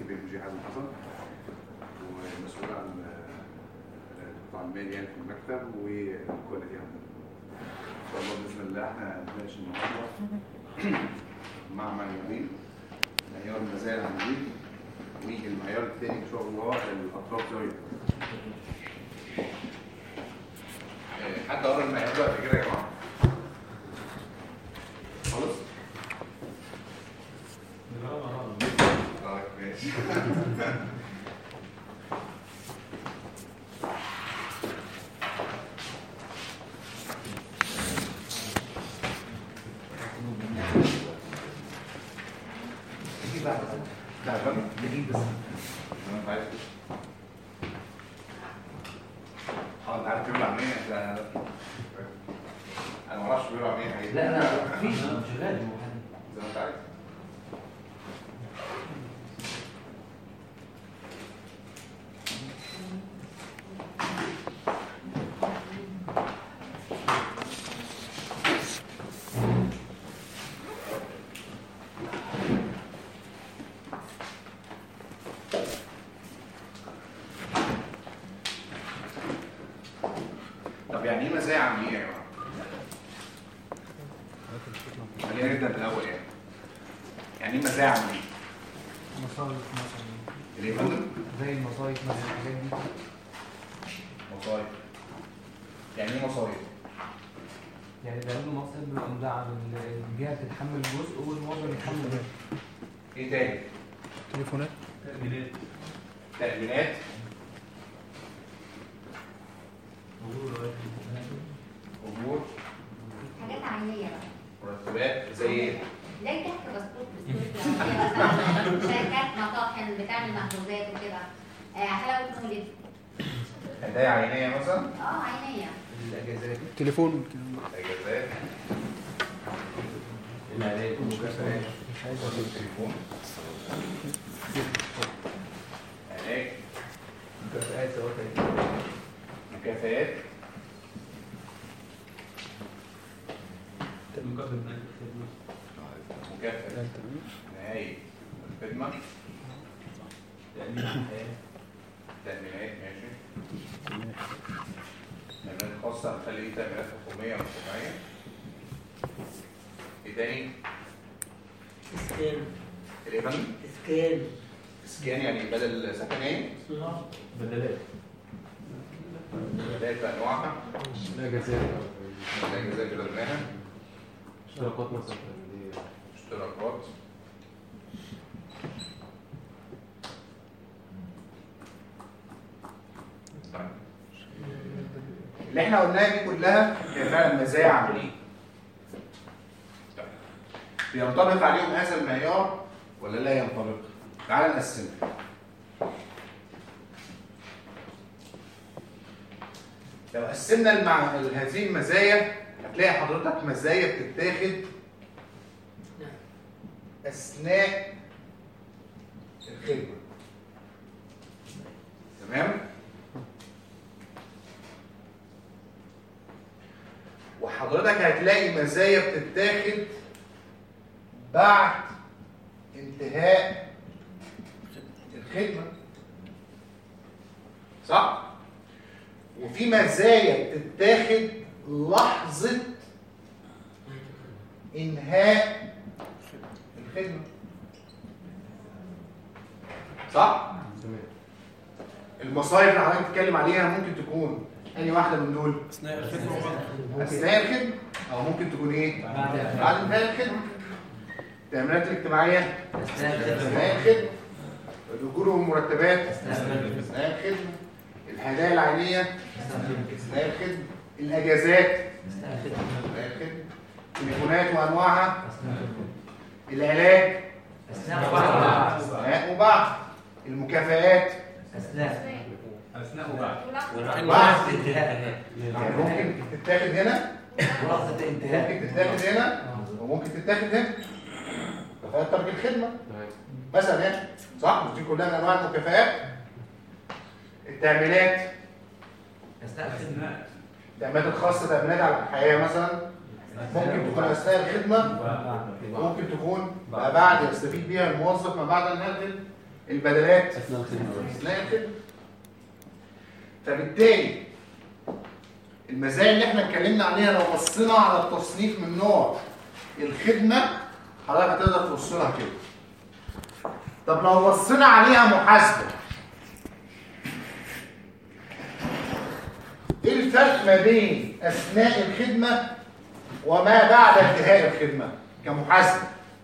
بي ام جي حازم حسن ومسؤول عن آه، قطاع المال يعني في المكتب والكواليتي عندنا ان شاء الله باذن الله احنا هنناقش النهارده مع معيارين معيار المزايا العاملين والمعيار الثاني ان شاء الله الاطراف زاويه آه، حد قرا المعيار ده قبل كده يا جماعه خالص طيب ماشي لا فاهم دقيقة بس انا مش عايز اه انت عارف بيقولوا عن ايه انت انا ما اعرفش بيقولوا عن ايه حقيقي. لا لا مفيش شغال زي ما انت عايز طب يعني ايه مزايا عاملين يا جماعه؟ خلينا نبدا من الاول يعني يعني ايه مزايا عاملين؟ مصايف مثلا اللي يفهم زي المصايف مثلا الحاجات دي مصايب يعني ايه مصايب؟ يعني بيعملوا مصايف بيبقى مدعم الجهه بتتحمل جزء والموظف يتحمل جزء ايه تاني؟ تليفونات تأمينات أجور حاجات عينية بقى مرتبات زي ايه؟ زي كحك بسكوت بسكوت مثلا شركات مطاحن بتعمل مخبوزات وكده آه، حلاوة مولد هدايا عينية مثلا اه عينية الأجازات تليفون الأجازات العلاج المكافآت التليفون علاج مكافآت سواء مكافآت مكافأة نهاية الخدمة تأمينات ماشي تأمينات خاصة هنخلي دي تأمينات حكومية ومجتمعية ايه تاني؟ اسكان ايه بقى؟ اسكان اسكان يعني بدل سكنية بدلات بداية بأنواعها الاجازات الأجازات اللي قلناها اشتراكات مثلا اشتراكات طيب. اللي احنا قلناها دي كلها هي فعلا مزايا عاملين طيب. بينطبق عليهم هذا المعيار ولا لا ينطبق تعال نقسمها لو قسمنا المع... هذه المزايا هتلاقي حضرتك مزايا بتتاخد اثناء الخدمه تمام وحضرتك هتلاقي مزايا بتتاخد بعد انتهاء الخدمه صح وفي مزايا بتتاخد لحظه انهاء الخدمه صح المصايب اللي حضرتك بتتكلم عليها ممكن تكون انهي واحده من دول اثناء الخدمه اثناء الخدمه او ممكن تكون ايه بعد انتهاء الخدمه التامينات الاجتماعيه اثناء الخدمه الاجور والمرتبات اثناء الخدمه الهدايا العينيه اثناء الخدمه الاجازات اثناء الخدمه التليفونات وانواعها العلاج اثناء وبعد المكافآت أثناء اثناء وبعد ولحظة انتهاء يعني ممكن تتاخد هنا لحظة انتهاء ممكن تتاخد هنا وممكن تتاخد هنا كفاءة ترك الخدمة مثلا يعني صح مش دي كلها من انواع المكافآت التأمينات أثناء الخدمة التأمينات الخاصة تأمينات على الحياة مثلا ممكن تكون أثناء الخدمة ممكن تكون ما بعد يستفيد بيها الموظف ما بعد انهاء الخدمة البدلات اثناء الخدمه اثناء الخدمه فبالتالي المزايا اللي احنا اتكلمنا عليها لو بصينا على التصنيف من نوع الخدمه حضرتك هتقدر تبص لها كده طب لو بصينا عليها محاسبه ايه الفرق ما بين اثناء الخدمه وما بعد انتهاء الخدمه كمحاسبه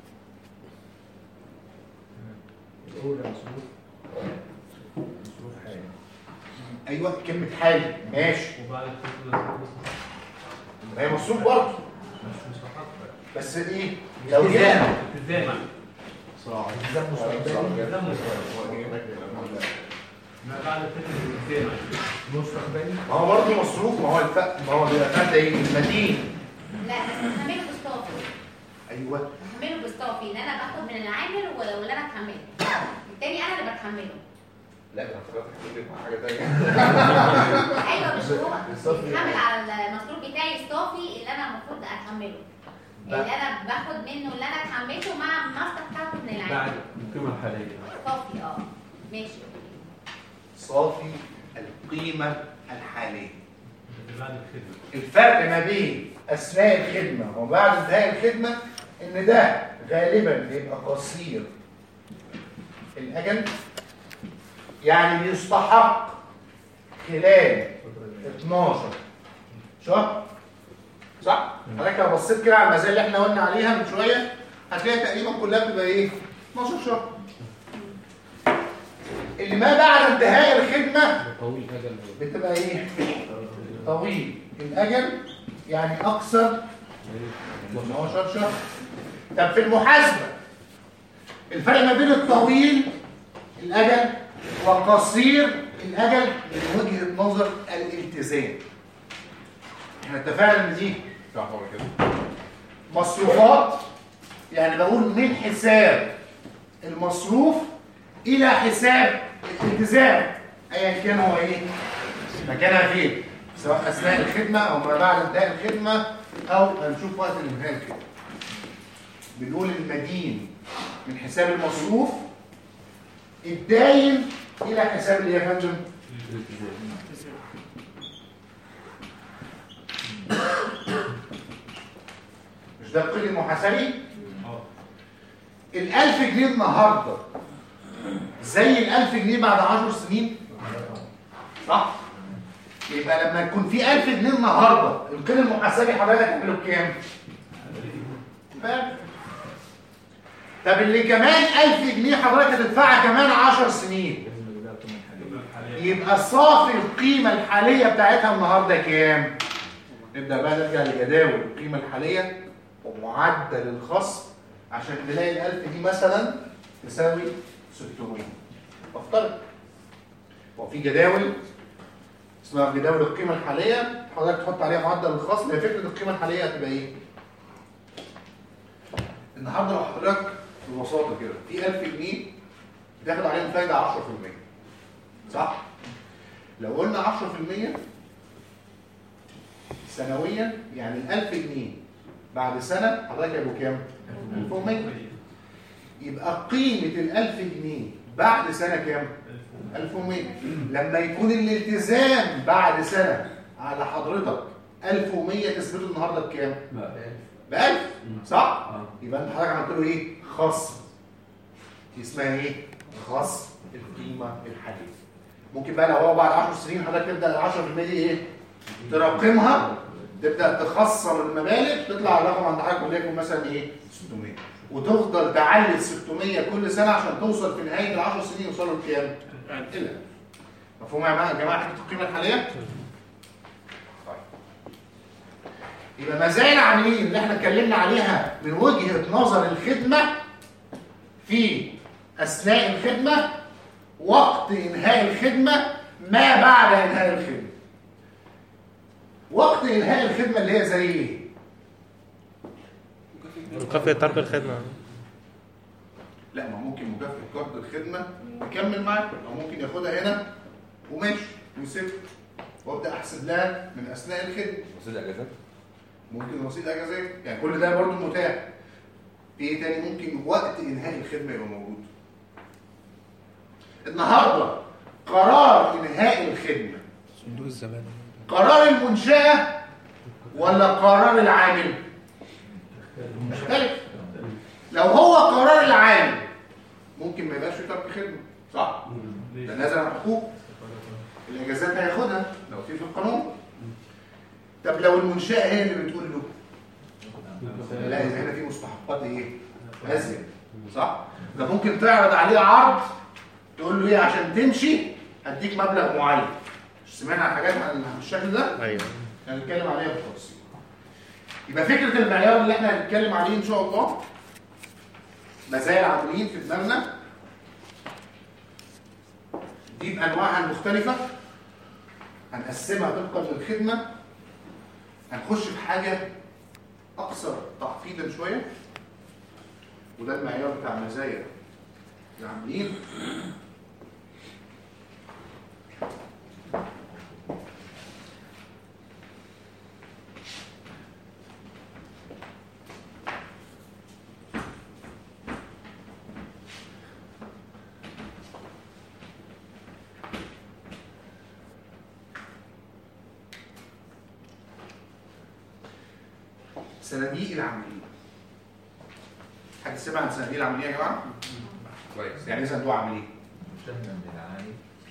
الأولى مصروف مصروف حاجة ايوه كلمه حالي ماشي وبعد كده ما هي مصروف برضه مش مستحق بس ايه لو جينا التزام التزام مستقبلي. ما بعد كده التزام مستقبلي ما هو برضه مصروف ما هو الفرق ما هو بيبقى فرق ايه المدين لا بس بتحمله بستافي ايوه بتحمله بستافي ان انا باخد من العامل و- واللي انا اتحمله التاني انا اللي بتحمله لا انا فكرت هتقول مع حاجه ثانيه ايوه مش هو بالظبط. بيتحمل على المصروف بتاعي ستافي اللي انا المفروض اتحمله اللي انا باخد منه اللي انا اتحملته مع الماستر بتاعته من بعد العامل القيمه الحاليه صافي اه ماشي صافي القيمه الحاليه بعد الخدمة الفرق ما بين اثناء الخدمه وبعد انتهاء الخدمه ان ده غالبا بيبقى قصير الاجل يعني بيستحق خلال 12 شهر صح؟ حضرتك لو بصيت كده على المزايا اللي احنا قلنا عليها من شويه هتلاقي تقريبا كلها بتبقى ايه؟ 12 شهر اللي ما بعد انتهاء الخدمه طويل اجل بتبقى ايه؟ طويل الاجل يعني اكثر من 12 شهر طب في المحاسبه الفرق ما بين الطويل الاجل وقصير الاجل من وجهه نظر الالتزام احنا اتفقنا ان دي مصروفات يعني بقول من حساب المصروف الى حساب الالتزام ايا كان هو ايه مكانها فين سواء اثناء الخدمه او ما بعد انتهاء الخدمه او هنشوف وقت انتهاء الخدمه بنقول المدين من حساب المصروف الداين الى حساب اللي يا فندم مش ده القيد المحاسبي اه الألف جنيه النهارده زي الألف جنيه بعد عشر سنين صح؟ يبقى لما يكون في ألف جنيه النهارده القيد المحاسبي حضرتك هتعمله بكام؟ فرق. طب اللي كمان ألف جنيه حضرتك هتدفعها كمان عشر سنين يبقى صافي القيمة الحالية بتاعتها النهارده كام؟ نبدأ بقى نرجع لجداول القيمة الحالية ومعدل الخصم عشان نلاقي الألف دي مثلا تساوي 600 افترض وفي جداول اسمها جداول القيمة الحالية حضرتك تحط عليها معدل الخصم هي فكرة القيمة الحالية هتبقى ايه؟ النهارده لو حضرتك ببساطة كده في 1000 جنيه بتاخد عليهم فايدة 10% صح؟ لو قلنا 10% سنويا يعني ال 1000 جنيه بعد سنة حضرتك هيبقوا كام؟ 1100 يبقى قيمة ال 1000 جنيه بعد سنة كام؟ 1100 لما يكون الالتزام بعد سنة على حضرتك 1100 تثبته النهارده بكام؟ ب 1000 صح؟ اه يبقى انت حضرتك عملت له ايه؟ خصم دي اسمها ايه؟ خصم القيمة الحالية ممكن بقى لو هو بعد 10 سنين حضرتك تبدا ال 10% دي ايه؟ تراكمها تبدا تخصم المبالغ تطلع الرقم عند حضرتك وليكن مثلا ايه؟ 600 وتفضل تعلي ال 600 كل سنه عشان توصل في نهايه ال 10 سنين يوصلوا لكام؟ الى مفهوم يا جماعه يا جماعه حته القيمه الحاليه؟ طيب يبقى مزايا العاملين اللي احنا اتكلمنا عليها من وجهه نظر الخدمه في اثناء الخدمه وقت انهاء الخدمه ما بعد انهاء الخدمه وقت انهاء الخدمه اللي هي زي ايه مكافأة ترك الخدمة لا ما ممكن مكافاه كارد الخدمه يكمل معاك او ممكن ياخدها هنا وماشي ويسيبها وابدا احسب لها من اثناء الخدمه وصل اجازات ممكن رصيد اجازات يعني كل ده برضه متاح في ايه تاني ممكن وقت انهاء الخدمه يبقى موجود النهارده قرار انهاء الخدمه صندوق الزمان قرار المنشاه ولا قرار العامل مختلف لو هو قرار العامل ممكن ما يبقاش في ترك خدمه صح ده نازل عن حقوق الاجازات هياخدها لو في في القانون طب لو المنشاه هي اللي بتقول له لا يبقى هنا في مستحقات ايه ازيد صح ده ممكن تعرض عليه عرض تقول له ايه عشان تمشي هديك مبلغ معين مش سمعنا عن حاجات عن الشكل ده ايوه هنتكلم عليها بالتفصيل يبقى فكره المعيار اللي احنا هنتكلم عليه ان شاء الله مزايا العاملين في دماغنا دي بانواعها المختلفه هنقسمها طبقا للخدمه هنخش في حاجه اكثر تعقيدا شويه وده المعيار بتاع مزايا العاملين صناديق العاملين حد سمع عن صناديق العاملين يا جماعه؟ كويس يعني ايه صندوق عاملين؟ شهر من العامل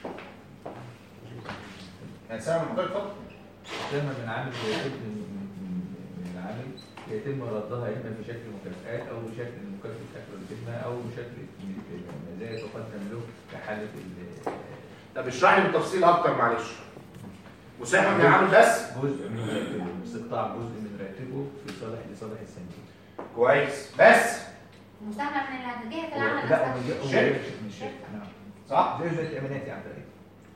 يعني سامع من حضرتك اتفضل شهر من العامل بيتم من من- من العامل يتم ردها اما في شكل مكافآت او بشكل مكافأة اخر الخدمه او بشكل مزايا تقدم له في حاله ال- طب اشرح لي بالتفصيل اكتر معلش مساهم من العامل بس جزء من راتبه استقطاع جزء من راتبه في صالح لصالح الصندوق كويس بس مساهمة من جهة العمل لا نفسها. هو جزء- هو شركة. جزء من الشركه نعم صح زي زي التامينات يعني تقريبا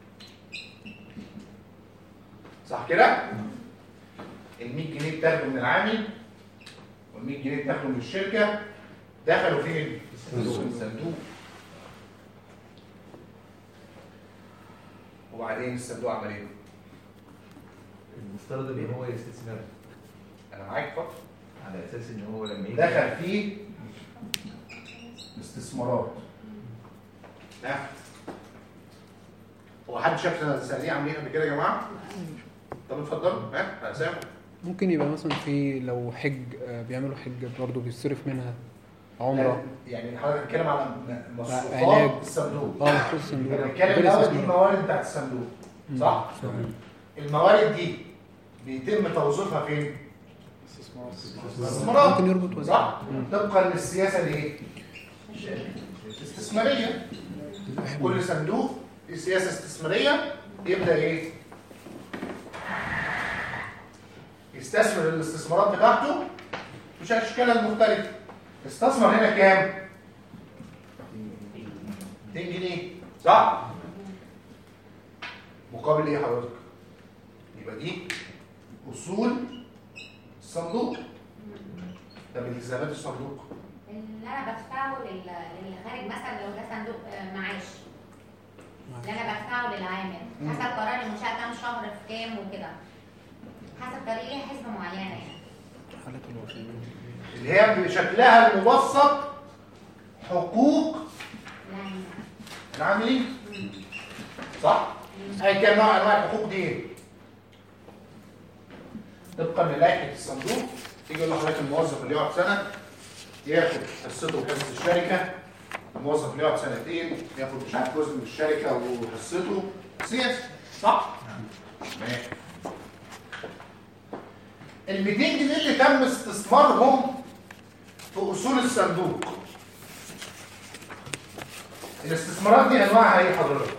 صح كده ال 100 جنيه بتاخده من العامل وال 100 جنيه بتاخده من الشركه دخلوا فين الصندوق. الصندوق وبعدين الصندوق عمل ايه المفترض ان هو يستثمر انا معاك اتفضل على اساس ان هو لما يجي دخل فيه استثمارات ها هو حد شاف صناديق عاملين قبل كده يا جماعه طب اتفضلوا ها يا سامع ممكن يبقى مثلا في لو حج آه، بيعملوا حج برضه بيصرف منها عمره يعني حضرتك بتتكلم على مصروفات علاج. الصندوق اه مخصوص الصندوق احنا بنتكلم غير الاول دي الاستثمار. الموارد بتاعت الصندوق صح؟ الموارد دي بيتم توظيفها فين؟ استثمارات ممكن يربط وزير صح؟ طبقا للسياسه الايه؟ الاستثماريه كل صندوق في سياسه استثماريه يبدا ايه؟ يستثمر الاستثمارات بتاعته مش اشكالها المختلفه استثمر هنا كام؟ 200 جنيه صح؟ مقابل ايه حضرتك؟ يبقى دي اصول الصندوق طب التزامات الصندوق اللي انا بدفعه لل- للي خارج مثلا لو ده صندوق آه، معاش اللي انا بدفعه للعامل مم. حسب قرار المنشاه كام شهر في كام وكده حسب طريقه ليها حسبه معينه يعني حالات الوفاة اللي هي بشكلها المبسط حقوق العامل العاملين صح؟ اي كان نوع انواع الحقوق دي ايه؟ طبقا للائحه الصندوق يجي يقول لحضرتك الموظف اللي يقعد سنه ياخد حصته وحصه الشركه الموظف اللي يقعد سنتين ياخد مش عارف جزء من الشركه وحصته سياسي صح؟ ماشي ال 200 جنيه اللي تم استثمارهم في اصول الصندوق الاستثمارات دي انواعها ايه حضرتك؟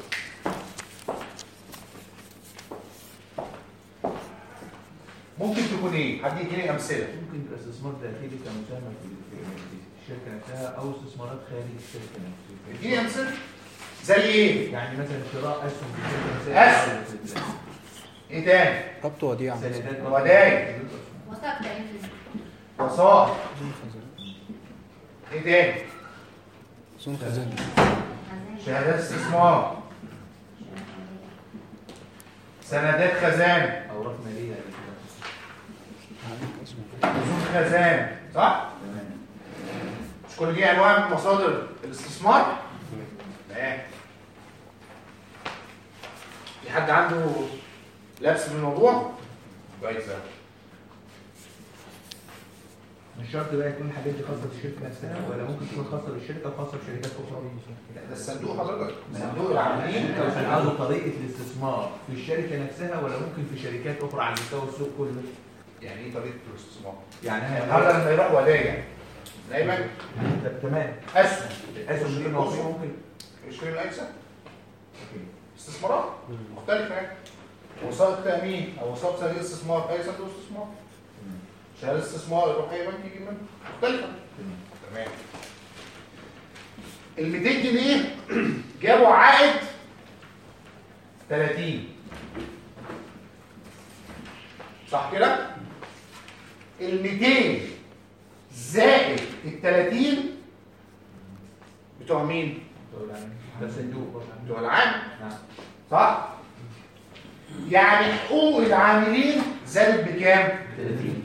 ممكن تكون ايه؟ حد يديني امثله ممكن يبقى استثمار داخلي كمساهمه في في- في الشركه نفسها او استثمارات خارج الشركه نفسها اديني امثله زي ايه؟ يعني مثلا شراء اسهم في الشركه نفسها أسهم. ايه تاني؟ ربط وديعة سندات ودايع. وصلت 30 وصائح زون خزانة ايه تاني؟ زون خزانة شهادات استثمار سندات خزانه اوراق ماليه قبل كده. عليك اسمه نزول خزانه صح؟ تمام مش كل دي انواع من مصادر الاستثمار؟ تمام في حد عنده لبس في الموضوع كويس أوي. مش شرط بقى يكون الحاجات دي خاصه بالشركه نفسها ولا ممكن تكون خاصه بالشركه وخاصه بشركات اخرى لا، ده الصندوق حضرتك صندوق العاملين كان عنده طريقه الاستثمار في الشركه نفسها ولا ممكن في شركات اخرى على مستوى السوق كله يعني ايه طريقه الاستثمار يعني انا النهارده لما يروح ودايع دايما طب تمام اسهم الاسهم دي موضوع ممكن يشتري الاجسام استثمارات مختلفه يعني وسائط تامين او وسائط صناديق استثمار اي صندوق استثمار شهاده استثمار يروح اي بنك يجيب منه مختلفه تمام ال 200 جنيه جابوا عائد 30 صح كده؟ ال 200 زائد ال 30 بتوع مين؟ ده صندوق بتوع العام نعم صح؟ يعني حقوق العاملين زادت بكام؟ 30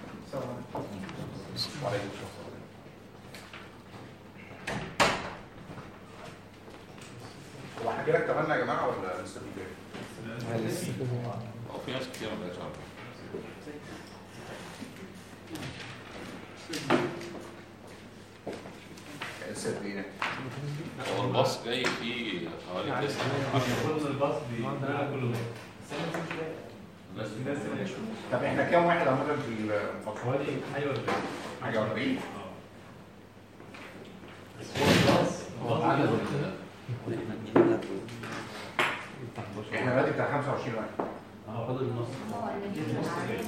هو احنا كده اكتملنا يا جماعه ولا لسه في كام؟ هو في ناس كتير ما بقتش عارفه لسه في ايه؟ هو الباص جاي فيه حوالي تسعة كل الباص بينقل كله الناس الناس اللي طب احنا كام واحد عامه في المفصل؟ حوالي ايوه حاجه 40 بس هو الباص الباص عدد بينقل. كده احنا دلوقتي بتاع 25 واحد اه فاضل النص هو اللي النص جاي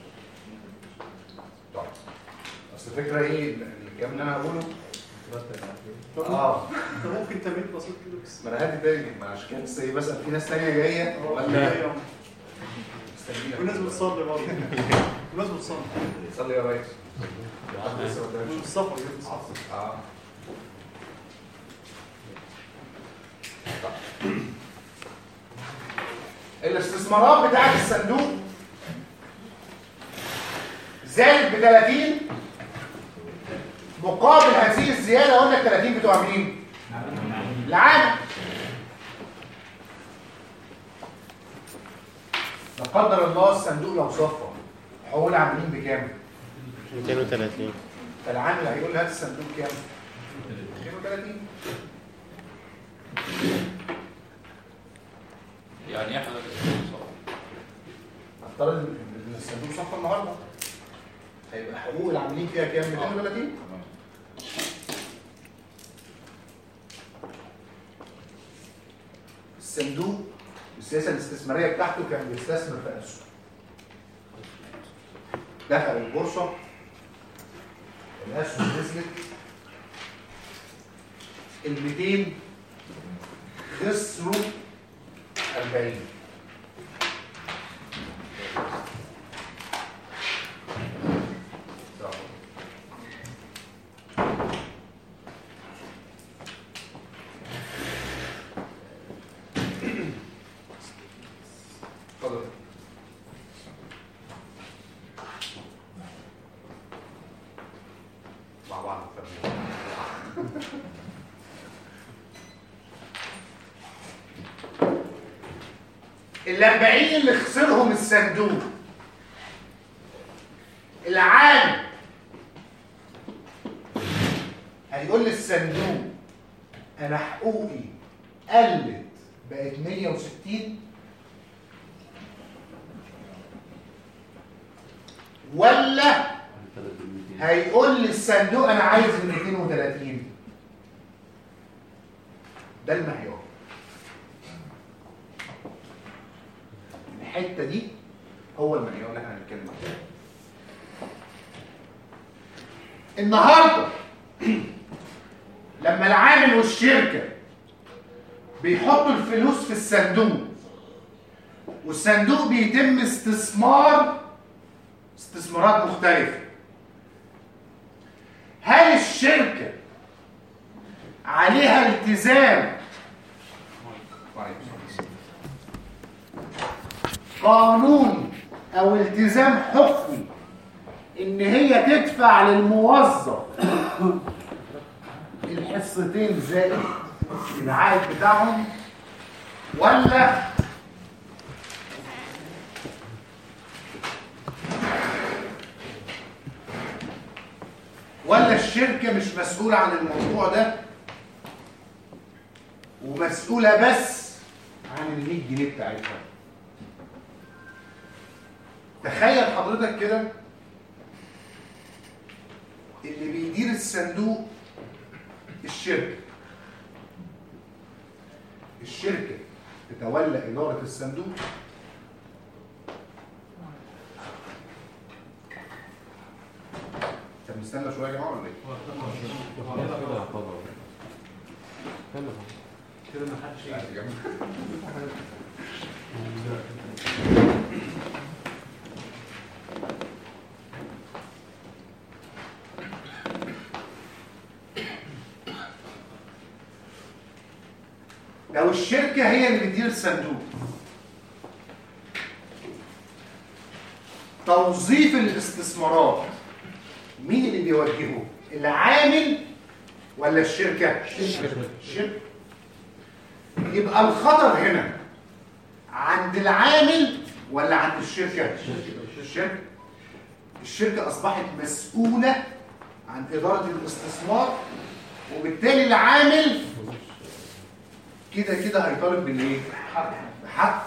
طيب اصل الفكره ايه الكلام اللي انا هقوله اه انت ممكن تمرين بسيط كده بس ما انا هادي بالي ما عشان كده لسه ايه بسال في ناس ثانيه جايه ولا ايوه مستنيين والناس بتصلي برضه والناس بتصلي صلي يا ريس حد لسه ما قدامش. والسفر كده اه الاستثمارات بتاعت الصندوق زادت ب 30 مقابل هذه الزياده قلنا ال 30 بتوع مين؟ العام لا قدر الله الصندوق لو صفى حقوق العاملين بكام؟ 230 فالعامل هيقول هات الصندوق كام؟ 32 يعني ايه حضرتك نفترض ان إن الصندوق صفى النهارده هيبقى حقوق العاملين فيها كام؟ 230 الصندوق السياسه الاستثماريه بتاعته كان بيستثمر في اسهم دخل البورصه الاسهم نزلت ال 200 خسروا 40 اتفضل مع بعض الأربعين اللي خسرهم الصندوق العام هيقول للصندوق أنا حقوقي قلت بقت 160 ولا هيقول للصندوق انا عايز ال 230 ده المعيار الحته دي هو المعيار اللي احنا هنتكلم عنه النهارده لما العامل والشركه بيحطوا الفلوس في الصندوق والصندوق بيتم استثمار استثمارات مختلفة هل الشركة عليها التزام قانوني او التزام حكمي ان هي تدفع للموظف الحصتين زائد العائد بتاعهم ولا ولا الشركة مش مسؤولة عن الموضوع ده ومسؤولة بس عن ال 100 جنيه بتاعتها تخيل حضرتك كده اللي بيدير الصندوق الشركة الشركة تتولى إدارة الصندوق طب نستنى شوية يا جماعة ولا ايه؟ كده ما حدش يا جماعة. لو الشركة هي اللي بتدير الصندوق توظيف الاستثمارات مين اللي بيوجهه؟ العامل ولا الشركة؟ الشركة يبقى الخطر هنا عند العامل ولا عند الشركة؟ الشركة الشركة أصبحت مسؤولة عن إدارة الاستثمار وبالتالي العامل كده كده هيطالب بالايه؟ بحق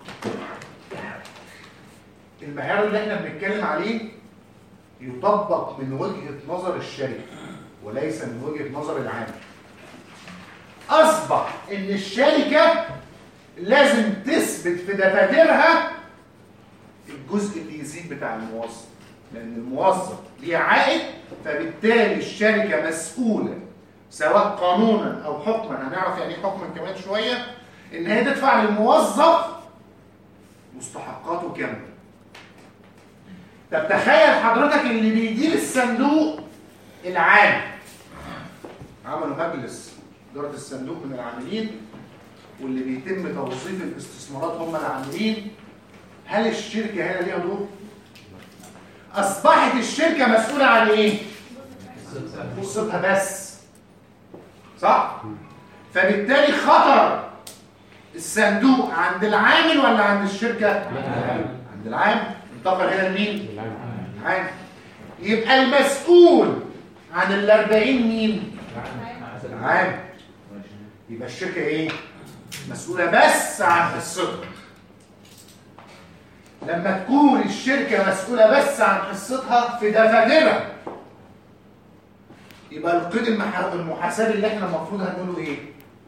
المعيار اللي احنا بنتكلم عليه يطبق من وجهة نظر الشركة وليس من وجهة نظر العامل أصبح إن الشركة لازم تثبت في دفاترها الجزء اللي يزيد بتاع الموظف لأن الموظف ليه عائد فبالتالي الشركة مسؤولة سواء قانونا أو حكما هنعرف يعني ايه حكما كمان شوية إن هي تدفع للموظف مستحقاته كاملة طب تخيل حضرتك اللي بيدير الصندوق العام عملوا مجلس إدارة الصندوق من العاملين واللي بيتم توظيف الاستثمارات هم العاملين هل الشركة هنا ليها دور؟ أصبحت الشركة مسؤولة عن إيه؟ فرصتها بس صح؟ فبالتالي خطر الصندوق عند العامل ولا عند الشركة؟ عند العامل انتقل هنا لمين؟ العامل يبقى المسؤول عن الأربعين مين؟ العامل يبقى الشركة ايه؟ مسؤولة بس عن حصتها لما تكون الشركة مسؤولة بس عن حصتها في دفاترها يبقى القيد المح- المحاسبي اللي احنا المفروض هنقوله ايه؟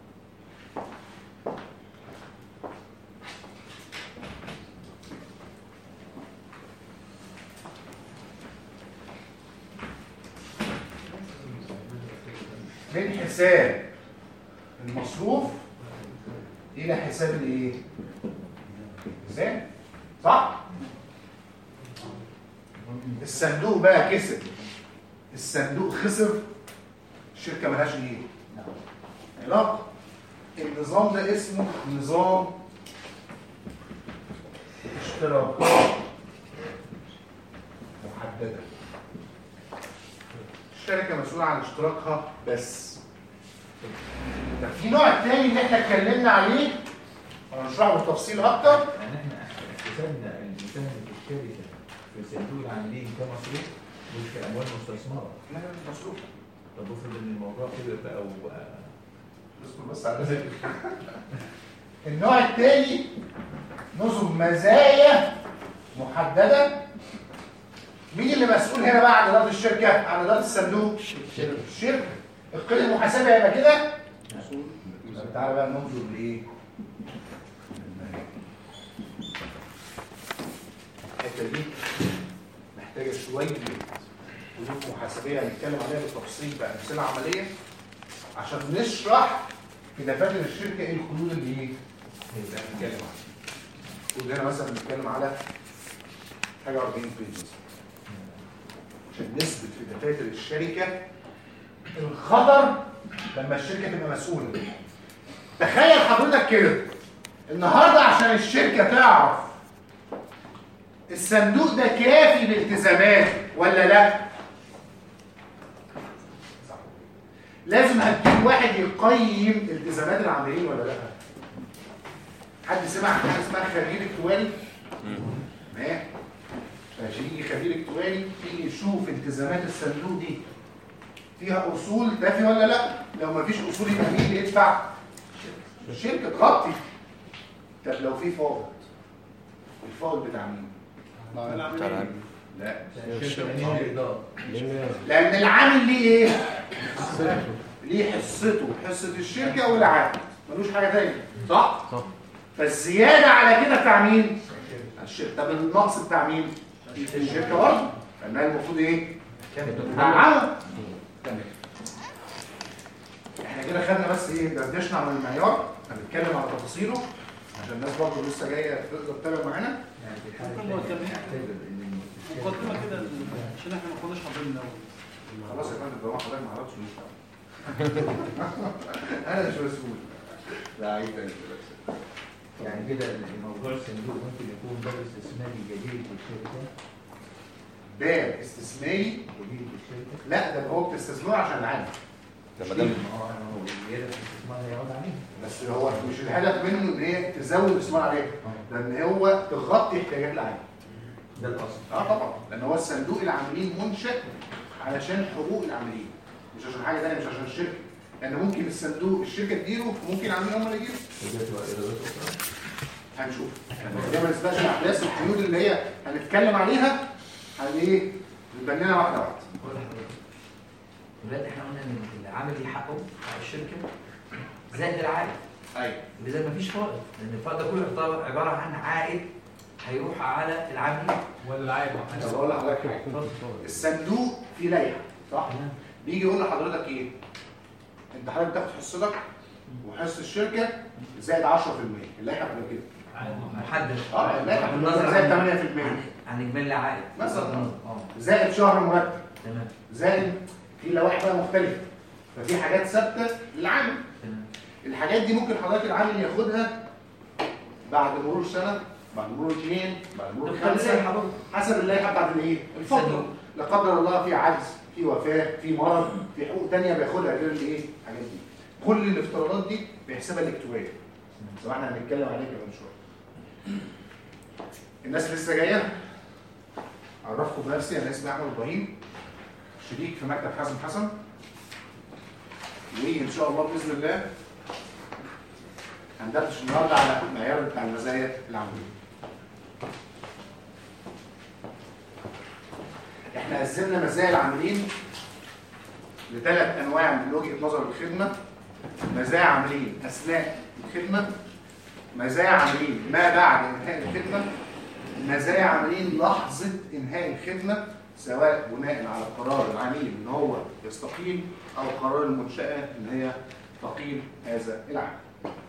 من حساب المصروف الى حساب الايه ازاي صح الصندوق بقى كسب الصندوق خسر الشركه ملهاش ايه علاقه النظام ده اسمه نظام اشتراكات محدده الشركه مسؤوله عن اشتراكها بس طب في نوع تاني اللي احنا اتكلمنا عليه هنشرحه بالتفصيل اكتر يعني احنا حسابنا المساهم في الشركه في صندوق العاملين كمصروف مش كاموال مستثمره لا لا مصروف طب افرض ان الموضوع كده بقى وبقى اصبر بس على ذلك النوع الثاني نظم مزايا محدده مين اللي مسؤول هنا بقى عن اداره الشركه عن اداره الصندوق الشركه القيد المحاسبي هيبقى كده طب تعالى بقى ننظر لايه الحته دي محتاجه شويه ظروف محاسبيه هنتكلم عليها بالتفصيل بامثله عمليه عشان نشرح في دفاتر الشركه ايه الخلود اللي ايه اللي هنتكلم عنها خد هنا مثلا بنتكلم على حاجه 40 بيج مثلا عشان نثبت في دفاتر الشركه الخطر لما الشركه تبقى مسؤوله تخيل حضرتك كده النهارده عشان الشركه تعرف الصندوق ده كافي بالتزامات ولا لا لازم هتجيب واحد يقيم التزامات العاملين ولا لا حد سمع عن حاجه اسمها خبير اكتواري ما ماشي يجي خبير اكتواري يجي يشوف التزامات الصندوق دي فيها اصول تافه ولا لا لو ما فيش اصول يبقى مين اللي يدفع الشركه تغطي طب لو في فاضل الفاضل بتاع مين لا لان العامل ليه ايه ليه حصته حصه الشركه والعامل ملوش حاجه تانية صح صح. فالزياده على كده بتاع مين الشركه طب النقص بتاع مين الشركه برضه لانها المفروض ايه معاهم تمام احنا كده خدنا بس ايه دردشنا عن المعيار هنتكلم على تفاصيله عشان الناس برضه لسه جايه تقدر تتابع معانا يعني في الحالة ممكن دي مرتبين. نعتبر إن المستشار- مقدمه كده عشان احنا ما كناش حاضرين الاول خلاص يا فندم طالما حضرتك ما عرفتش مش انا مش مسؤول لا عيب تاني بس يعني كده موضوع الصندوق ممكن يكون باب استثماري جديد للشركة باب استثماري جديد للشركة لا ده هو بتستثمره عشان العالم لما ده ما هو هو الزيادة في الاستثمار هيعود عليه بس هو مش الهدف منه ان هي تزود الاستثمار عليها ده ان هو تغطي احتياجات العالم ده الأصل اه طبعا لان هو الصندوق العاملين منشأ علشان حقوق العاملين مش عشان حاجه ثانيه مش عشان الشركه لان ممكن الصندوق الشركه تديره وممكن العاملين هم اللي يجيبوا وده تبقى إيرادات أخرى هنشوف دي ما نسبقش الاحداث القيود اللي هي هنتكلم عليها هن ايه نبنيها واحده واحده بقول لحضرتك دلوقتي احنا قلنا ان العامل ليه حقه على الشركه زائد العائد ايوه اذا مفيش فائض لان الفائض ده كله يعتبر عباره عن عائد هيروح على العاملين ولا العائد طب اقول لحضرتك حاجه الصندوق فيه لائحه صح بيجي يقول لحضرتك ايه انت حضرتك تاخد حصتك وحصه الشركه زائد 10% اللائحه بتبقى كده محدد اه اللائحه بتبقى بالنظر زائد عن 8% عن- عن اجمالي العائد مثلا. اه زائد شهر مرتب تمام زائد في لوائح بقى مختلفه ففي حاجات ثابته للعامل تمام الحاجات دي ممكن حضرتك العامل ياخدها بعد مرور سنه بعد مرور اثنين بعد مرور طب خمسه اللائحة برضه. حسب اللائحه بتاعت الايه؟ الفتره الصندوق. لا قدر الله في عجز في وفاه في مرض في حقوق تانية بياخدها غير الايه؟ الحاجات دي كل الافتراضات دي بيحسبها الاكتواريه زي ما احنا هنتكلم عليه كمان شويه الناس اللي لسه جايه اعرفكم بنفسي انا اسمي احمد ابراهيم شريك في مكتب حازم حسن وان شاء الله باذن الله هندردش النهارده على المعيار بتاع المزايا العاملين احنا قسمنا مزايا العاملين لثلاث انواع من وجهه نظر الخدمه مزايا عاملين اثناء الخدمه مزايا عاملين ما بعد انهاء الخدمه مزايا عاملين لحظه انهاء الخدمه سواء بناء على قرار العميل ان هو يستقيل او قرار المنشاه ان هي تقيل هذا العمل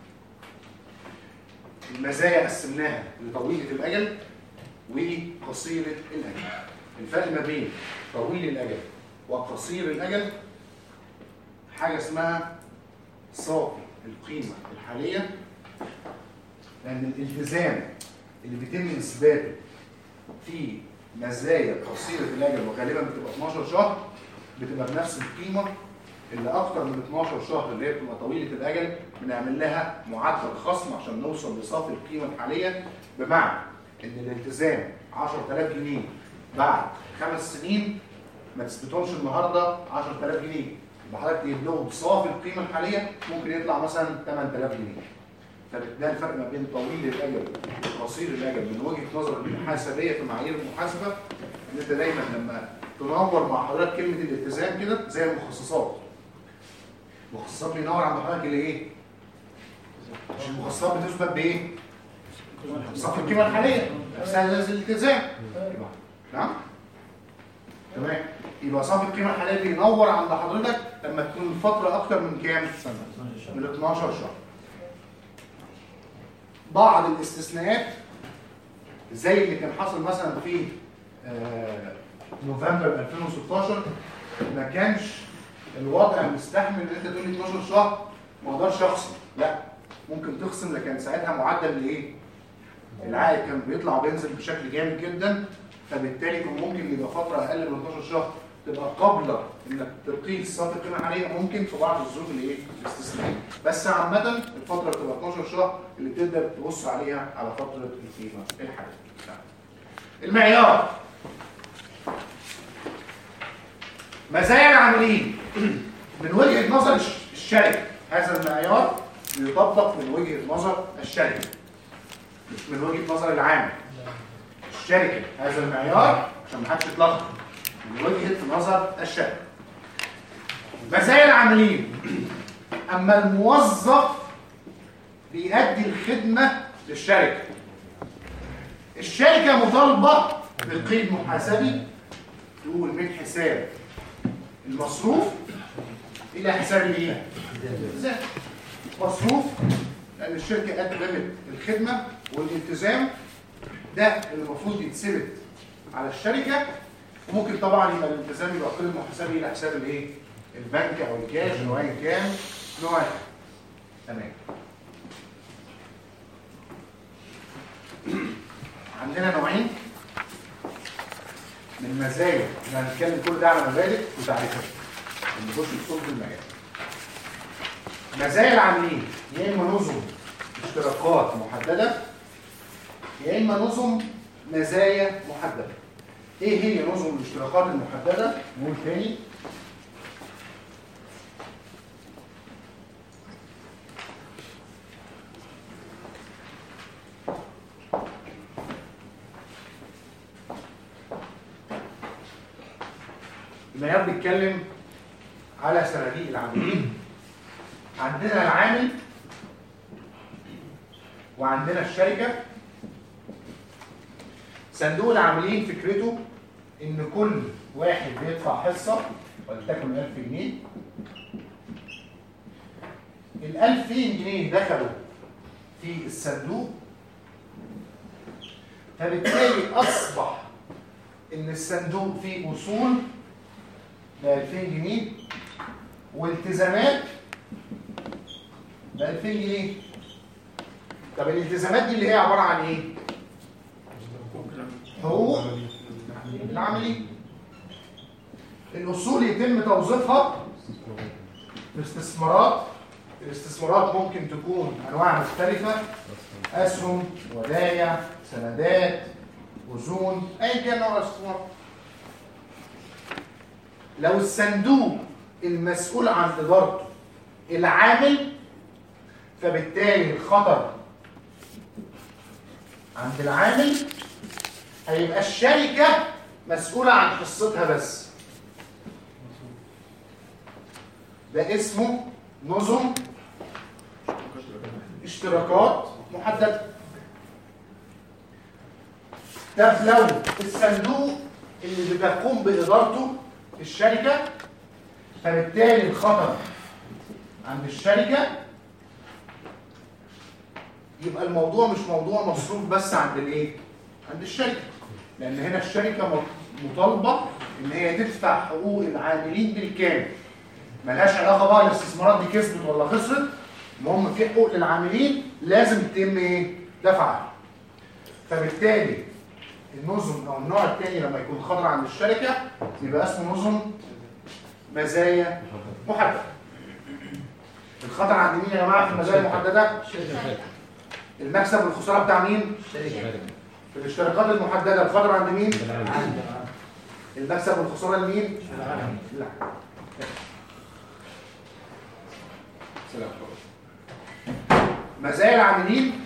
المزايا قسمناها لطويله الاجل وقصيره الاجل الفرق ما بين طويل الاجل وقصير الاجل حاجه اسمها صافي القيمه الحاليه لان الالتزام اللي بيتم اثباته في مزايا قصيره الاجل وغالبا بتبقى 12 شهر بتبقى بنفس القيمه اللي اكتر من 12 شهر اللي هي بتبقى طويله الاجل بنعمل لها معدل خصم عشان نوصل لصافي القيمه الحاليه بمعنى ان الالتزام 10000 جنيه بعد خمس سنين ما تثبتهمش النهارده 10000 جنيه يبقى حضرتك تجيب لهم صافي القيمه الحاليه ممكن يطلع مثلا 8000 جنيه فده الفرق ما بين طويل الاجل وقصير الاجل من وجهه نظر المحاسبيه في معايير المحاسبه ان انت دايما لما تنور مع حضرتك كلمه الالتزام كده زي المخصصات المخصصات بينور عند حضرتك اللي ايه؟ مش المخصصات بتثبت بايه؟ صافي القيمه الحاليه نفسها زي الالتزام نعم؟ تمام يبقى صافي القيمه الحاليه بينور عند حضرتك لما تكون الفتره اكتر من كام؟ من 12 شهر بعض الاستثناءات زي اللي كان حصل مثلا في آه، نوفمبر 2016 ما كانش الوضع مستحمل ان انت تقول لي 12 شهر ما اقدرش اخصم لا ممكن تخصم لكن ساعتها معدل لايه؟ العائد كان بيطلع وبينزل بشكل جامد جدا فبالتالي كان ممكن يبقى فتره اقل من 12 شهر تبقى قابله انك تقيس صافي القيمه الحاليه ممكن في بعض الظروف اللي ايه الاستثنائيه بس عامه الفتره بتبقى 12 شهر اللي تقدر تبص عليها على فتره القيمه الحاليه المعيار مزايا العاملين من وجهة نظر الش- الشركة هذا المعيار يطبق من وجهة نظر الشركة مش من وجهة نظر العامل الشركة هذا المعيار عشان محدش يتلخبط من وجهة نظر الشركة مزايا العاملين أما الموظف بيأدي الخدمة للشركة الشركة مطالبة بالقيد محاسبي تقول من حساب المصروف إلى حساب الايه؟ الالتزام مصروف لأن الشركة قدمت الخدمة والالتزام ده اللي المفروض يتثبت على الشركة وممكن طبعا يبقى الالتزام يبقى قيد محاسبي إلى حساب الايه؟ البنك أو الكاش أو أيا كان نوع تمام عندنا نوعين من مزايا احنا هنتكلم كل ده على مبادئ وتعريفات نخش في صلب المجال مزايا العاملين يا اما نظم اشتراكات محدده يا اما نظم مزايا محدده ايه هي نظم الاشتراكات المحدده نقول تاني المعيار بيتكلم على صناديق العاملين عندنا العامل وعندنا الشركة صندوق العاملين فكرته ان كل واحد بيدفع حصة ولتكن 1000 جنيه ال 2000 جنيه دخلوا في الصندوق فبالتالي اصبح ان الصندوق فيه اصول ب 2000 جنيه والتزامات ب 2000 جنيه طب الالتزامات دي اللي هي عباره عن ايه؟ حقوق العاملين الاصول يتم توظيفها في استثمارات الاستثمارات ممكن تكون انواع مختلفه اسهم ودايع سندات اذون ايا كان نوع الاستثمار لو الصندوق المسؤول عن ادارته العامل فبالتالي الخطر عند العامل هيبقى الشركة مسؤولة عن حصتها بس ده اسمه نظم اشتراكات محددة طب لو الصندوق اللي بتقوم بإدارته الشركة فبالتالي الخطر عند الشركة يبقى الموضوع مش موضوع مصروف بس عند الايه عند الشركة لان هنا الشركة مط- مطالبة ان هي تدفع حقوق العاملين بالكامل ملهاش علاقة بقى الاستثمارات دي كسبت ولا خسرت المهم في حقوق للعاملين لازم يتم ايه دفعها فبالتالي النظم او النوع الثاني لما يكون خطر عند الشركة يبقى اسمه نظم مزايا محددة الخطر عند مين يا جماعة في المزايا المحددة المكسب والخسارة بتاع مين في الاشتراكات المحددة الخطر عند مين المكسب والخسارة لمين لا سلام مزايا العاملين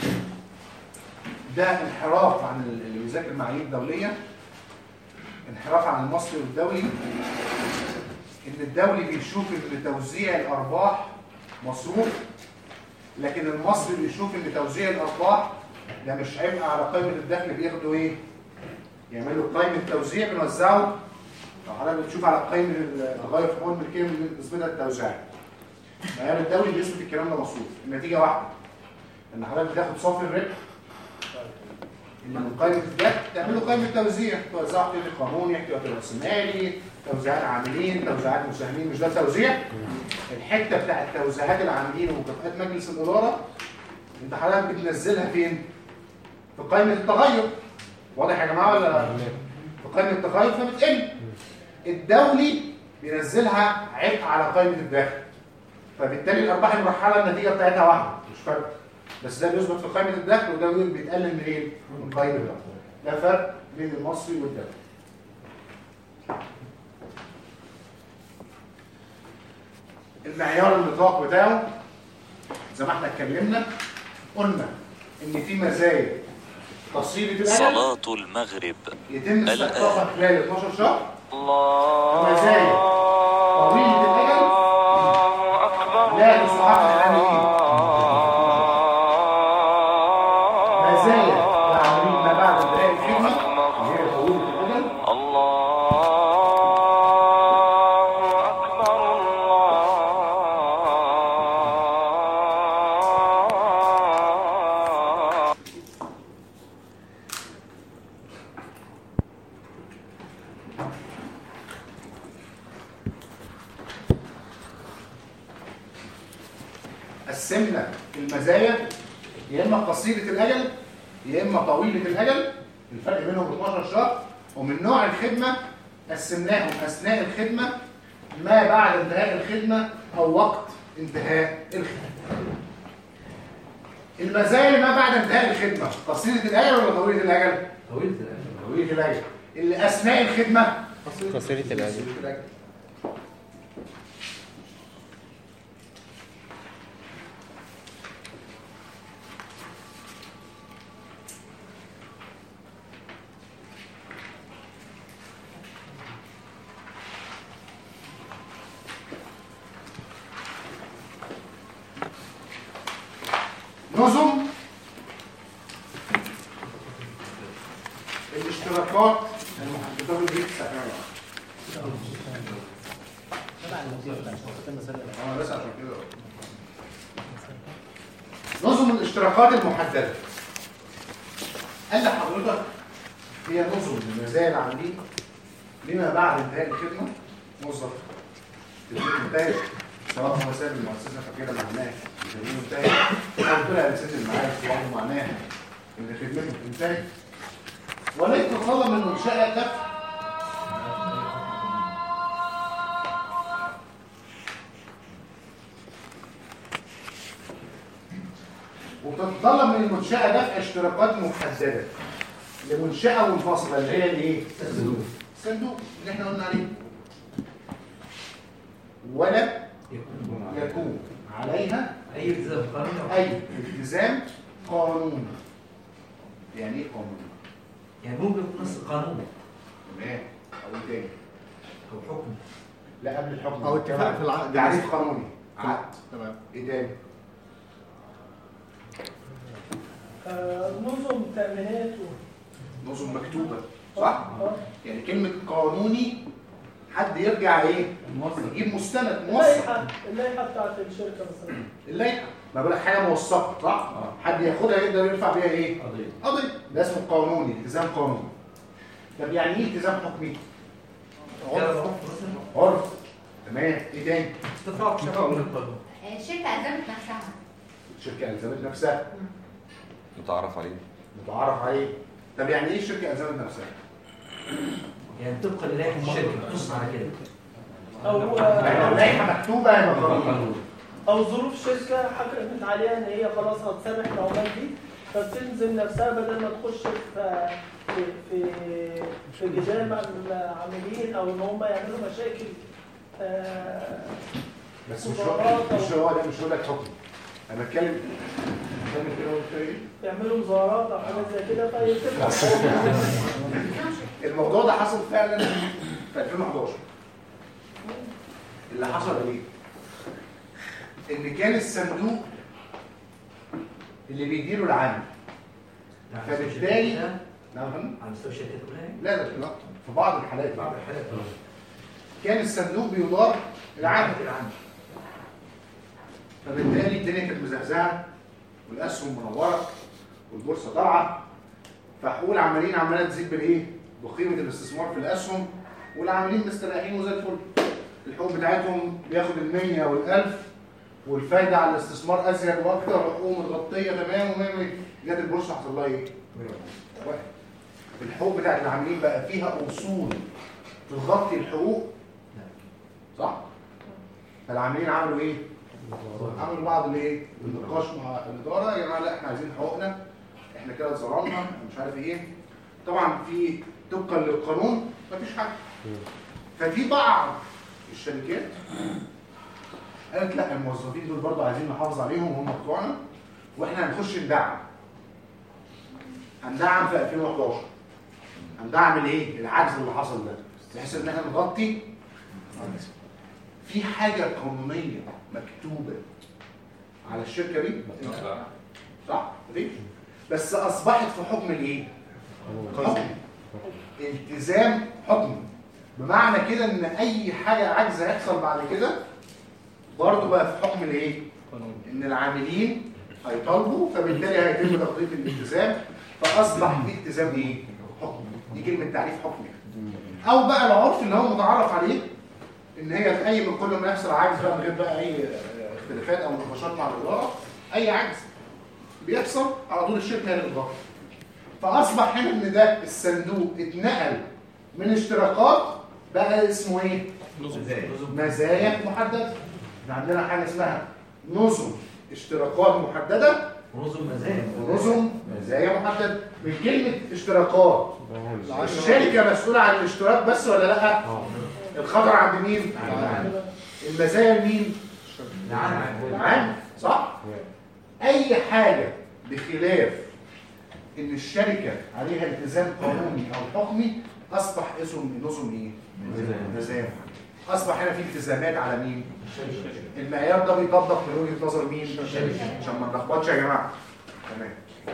ده انحراف عن اللي بيذاكر معايير دولية انحراف عن المصري والدولي ان الدولي بيشوف ان توزيع الارباح مصروف لكن المصري بيشوف ان توزيع الارباح ده مش عبء على قائمه الدخل بياخدوا ايه يعملوا قائمه توزيع بنوزعه لو حضرتك بتشوف على قائمه التغير في حقوق الملكيه بنسبتها التوزيع المعيار الدولي بيثبت الكلام ده مصروف النتيجه واحده ان حضرتك بتاخد صافي الربح اللي من قائمه الدخل تعملوا قائمه توزيع توزعوا احتياطي قانوني احتياطي راسمالي توزيعات عاملين توزيعات مساهمين مش ده توزيع الحته بتاعت توزيعات العاملين ومكافئات مجلس الاداره انت حضرتك بتنزلها فين في قائمه التغير واضح يا جماعه ولا في قائمه التغير فبتقل الدولي بينزلها عبء على قائمه الدخل فبالتالي الارباح المرحله النتيجه بتاعتها واحده مش فرق بس ده بيثبت في قائمه الدخل وده بيتقلل من ايه من قائمه الدخل ده فرق بين المصري والدولي المعيار النطاق بتاعه زي ما احنا اتكلمنا قلنا ان في مزايا قصيره الاجل صلاة المغرب يتم الآن. استحقاقها خلال 12 شهر مزايا طويله الاجل لا تستحق الامرين مزايا العاملين ما بعد انتهاء الخدمه اللي هي طويله الاجل قسمنا المزايا يا اما قصيره الاجل يا اما طويله الاجل الفرق بينهم 12 شهر ومن نوع الخدمه قسمناهم اثناء الخدمه ما بعد انتهاء الخدمه او وقت انتهاء الخدمه المزايا ما بعد انتهاء الخدمه قصيره الاجل ولا طويله الاجل طويلة الأجل طويله الاجل اللي اثناء الخدمه قصيرة الأجل نظم الاشتراكات المحددة دي اه بس عشان كده نظم الاشتراكات المحددة قال لحضرتك هي نظم المزايا العاملين لما بعد انتهاء الخدمة موظف تدريب انتهى سواء هو ساب المؤسسة فكده معناه تدريب انتهى او طلع لسن المعارف برضه معناه ان خدمته انتهت ولن تتطلب من منشأة دفع وتتطلب من المنشأة دفع اشتراكات محددة لمنشأة منفصلة اللي هي الايه؟ الصندوق الصندوق اللي احنا قلنا عليه ولا يكون عليها أي التزام قانوني أو اي التزام قانوني يعني ايه قانوني؟ يعني ممكن يكون نص القانون تمام او إيه تاني أو حكم لا قبل الحكم أو اتفاق في العقد. تعريف قانوني عقد تمام ايه تاني؟ آه، نظم تأمينات و- نظم مكتوبة صح؟ آه. يعني كلمة قانوني حد يرجع ايه؟ يجيب مستند موثق اللائحة اللائحة بتاعت الشركة مثلا اللائحة ما بقول لك حاجة موثقة صح؟ حد ياخدها يقدر يرفع بيها ايه؟ قضية قضية ده اسمه قانوني التزام قانوني طب يعني ايه التزام حكمي؟ عرف عرف مثلا عرف تمام ايه تاني؟ اتفاق شفاء من القانون الشركه الزمت نفسها الشركة ألزمت نفسها متعرف عليه متعرف عليه طب يعني ايه الشركة ألزمت نفسها؟ يعني طبقا للائحة الشركة بتص على كده أو يعني لو آه، اللائحة مكتوبة يبقى قانوني أو ظروف شركة حكمت عليها إن هي خلاص هتسامح العمال دي فبتلزم نفسها بدل ما تخش في في في, في جدال مع العاملين أو إن هم يعملوا مشاكل آه، بس مش هو مش هو ده مش هو ده الحكم انا بتكلم بتكلم كده وقلت ايه؟ يعملوا مظاهرات أو حاجات زي كده فيتم الموضوع ده حصل فعلا في 2011 اللي حصل ايه؟ ان كان الصندوق اللي بيديره العامل ده على مستوى فبالتالي الشركات كلها؟ نعم يا فندم؟ على مستوى الشركات كلها يعني؟ لا ده لا في بعض الحالات بعض الحالات طبعا كان الصندوق بيدار العامل العامل فبالتالي الدنيا كانت مزهزهه والاسهم منوره والبورصه طالعه فحقوق العمالين عماله تزيد بالايه؟ بقيمه الاستثمار في الاسهم والعاملين مستريحين وزي الفل الحقوق بتاعتهم بياخد ال 100 وال 1000 والفايده على الاستثمار ازيد واكتر وحقوقه متغطيه تمام ومية جت البورصه حصل لها ايه؟ واحد الحقوق بتاعت العاملين بقى فيها اصول تغطي الحقوق صح؟ فالعاملين عملوا ايه؟ عملوا بعض الايه؟ النقاش مع الاداره يا جماعه لا احنا عايزين حقوقنا احنا كده اتظلمنا احنا مش عارف ايه طبعا في طبقا للقانون مفيش حاجه ففي بعض الشركات قالت لا الموظفين دول برضه عايزين نحافظ عليهم وهم بتوعنا واحنا هنخش ندعم هندعم في 2011 هندعم الايه العجز اللي حصل ده بحيث ان احنا نغطي في حاجه قانونيه مكتوبه على الشركه دي صح مفيش بس اصبحت في حكم الايه حكم التزام حكم بمعنى كده ان اي حاجه عجز هيحصل بعد كده برضه بقى في حكم الايه ان العاملين هيطالبوا فبالتالي هيتم تطبيق الالتزام فاصبح في التزام ايه حكم دي كلمه تعريف حكم او بقى العرف اللي هو متعرف عليه ان هي في اي من كل ما يحصل عجز بقى من غير بقى اي اختلافات او نقاشات مع الاداره اي عجز بيحصل على طول الشركه هي اللي بتغطي فاصبح هنا ان ده الصندوق اتنقل من اشتراكات بقى اسمه ايه مزايا محدده احنا عندنا حاجه اسمها نظم اشتراكات محدده ونظم مزايا ونظم مزايا محدده من كلمه اشتراكات الشركه مسؤوله عن الاشتراك بس ولا لا الخطر عند مين المزايا لمين العام صح اي حاجه بخلاف ان الشركه عليها التزام قانوني او حكمي اصبح اسم نظم ايه مزايا اصبح هنا في التزامات على مين المعيار ده بيطبق من وجهه نظر مين عشان ما نلخبطش يا جماعه تمام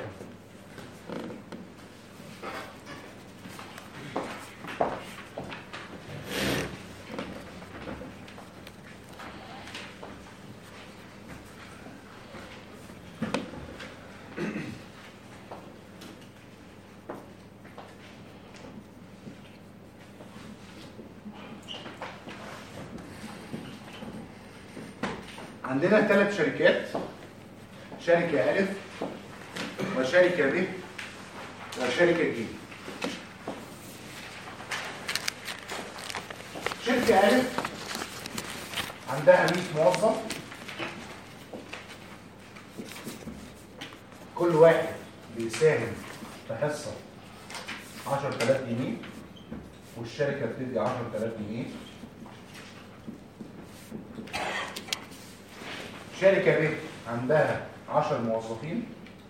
عندنا ثلاث شركات شركة ألف وشركة ب وشركة ج شركة ألف عندها 100 موظف كل واحد بيساهم في حصة 10000 جنيه والشركة بتدي 10000 جنيه شركة ب عندها 10 موظفين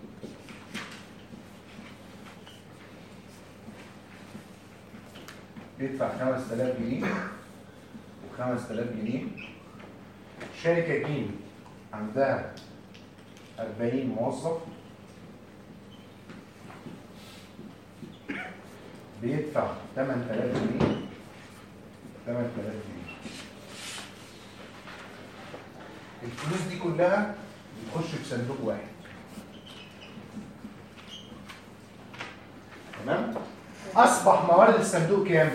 بيدفع 5000 جنيه و5000 جنيه شركة ج عندها 40 موظف بيدفع 8000 جنيه 8000 جنيه الفلوس دي كلها بتخش في صندوق واحد تمام اصبح موارد الصندوق كام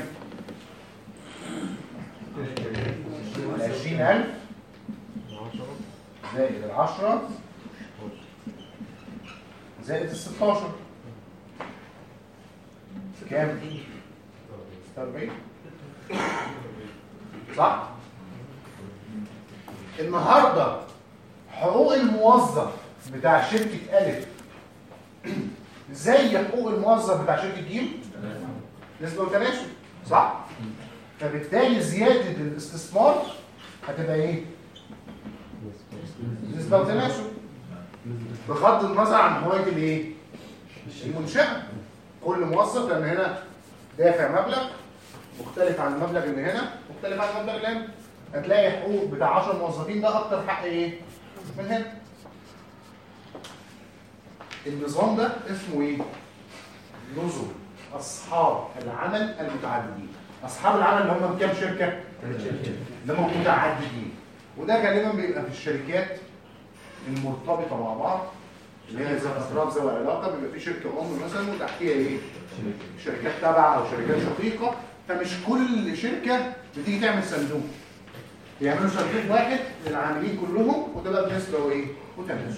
ال 20000 زائد ال 10 زائد ال 16 كام 46 صح النهارده حقوق الموظف بتاع شركة ألف زي حقوق الموظف بتاع شركة ج نسبة وتناسب صح؟ فبالتالي زيادة الاستثمار هتبقى ايه؟ نسبة وتناسب بغض النظر عن هواية الايه؟ المنشأة كل موظف لأن هنا دافع مبلغ مختلف عن المبلغ اللي هنا مختلف عن المبلغ اللي هنا هتلاقي حقوق بتاع 10 موظفين ده اكتر حق ايه من هنا النظام ده اسمه ايه نظم اصحاب العمل المتعددين اصحاب العمل اللي هم كام شركه اللي هم متعددين وده غالبا بيبقى في الشركات المرتبطه مع بعض اللي هي زي اطراف ذوي علاقه بيبقى في شركه ام مثلا وتحتيها ايه شركات تابعه او شركات شقيقه فمش كل شركه بتيجي تعمل صندوق يعملوا صندوق واحد للعاملين كلهم وده بقى بنسبه وايه وتناسب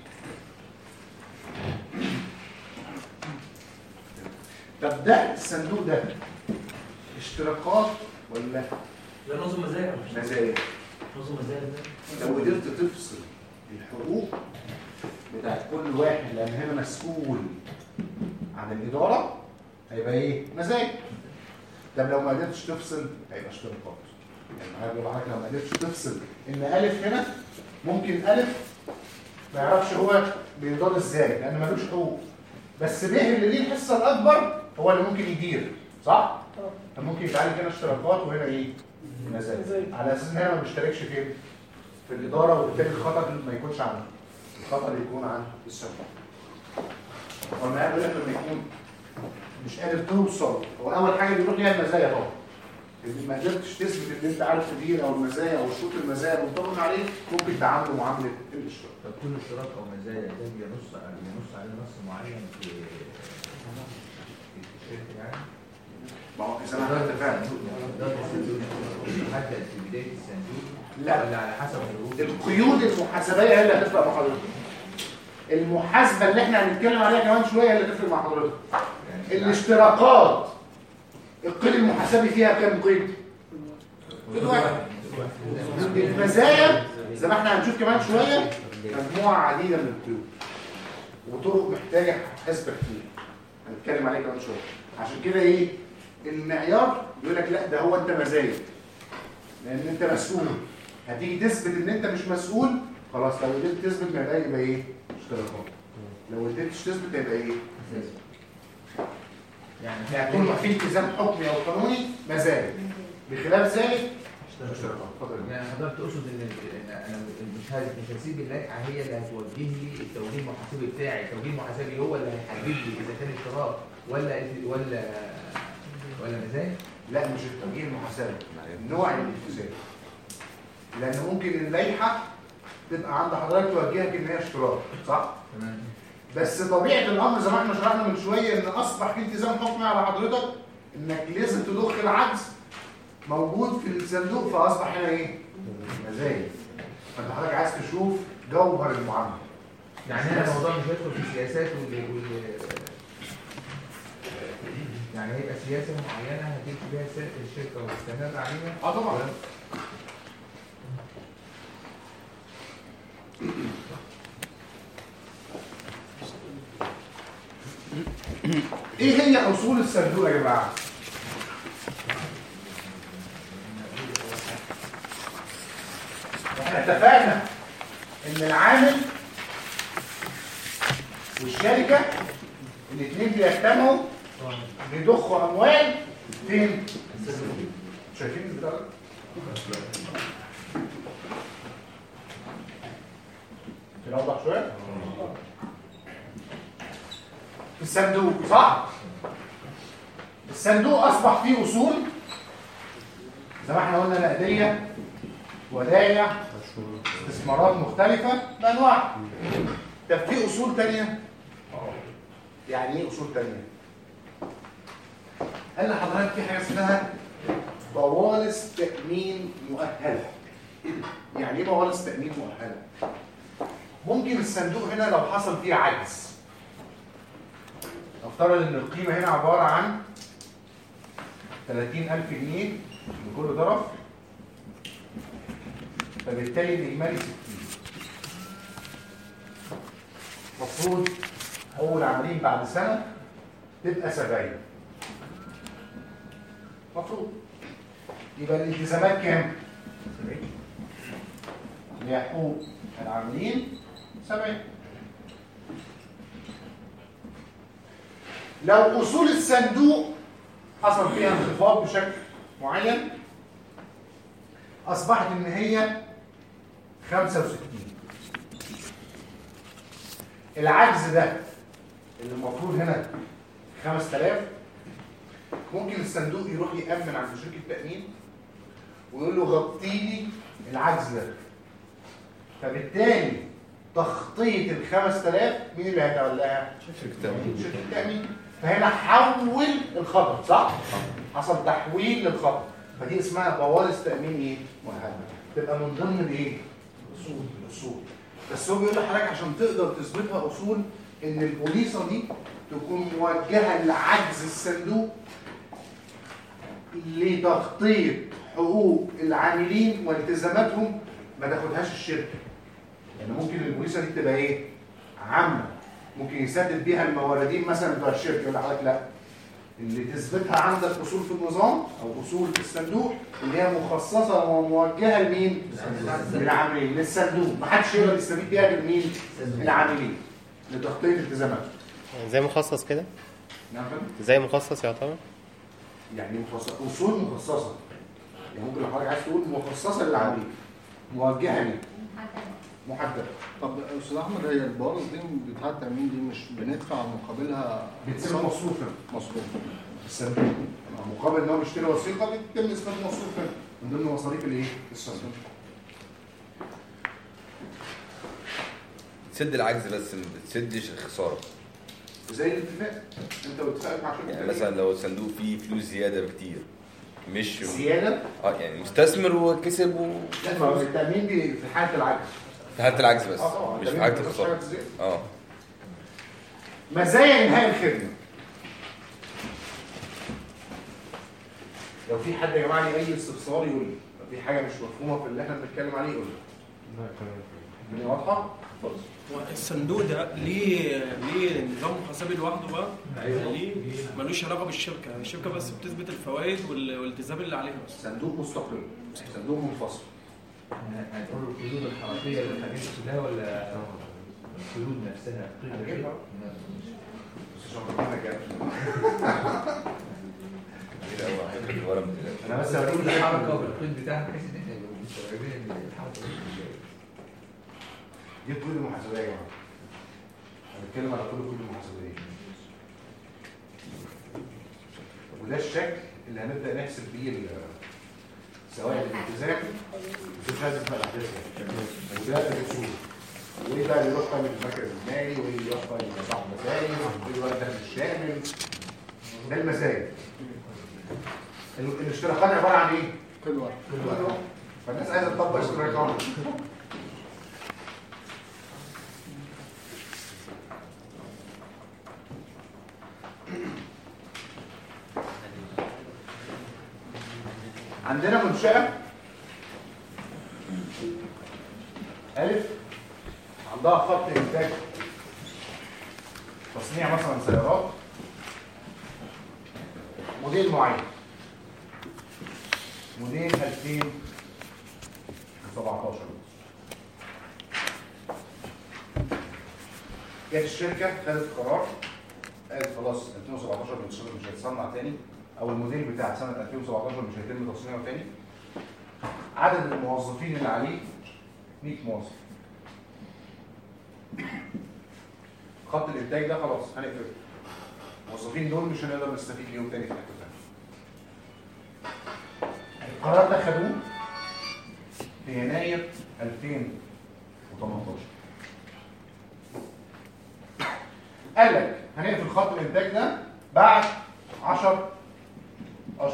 طب ده الصندوق ده اشتراكات ولا ده نظم مزايا مزايا نظم مزايا ده لو قدرت تفصل الحقوق بتاعت كل واحد لان هنا مسؤول عن الاداره هيبقى ايه مزايا طب لو ما قدرتش تفصل هيبقى اشتراكات يعني بيقول لك لو ما قدرتش تفصل ان الف هنا ممكن الف ما يعرفش هو بيضاد ازاي لان ملوش حقوق بس ب اللي ليه الحصه الاكبر هو اللي ممكن يدير صح؟ ممكن يبقى عليه هنا اشتراكات وهنا ايه؟ مزايا على اساس ان هنا ما بيشتركش فين؟ في الاداره وبالتالي الخطر ما يكونش عنده الخطر يكون عند الشركه وما يقول لك لما يكون مش قادر توصل هو اول حاجه بيروح ليها المزايا طبعا اللي ما قدرتش تثبت ان انت عارف تدير او المزايا او شروط المزايا المتفق عليه ممكن تعامله معامله الاشتراك طب كل اشتراك او مزايا ده بينص بينص عليه نص معين في في الشركه يعني ما هو زي ما احنا اتفقنا حتى في بدايه الصندوق لا. ولا على حسب الظروف القيود المحاسبيه هي اللي هتفرق مع حضرتك المحاسبه اللي احنا هنتكلم عليها كمان شويه هي اللي هتفرق مع حضرتك الاشتراكات القيد المحاسبي فيها كام قيد؟ قيد واحد المزايا زي ما احنا هنشوف كمان شويه مجموعه عديده من القيود وطرق محتاجه حسبه كتير هنتكلم عليها كمان شويه عشان كده ايه المعيار يقول لك لا ده هو انت مزايا لان انت مسؤول هتيجي تثبت ان انت مش مسؤول خلاص لو قدرت تثبت ما يبقى يبقى ايه اشتراكات لو قدرتش تثبت يبقى ايه يعني طول ما في التزام حكمي او قانوني مزايا بخلاف ذلك اشتراكات اتفضل يعني حضرتك تقصد ان إن انا مش هز- مش هسيب اللائحه هي اللي هتوجه لي التوجيه المحاسبي بتاعي التوجيه المحاسبي هو اللي هيحدد لي اذا كان اشتراك ولا ولا ولا مزايا لا مش التوجيه المحاسبي نوع الالتزام لان ممكن اللائحه تبقى عند حضرتك توجهك ان هي اشتراك صح تمام بس طبيعه الامر زي ما احنا شرحنا من شويه ان اصبح في التزام حكمي على حضرتك انك لازم تضخ العجز موجود في الصندوق فاصبح هنا ايه مزايا فانت حضرتك عايز تشوف جوهر المعامله يعني هنا الموضوع مش هيدخل في سياسات وال وال يعني هيبقى سياسه معينه هتمشي بيها الس- الشركه وتستمر عليها اه طبعا ايه هي اصول الصندوق يا جماعه احنا اتفقنا ان العامل والشركه الاثنين بيجتمعوا بيضخوا اموال فين شايفين البتاع ده؟ كده اوضح شويه في الصندوق صح الصندوق اصبح فيه اصول زي ما احنا قلنا نقديه ودايع استثمارات مختلفه بانواع طب في اصول تانية يعني ايه اصول تانية قال لحضرتك في حاجه اسمها بوالص تامين مؤهله إيه ده؟ يعني ايه بوالص تامين مؤهله ممكن الصندوق هنا لو حصل فيه عجز نفترض ان القيمه هنا عباره عن 30000 جنيه لكل طرف فبالتالي الاجمالي 60 المفروض حقوق العاملين بعد سنه تبقى 70 مفروض يبقى الالتزامات كام؟ 70 اللي هي حقوق العاملين 70 لو اصول الصندوق حصل فيها انخفاض بشكل معين اصبحت ان هي 65 العجز ده اللي المفروض هنا 5000 ممكن الصندوق يروح يأمن عند شركة تأمين ويقول له غطي لي العجز ده فبالتالي تخطيط ال 5000 مين اللي هيتولاها؟ شركة تأمين. شركة تأمين فهنا حول الخطر صح؟ حصل تحويل للخطر فدي اسمها بوالص تأمين ايه؟ مؤهلة تبقى من ضمن الايه؟ الاصول الاصول بس هو بيقول لحضرتك عشان تقدر تثبتها اصول ان البوليصه دي تكون موجهه لعجز الصندوق لتخطيط حقوق العاملين والتزاماتهم ما تاخدهاش الشركه يعني ممكن البوليصه دي تبقى ايه عامه ممكن يسدد بيها الموردين مثلا بتوع الشركه يقول لحضرتك لا اللي تثبتها عندك اصول في النظام او اصول في الصندوق اللي هي مخصصه وموجهه لمين؟ للعاملين للصندوق ما حدش يقدر يستفيد بيها غير مين؟ العاملين لتغطيه التزاماتهم زي مخصص كده نعم فندم؟ زي مخصص يعتبر يعني مخصص اصول مخصصه يعني ممكن لو حضرتك عايز تقول مخصصه للعاملين موجهه ليه محدده طب استاذ احمد هي البوارز دي بتاعت التامين دي مش بندفع مقابلها بتسمى مصروفا مصروف الصندوق مقابل ان هو بيشتري وثيقه بيتم اثبات مصروفا من ضمن مصاريف الايه؟ الصندوق تسد العجز بس ما بتسدش الخساره زي الاتفاق انت واتفاقك مع شركه يعني مثلا لو الصندوق فيه فلوس زياده بكتير مش زياده؟ اه يعني مستثمر وكسب و لا ما هو التامين دي في حاله العجز في حاله العجز بس اه طبعا مش في التأمين حاله ما بيبقاش الخساره حاجة زيادة. اه مزايا انهاء الخدمه لو في حد يا جماعه ليه اي استفسار يقول لي لو في حاجه مش مفهومه في اللي احنا بنتكلم عليه يقول لي الدنيا واضحه؟ اتفضل هو الصندوق ده ليه ليه نظام محاسبي لوحده بقى؟ أيوة. ليه ملوش علاقه بالشركه، الشركه بس بتثبت الفوائد وال- والالتزام اللي عليها بس. صندوق مستقل صندوق منفصل هتقول القيود الحركيه للحاجات دي كلها ولا القيود نفسها هنجيبها. بس عشان ربنا جاب. انا بس هقول لك الحركه والقيود بتاعها بحيث ان احنا نبقى مستوعبين ان الحركه دي ازاي دي قيود المحاسبيه يا جماعه هنتكلم على كل قيود المحاسبيه وده الشكل اللي هنبدا نحسب بيه ال- سواء الالتزام مش لازم بقى الاحداث وده الاصول وايه بقى اللي يروح قائمه المركز المالي وايه اللي يروح قائمه صاحب مسائل وايه اللي يروح الدخل الشامل ده المزايا ال- الاشتراكات عباره عن ايه؟ كل واحد كل واحد فالناس عايزه تطبق اشتراكات عندنا منشأة ألف عندها خط إنتاج تصنيع مثلا سيارات موديل معين موديل 2017 جت الشركة خدت قرار قالت خلاص 2017 مش مش هيتصنع تاني او الموديل بتاع سنة 2017 مش هيتم تصنيعه تاني عدد الموظفين اللي عليه 100 موظف خط الانتاج ده خلاص هنقفله الموظفين دول مش هنقدر نستفيد بيهم تاني في حته تانيه القرار ده خدوه في يناير 2018 قال لك هنقفل خط الانتاج ده بعد 10 اشهر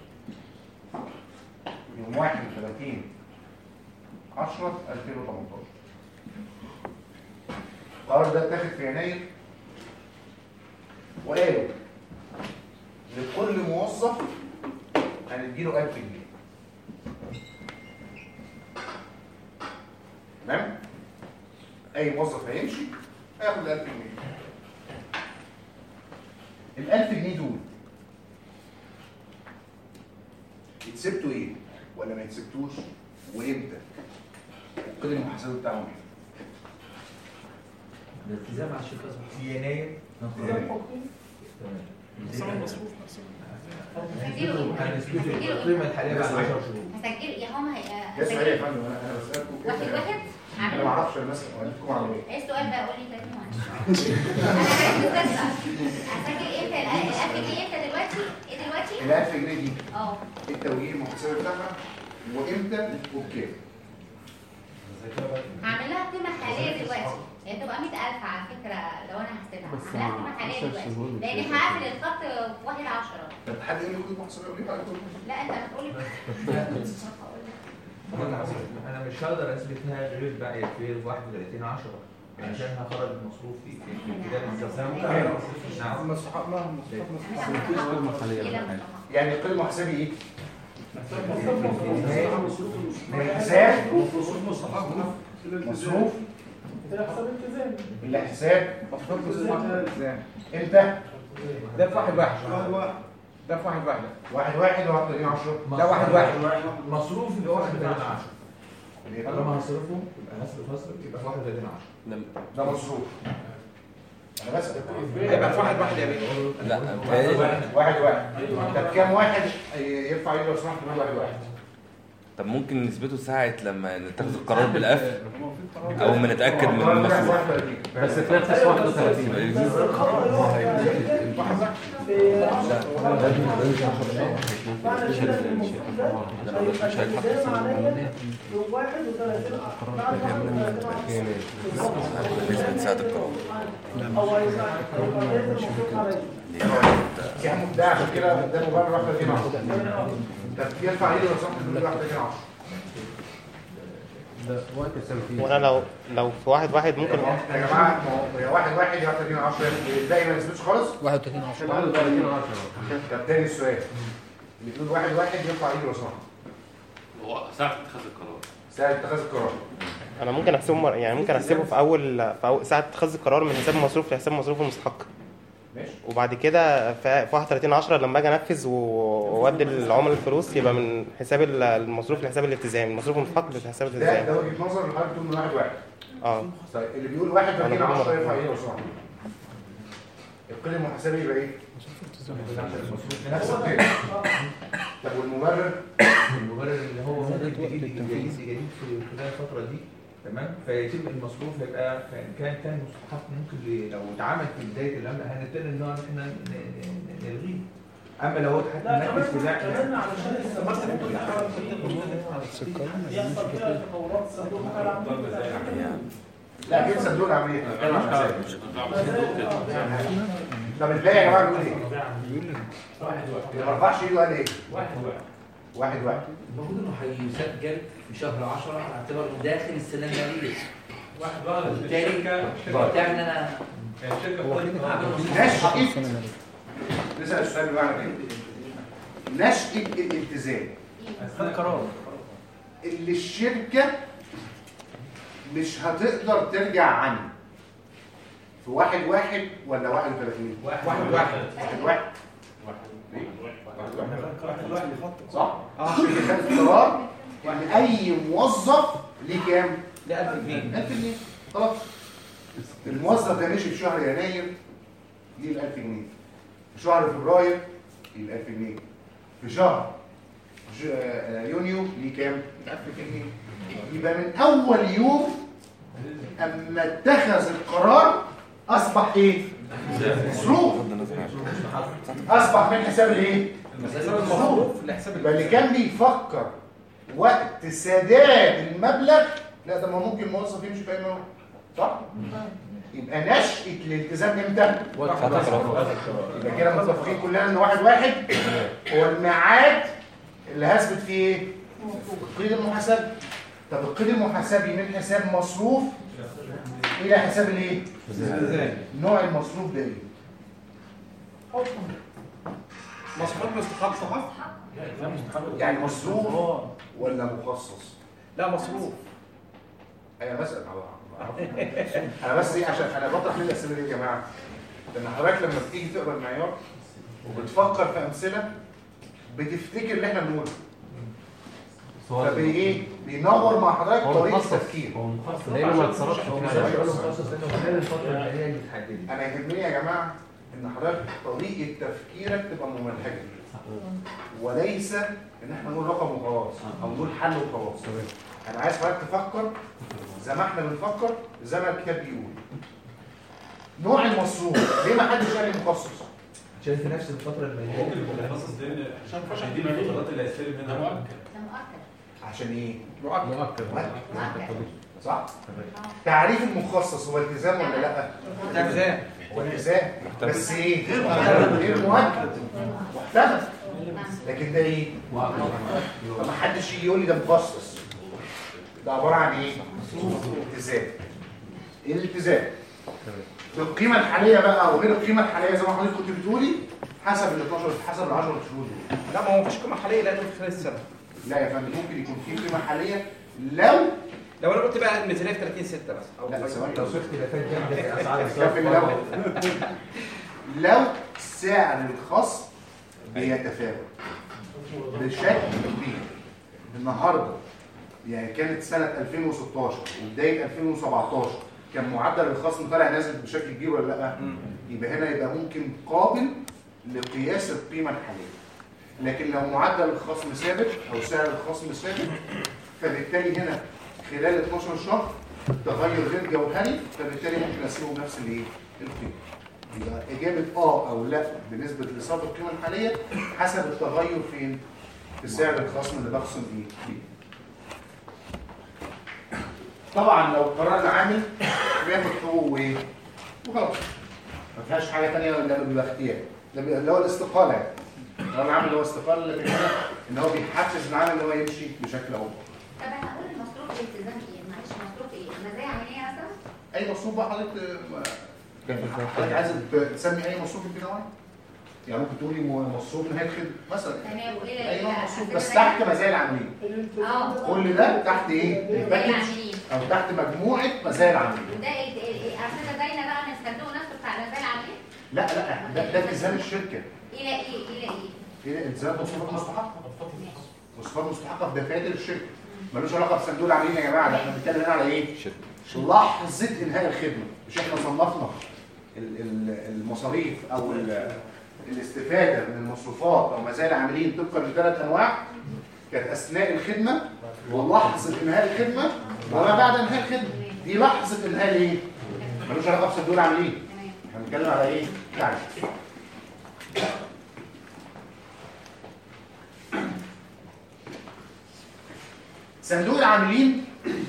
يوم 31 10 2018 القرار ده اتاخد في يناير وقالوا لكل موظف هنديله 1000 جنيه تمام اي موظف هيمشي هياخد ال 1000 جنيه ال 1000 جنيه دول يتسبتوا ايه ولا ما يتسبتوش وامتى القيد المحاسبي بتاعهم ايه الالتزام على الشركه في يناير التزام حكمي نظام المصروف هنثبت القيمه الحاليه بعد 10 شهور هسجل يا هم ده سؤال يا فندم انا انا بسالكم واحد واحد انا ما اعرفش انا مثلا اديكم معلومات ايه السؤال بقى قول لي تاني معلش انا عايز اسجل امتى الألف جنيه امتى دلوقتي ايه دلوقتي ال 1000 جنيه دي اه ايه التوجيه المحاسبي بتاعها وامتى وبكام هعمل لها قيمه حاليه دلوقتي هي تبقى 100000 على فكره لو انا هحسبها هعمل لها قيمه حاليه دلوقتي لان هقفل الخط في 1 10 طب حد يقول لي قيد محاسبي ولا ايه لا انت بتقولي انا أنا مش هقدر اثبتها غير بقى في 31 10 عشان هخرج المصروف في في في كتاب الزكاه نعم يعني القيد المحاسبي ايه الحساب مصروف ده حساب التزام الاحساب مصروف الالتزام امتى ده في واحد واحد واحد واحد ده في واحد واحد واحد واحد وواحد تاني 10 ده واحد واحد مصروف اللي هو 31 10 ليه؟ طالما هصرفه يبقى هصرف هصرف يبقى في 31 10 ده مصروف انا بسأل هيبقى في واحد واحد يا بيه لا واحد واحد طب كام واحد يرفع ايده لو سمحت يقول واحد واحد طب ممكن نثبته ساعة لما نتخذ القرار بالقفل أو ما نتأكد من القرار بتاعك المصروف 31. بس تنفس 31 يبقى يجوز. معنى كده ان المفروض ده هيبقى الالتزام عليا يوم 31 بعد 31 نسبة ساعة القرار او هيبقى هيبقى لازم مفروض عليا يا عم ده عشان كده ده مبرر واحد 30 10 طب يرفع ايده لو سمحت يقول واحد 30 10 ده وقت السنتين وانا لو لو في واحد واحد ممكن يا جماعه ما هو يا واحد واحد يا 30 10 الباقي ما يثبتش خالص 31 10 31 10 طب تاني السؤال اللي بيقول واحد واحد يرفع ايده لو سمحت هو ساعة اتخاذ القرار ساعة اتخاذ القرار انا ممكن احسبه مر... يعني ممكن احسبه في اول في أول ساعه اتخاذ القرار من حساب المصروف لحساب المصروف المستحق ماشي وبعد كده في في 31 10 لما اجي انفذ و- واودي العملاء الفلوس يبقى من حساب ال- المصروف لحساب الالتزام المصروف المستحق لحساب ده الالتزام ده وجهه نظر اللي حضرتك بتقول من واحد واحد اه طيب اللي بيقول واحد 30 أنا بقول 10 مرة. يرفع ايده لو سمحت القيم المحاسبي يبقى ايه؟ نفس القيم طب والمبرر المبرر اللي هو ممكن تجيب جديد جديد في خلال الفترة دي تمام فيتم المصروف يبقى كان كان كان مستحق ممكن ل- لو اتعمل في بداية الأمر هنضطر إن هو احنا ن- ن- نلغيه أما لو حتى لا نركز في كمان كمان ده علشان السماسة كل حاجة يحصل فيها تطورات صندوق العملية لا كده صندوق العمليات بنتكلم عن حساب. طب الباقي يا جماعه بيقول ايه؟ اللي ما رفعش ايده قال ايه؟ واحد واحد واحد واحد المفروض انه هيسجل في شهر 10 على اعتبار انه داخل السنه الماليه واحد واحد وبالتالي الشركة بتاعي ان انا الشركة هو بتطلب كده عمل نشأة نسأل السؤال بمعنى ايه؟ نشأة الالتزام قرار اللي الشركة مش هتقدر ترجع عنه في واحد واحد ولا واحد وثلاثين؟ واحد واحد واحد. واحد واحد واحد واحد صح؟ الشركة خدت قرار ان اي موظف ليه كام؟ ده 1000 جنيه 1000 جنيه خلاص الموظف ده مشي في شهر يناير ليه ال 1000 جنيه في شهر فبراير ليه ال 1000 جنيه في شهر ج- آه، يونيو ليه كام؟ 1000 جنيه يبقى من اول يوم اما اتخذ القرار اصبح ايه؟ مصروف اصبح من حساب الايه؟ المصروف لحساب يبقى اللي كان بيفكر وقت سداد المبلغ لا ده ما ممكن موظف يمشي في اي موقف صح؟ يبقى نشأة الالتزام امتى؟ يبقى كده متفقين كلنا ان واحد واحد هو الميعاد اللي هثبت فيه ايه؟ القيد المحاسبي طب القيد المحاسبي من حساب مصروف الى حساب الايه؟ نوع المصروف ده ايه؟ مصروف مستحق صحف يعني مصروف ولا مخصص؟ لا مصروف انا بسال انا بس ايه عشان انا بطرح ليه الاسئله دي يا جماعه لان حضرتك لما بتيجي تقرا المعيار وبتفكر في امثله بتفتكر اللي احنا بنقوله فبي ايه بينور مع حضرتك هو طريقه مخصص. التفكير هو مخصص. لأنه ما اتصرفش هو ما سؤال يعرفش. مخصص لأنه خلال الفترة المالية اللي اتحددت انا يهمني يا جماعه ان حضرتك طريقه تفكيرك تبقى ممنهجه وليس ان احنا نقول رقم وخلاص او نقول حل وخلاص انا عايز حضرتك تفكر زي ما احنا بنفكر زي ما الكتاب بيقول نوع المصروف ليه ما حدش قال لي مخصص عشان في نفس الفترة المالية ممكن يكون مخصص لان عشان دي الفترات اللي هيستلم منها مؤكد ده مؤكد عشان ايه مؤكد مؤكد صح تعريف المخصص هو التزام ولا لا التزام. هو التزام بس ايه غير مؤكد محتمل لكن ده ايه ما حدش يجي يقول لي ده مخصص ده عباره عن ايه التزام ايه الالتزام في القيمه الحاليه بقى او غير القيمه الحاليه زي ما حضرتك كنت بتقولي حسب ال 12 حسب ال 10 شهور دول لا ما هو مفيش قيمه حاليه لانه في خلال السنه لا يا فندم ممكن يكون في قيمه حاليه لو لو انا قلت بقى الميزانيه في 30 6 مثلا او لا ثواني لو في اختلافات جامدة في أسعار كمل الصرف الأول. لو سعر الخصم بيتفاوت بشكل كبير النهارده يعني كانت سنه 2016 وبدايه 2017 كان معدل الخصم طالع نازل بشكل كبير ولا لا؟ يبقى هنا يبقى ممكن قابل لقياس القيمه الحاليه لكن لو معدل الخصم ثابت او سعر الخصم ثابت فبالتالي هنا خلال 12 شهر تغير غير جوهري فبالتالي ممكن اسيبه بنفس الايه؟ القيمه يبقى اجابه اه او لا بالنسبه لاصابه القيمه الحاليه حسب التغير فين؟ في سعر الخصم اللي بخصم ايه؟ فيه. طبعا لو قرار العامل بياخد حقوقه ايه؟ وخلاص ما فيهاش حاجه ثانيه الا بيبقى اختيار ده بيبقى اللي هو الاستقاله يعني قرار العامل اللي هو استقاله لكن هنا ان هو بيحفز العامل ان هو يمشي بشكل افضل طب انا هقول المصروف الالتزام ايه؟ معلش مصروف ايه؟ مزايا عمليه مثلا؟ اي مصروف بقى حضرتك حضرتك عايز تسمي اي مصروف انت نوعي؟ يعني ممكن تقولي م- مصروف نهايه خدمه مثلا تمام وايه اي إيه نوع بقى؟ مصروف أساس بس المزايا؟ تحت مزايا العاملين اه كل ده تحت ايه؟ مزايا الباكج العاملين او تحت مجموعه مزايا العاملين وده ال- ال- ال- اصل ده باينه بقى من الصندوق نفسه بتاع مزايا العاملين لا لا ده ده التزام الشركه الى ايه؟ الى ايه؟ ايه التزام مصروفات مستحقه مصروفات مستحقه في دفاتر الشركه ملوش علاقه بصندوق العاملين يا جماعه ده احنا بنتكلم هنا على ايه؟ لحظه انهاء الخدمه مش احنا صنفنا ال- ال- المصاريف او ال- الاستفاده من المصروفات او مزايا العاملين طبقا لثلاث انواع كانت اثناء الخدمه ولحظه انهاء الخدمه وما بعد انهاء الخدمه دي لحظه انهاء الايه؟ ملوش علاقه بصندوق العاملين احنا بنتكلم على ايه؟ يعني صندوق العاملين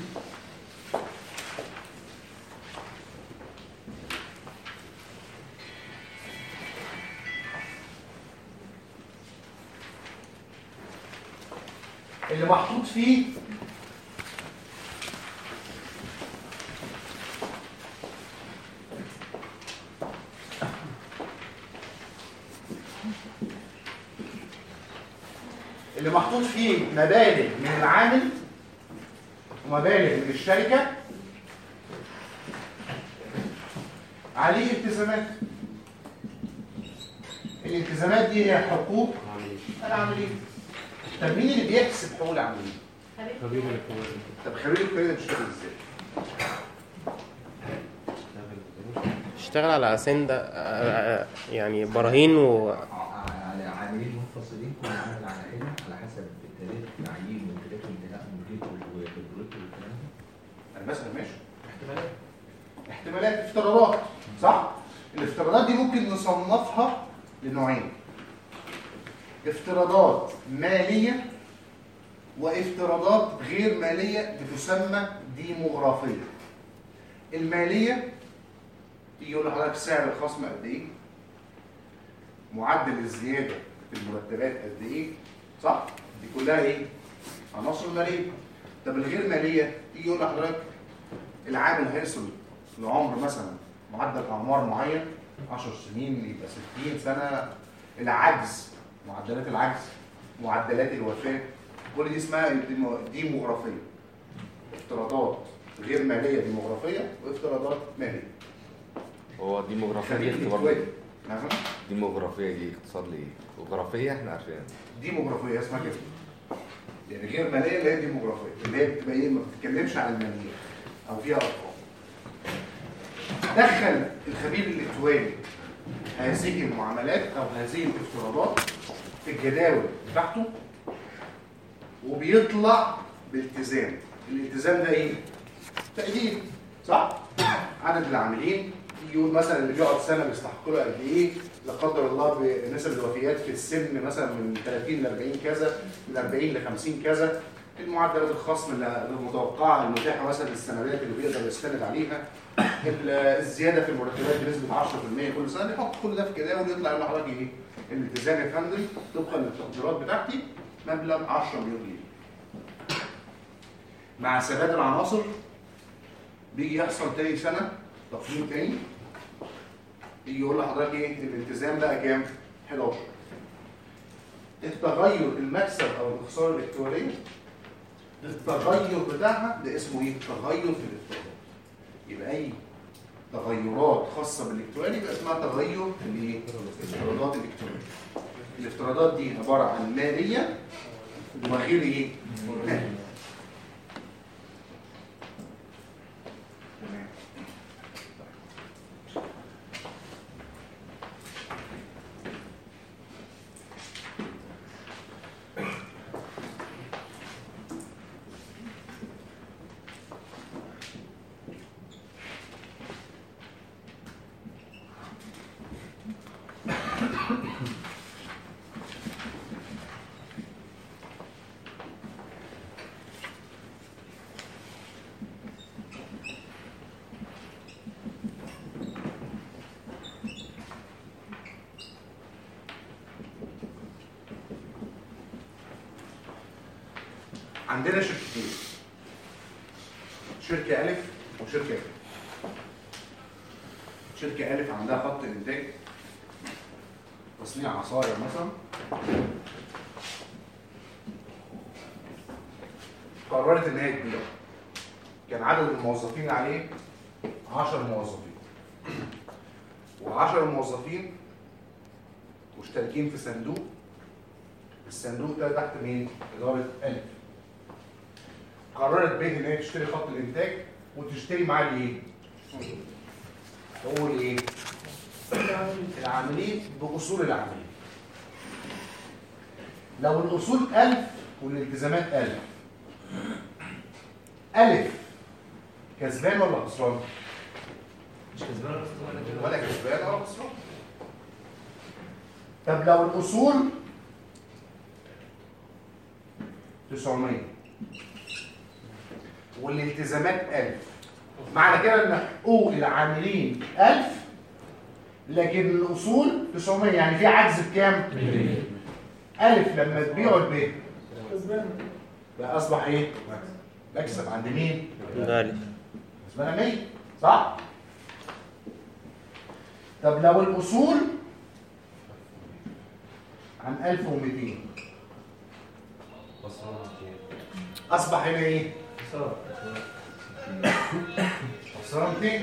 اللي محطوط فيه اللي محطوط فيه مبالغ من العامل ومبالغ من الشركة عليه التزامات الالتزامات دي هي حقوق العاملين طب مين اللي بيحسب حقوق العاملين؟ خبير الكوارث طب خبير الكوارث بيشتغل ازاي؟ اشتغل على اساس ده آه، آه، يعني براهين و على عاملين منفصلين كل عامل على حده على حسب تاريخ تعيين وتاريخ انتهاء مدته وخبرته والكلام ده انا بسأل ماشي احتمالات احتمالات افتراضات صح؟ الافتراضات دي ممكن نصنفها لنوعين افتراضات مالية وافتراضات غير مالية بتسمى ديموغرافية المالية تيجي يقول لحضرتك سعر الخصم قد ايه معدل الزيادة في المرتبات قد ايه صح؟ دي كلها ايه؟ عناصر مالية طب الغير مالية تيجي يقول لحضرتك العامل هيصل لعمر مثلا معدل اعمار معين 10 سنين يبقى 60 سنه العجز معدلات العجز معدلات الوفاه كل دي اسمها ديمو- ديموغرافيه افتراضات غير ماليه ديموغرافيه وافتراضات ماليه هو الديموغرافيا دي خليك اختبار تتوالي. نعم الديموغرافيا دي اختصار لايه؟ جغرافيا احنا عارفينها ديموغرافيه اسمها كده يعني غير ماليه اللي هي ديموغرافيه اللي هي بتبقى ايه ما بتتكلمش عن الماليات او فيها ارقام دخل الخبير الالكتروني هذه المعاملات او هذه الافتراضات في الجداول بتاعته وبيطلع بالتزام الالتزام ده ايه تقدير صح عدد العاملين يقول مثلا اللي بيقعد سنه بيستحق له قد ايه لا قدر الله بنسب الوفيات في السن مثلا من 30 ل 40 كذا من 40 ل 50 كذا المعدلات الخصم اللي المتوقعه المتاحه مثلا للسندات اللي بيقدر يستند عليها ال- الزياده في المرتبات بنسبه 10% كل سنه بيحط كل ده في كده ويطلع يقول لحضرتك ايه الالتزام يا فندم طبقا للتقديرات بتاعتي مبلغ 10 مليون جنيه مع سداد العناصر بيجي يحصل تاني سنه تقييم تاني يجي يقول لحضرتك ايه الالتزام بقى كام 11 التغير المكسب او الخساره الالكترونيه التغير بتاعها ده اسمه ايه تغير في الافتراضات يبقى اي تغيرات خاصه بالالكترونات يبقى اسمها تغير الايه الافتراضات الالكترونيه الافتراضات دي عباره عن ماليه وغير ايه ماليه تمام. عندنا شركتين شركة ألف وشركة ب شركة ألف عندها خط إنتاج تصنيع عصاير مثلا قررت إن هي تبيع كان عدد الموظفين اللي عليه 10 موظفين و10 موظفين مشتركين في صندوق الصندوق ده تحت مين؟ إدارة ألف قررت بيه ان هي تشتري خط الانتاج وتشتري معاه الايه؟ تقول ايه؟ العاملين باصول العاملين. لو الاصول 1000 والالتزامات 1000 ألف كسبان ولا خسران؟ مش كسبان ولا خسران ولا كسبان ولا خسران. طب لو الاصول 900 والالتزامات 1000 معنى كده ان حقوق العاملين 1000 لكن الاصول 900 يعني في عجز بكام؟ 1000 لما تبيعوا البيت كسبان بقى اصبح ايه؟ مكسب عند مين؟ غالي كسبانه 100 صح؟ طب لو الاصول عن 1200 اصبح هنا ايه؟ خسران 200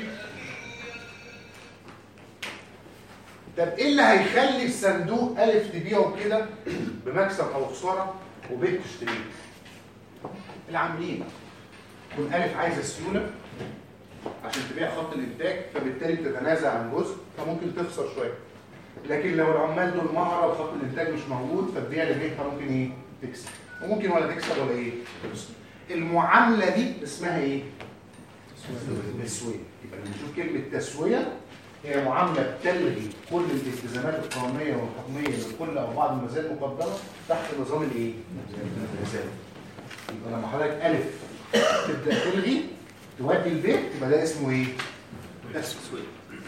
طب ايه اللي هيخلي الصندوق الف تبيعه كده بمكسب او خساره وبيت تشتريه العاملين يكون الف عايزه سيوله عشان تبيع خط الانتاج فبالتالي بتتنازع عن جزء فممكن تخسر شويه لكن لو العمال دول مهره وخط الانتاج مش موجود فتبيع لبيتها ممكن ايه تكسب وممكن ولا تكسب ولا ايه تخسر المعامله دي اسمها ايه تسويه يبقى لما نشوف كلمه تسويه هي معامله بتلغي كل الالتزامات القانونيه والحكميه لكل او بعض المزايا المقدمه تحت نظام الايه المزايا يبقى لما حضرتك الف تبدا تلغي تودي البيت يبقى ده اسمه ايه تسويه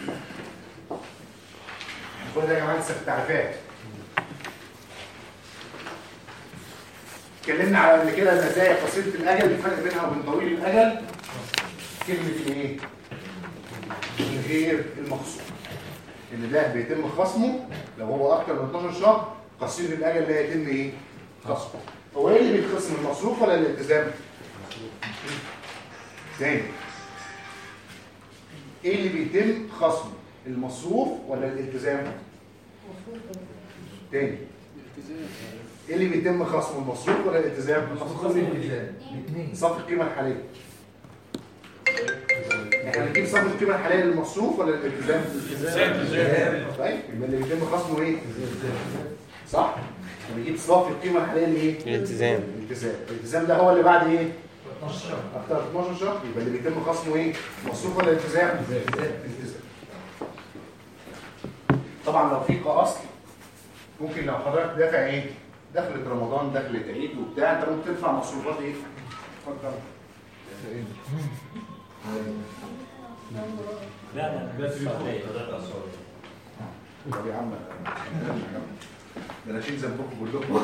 كل ده يا جماعه لسه في التعريفات اتكلمنا على قبل كده المزايا قصيره الاجل الفرق بينها وبين طويل الاجل كلمه الايه غير المخصوم ان ده بيتم خصمه لو هو اكتر من 12 شهر قصير الاجل ده يتم ايه خصمه هو ايه اللي بيتخصم المصروف ولا الالتزام تاني ايه اللي بيتم خصمه المصروف ولا الالتزام تاني ايه اللي بيتم خصمه المصروف ولا الالتزام الالتزام الاثنين صف القيمه الحاليه احنا بنجيب صف القيمه الحاليه للمصروف ولا للالتزام الالتزام. طيب يبقى اللي بيتم خصمه ايه صح بنجيب صف القيمه الحاليه لايه الالتزام. الالتزام الالتزام ده هو اللي بعد ايه اكتر من 12 شهر يبقى اللي بيتم خصمه ايه مصروف ولا التزام التزام طبعا لو في اصل ممكن لو حضرتك دافع ايه دخلة رمضان دخلة عيد وبتاع انت ممكن تدفع مصروفات ايه اتفضل لا لا بس طب يا عم ده انا اشيل ذنبكم كلكم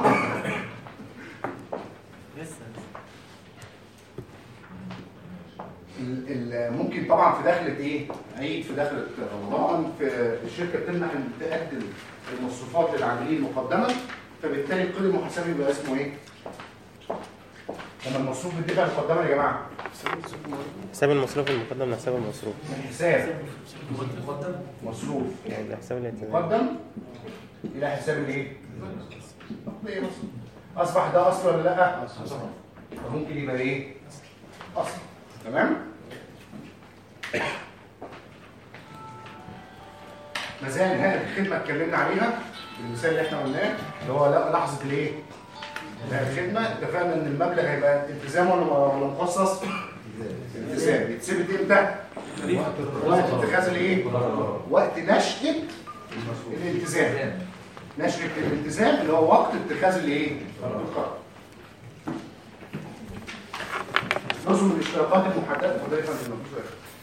ال- ال- ممكن طبعا في دخلة ايه عيد في دخلة رمضان في الشركة بتمنع ان تقدم المصروفات للعاملين مقدما فبالتالي القيد المحاسبي بيبقى اسمه ايه لما المصروف بيدفع مقدما يا جماعة حساب المصروف المقدم من حساب المصروف حساب مصروف يعني حساب الالتزام مقدم الى حساب الايه؟ إيه بص؟ اصبح ده اصل ولا لا؟ فممكن يبقى ايه؟ اصل تمام؟ مزايا نهايه الخدمه اتكلمنا عليها المثال اللي احنا قلناه اللي هو لا- لحظه الايه؟ نهاية الخدمه اتفقنا ان المبلغ هيبقى التزام ولا ولا مخصص؟ التزام يتثبت امتى؟ وقت اتخاذ الايه؟ وقت نشأة الالتزام نشأة الالتزام اللي هو وقت اتخاذ الايه؟ القرار نظم الاشتراكات المحددة وده يفهم المفروض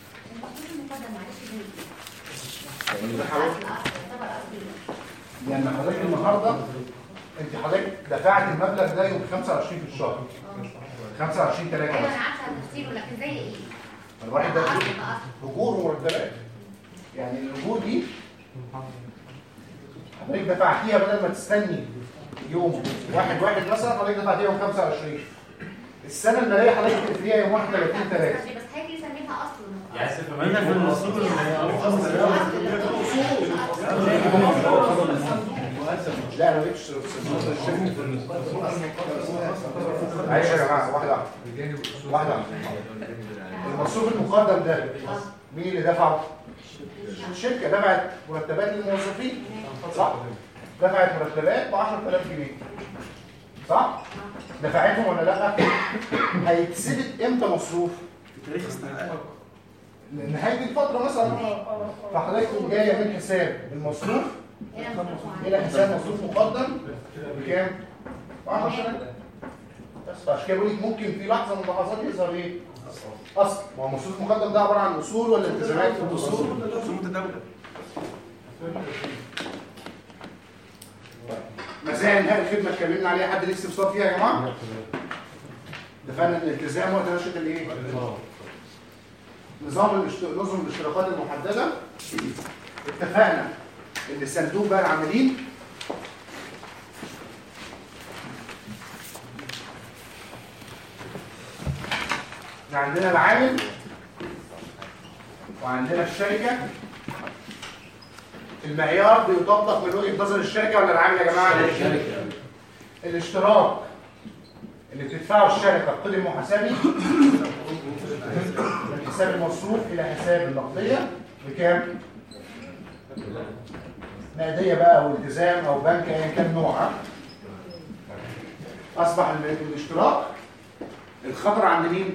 يعني حضرتك النهارده انت حضرتك دفعت المبلغ ده يوم 25 في الشهر 25 3 ايوه انا مثلا عارفه تفسيره لكن زي ايه؟ الواحد ده أصل بأصل. اجور ومرتبات يعني الاجور دي حضرتك دفعتيها بدل ما تستني يوم واحد واحد مثلا حضرتك دفعتيها يوم 25 السنه الماليه حضرتك تقفليها يوم 31 3 بس هيجي يسميها اصل يعني استفهمنا في المصروف لا انا ما جبتش معلش يا جماعه واحده واحده واحده واحده المصروف المقدم ده مين اللي دفعه؟ الشركه دفعت مرتبات للموظفين صح؟ دفعت مرتبات ب 10000 جنيه صح؟ دفعتهم ولا لا؟ هيتثبت امتى مصروف؟ في تاريخ استحقاق نهايه الفتره مثلا فحضرتك تقوم جايه من حساب المصروف الى حساب مصروف مقدم بكام؟ ب 10000 بس عشان كده بقول لك ممكن في لحظه من اللحظات يظهر ايه؟ اصل ما هو مصروف مقدم ده عباره عن اصول ولا التزامات في الاصول؟ اصول متداوله مزايا انهاء الخدمه اتكلمنا عليها حد ليه استفسار فيها يا جماعه؟ دفعنا الالتزام وتنشط الايه؟ نظام الاشت... نظم الاشتراكات المحدده اتفقنا ان صندوق بقى العاملين احنا عندنا العامل وعندنا الشركه المعيار بيطبق من وجهه نظر الشركه ولا العامل يا جماعه؟ الشركة. الاشتراك اللي بتدفعه الشركه القيد المحاسبي من حساب المصروف الى حساب النقديه بكام؟ نقديه بقى او التزام او بنك ايا كان نوعها اصبح ال- الاشتراك الخطر عند مين؟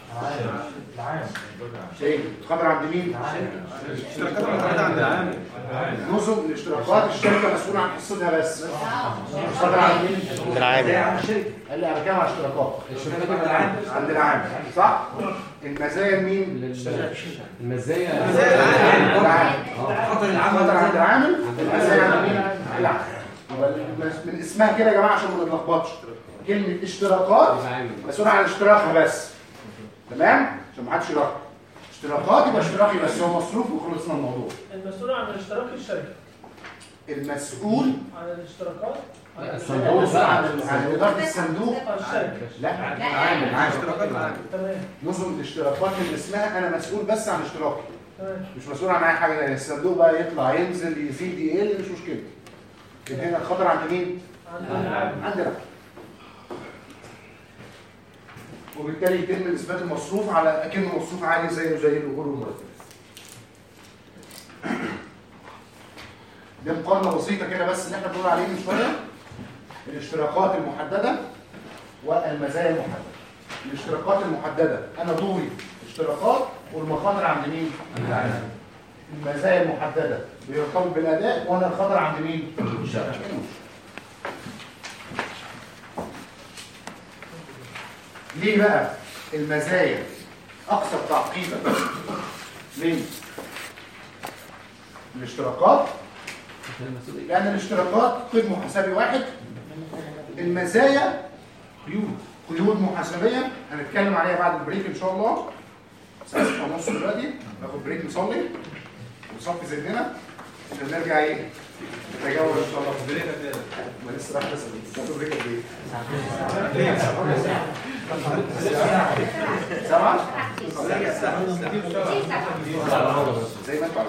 ايه الخطر عند مين؟ الاشتراكات الموجودة عند العامل. نظم الاشتراكات الشركه مسؤوله عن حصتها بس الخطر عند مين؟ عند العامل. قال لي انا بتكلم على اشتراكات الاشتراكات عند العامل. عند العامل صح؟ المزايا لمين؟ المزايا العامل خطر العامل. خطر عند العامل المزايا عند مين؟ العامل يبقى من اسمها كده يا جماعه عشان ما نتلخبطش كلمه اشتراكات مسؤول عن اشتراكها بس تمام؟ عشان ما حدش يراقب اشتراكات يبقى اشتراكي بس هو مصروف وخلصنا الموضوع المسؤول عن اشتراك الشركه المسؤول عن الاشتراكات عن الصندوق الاشتراك. عن عن اداره الصندوق الشركه لا عامل عامل تمام نظم الاشتراكات اللي اسمها انا مسؤول بس عن اشتراكي تمام مش مسؤول عن اي حاجه تانية الصندوق بقى يطلع ينزل يزيد يقل مش مشكله يبقى هنا الخطر عند مين؟ عند العامل. عند العامل وبالتالي يتم اثبات المصروف على اكنه مصروف عادي زيه زي الاجور والمرتبات دي مقارنه بسيطه كده بس اللي احنا بنقول عليه من شويه الاشتراكات المحدده والمزايا المحدده الاشتراكات المحدده انا دوري اشتراكات والمخاطر عند مين؟ عند العامل المزايا المحدده بيرتبط بالاداء وانا الخطر عند مين؟ الشركه ليه بقى المزايا اكثر تعقيدا من الاشتراكات لان الاشتراكات قيد محاسبي واحد المزايا قيود قيود محاسبيه هنتكلم عليها بعد البريك ان شاء الله ساعه ونص دلوقتي ناخد بريك نصلي ونصفي ذهننا عشان نرجع ايه نتجاوز ان شاء الله في بريك ما لسه راح بس تاخد بريك قد ايه؟ سبعة؟ زي ما انتوا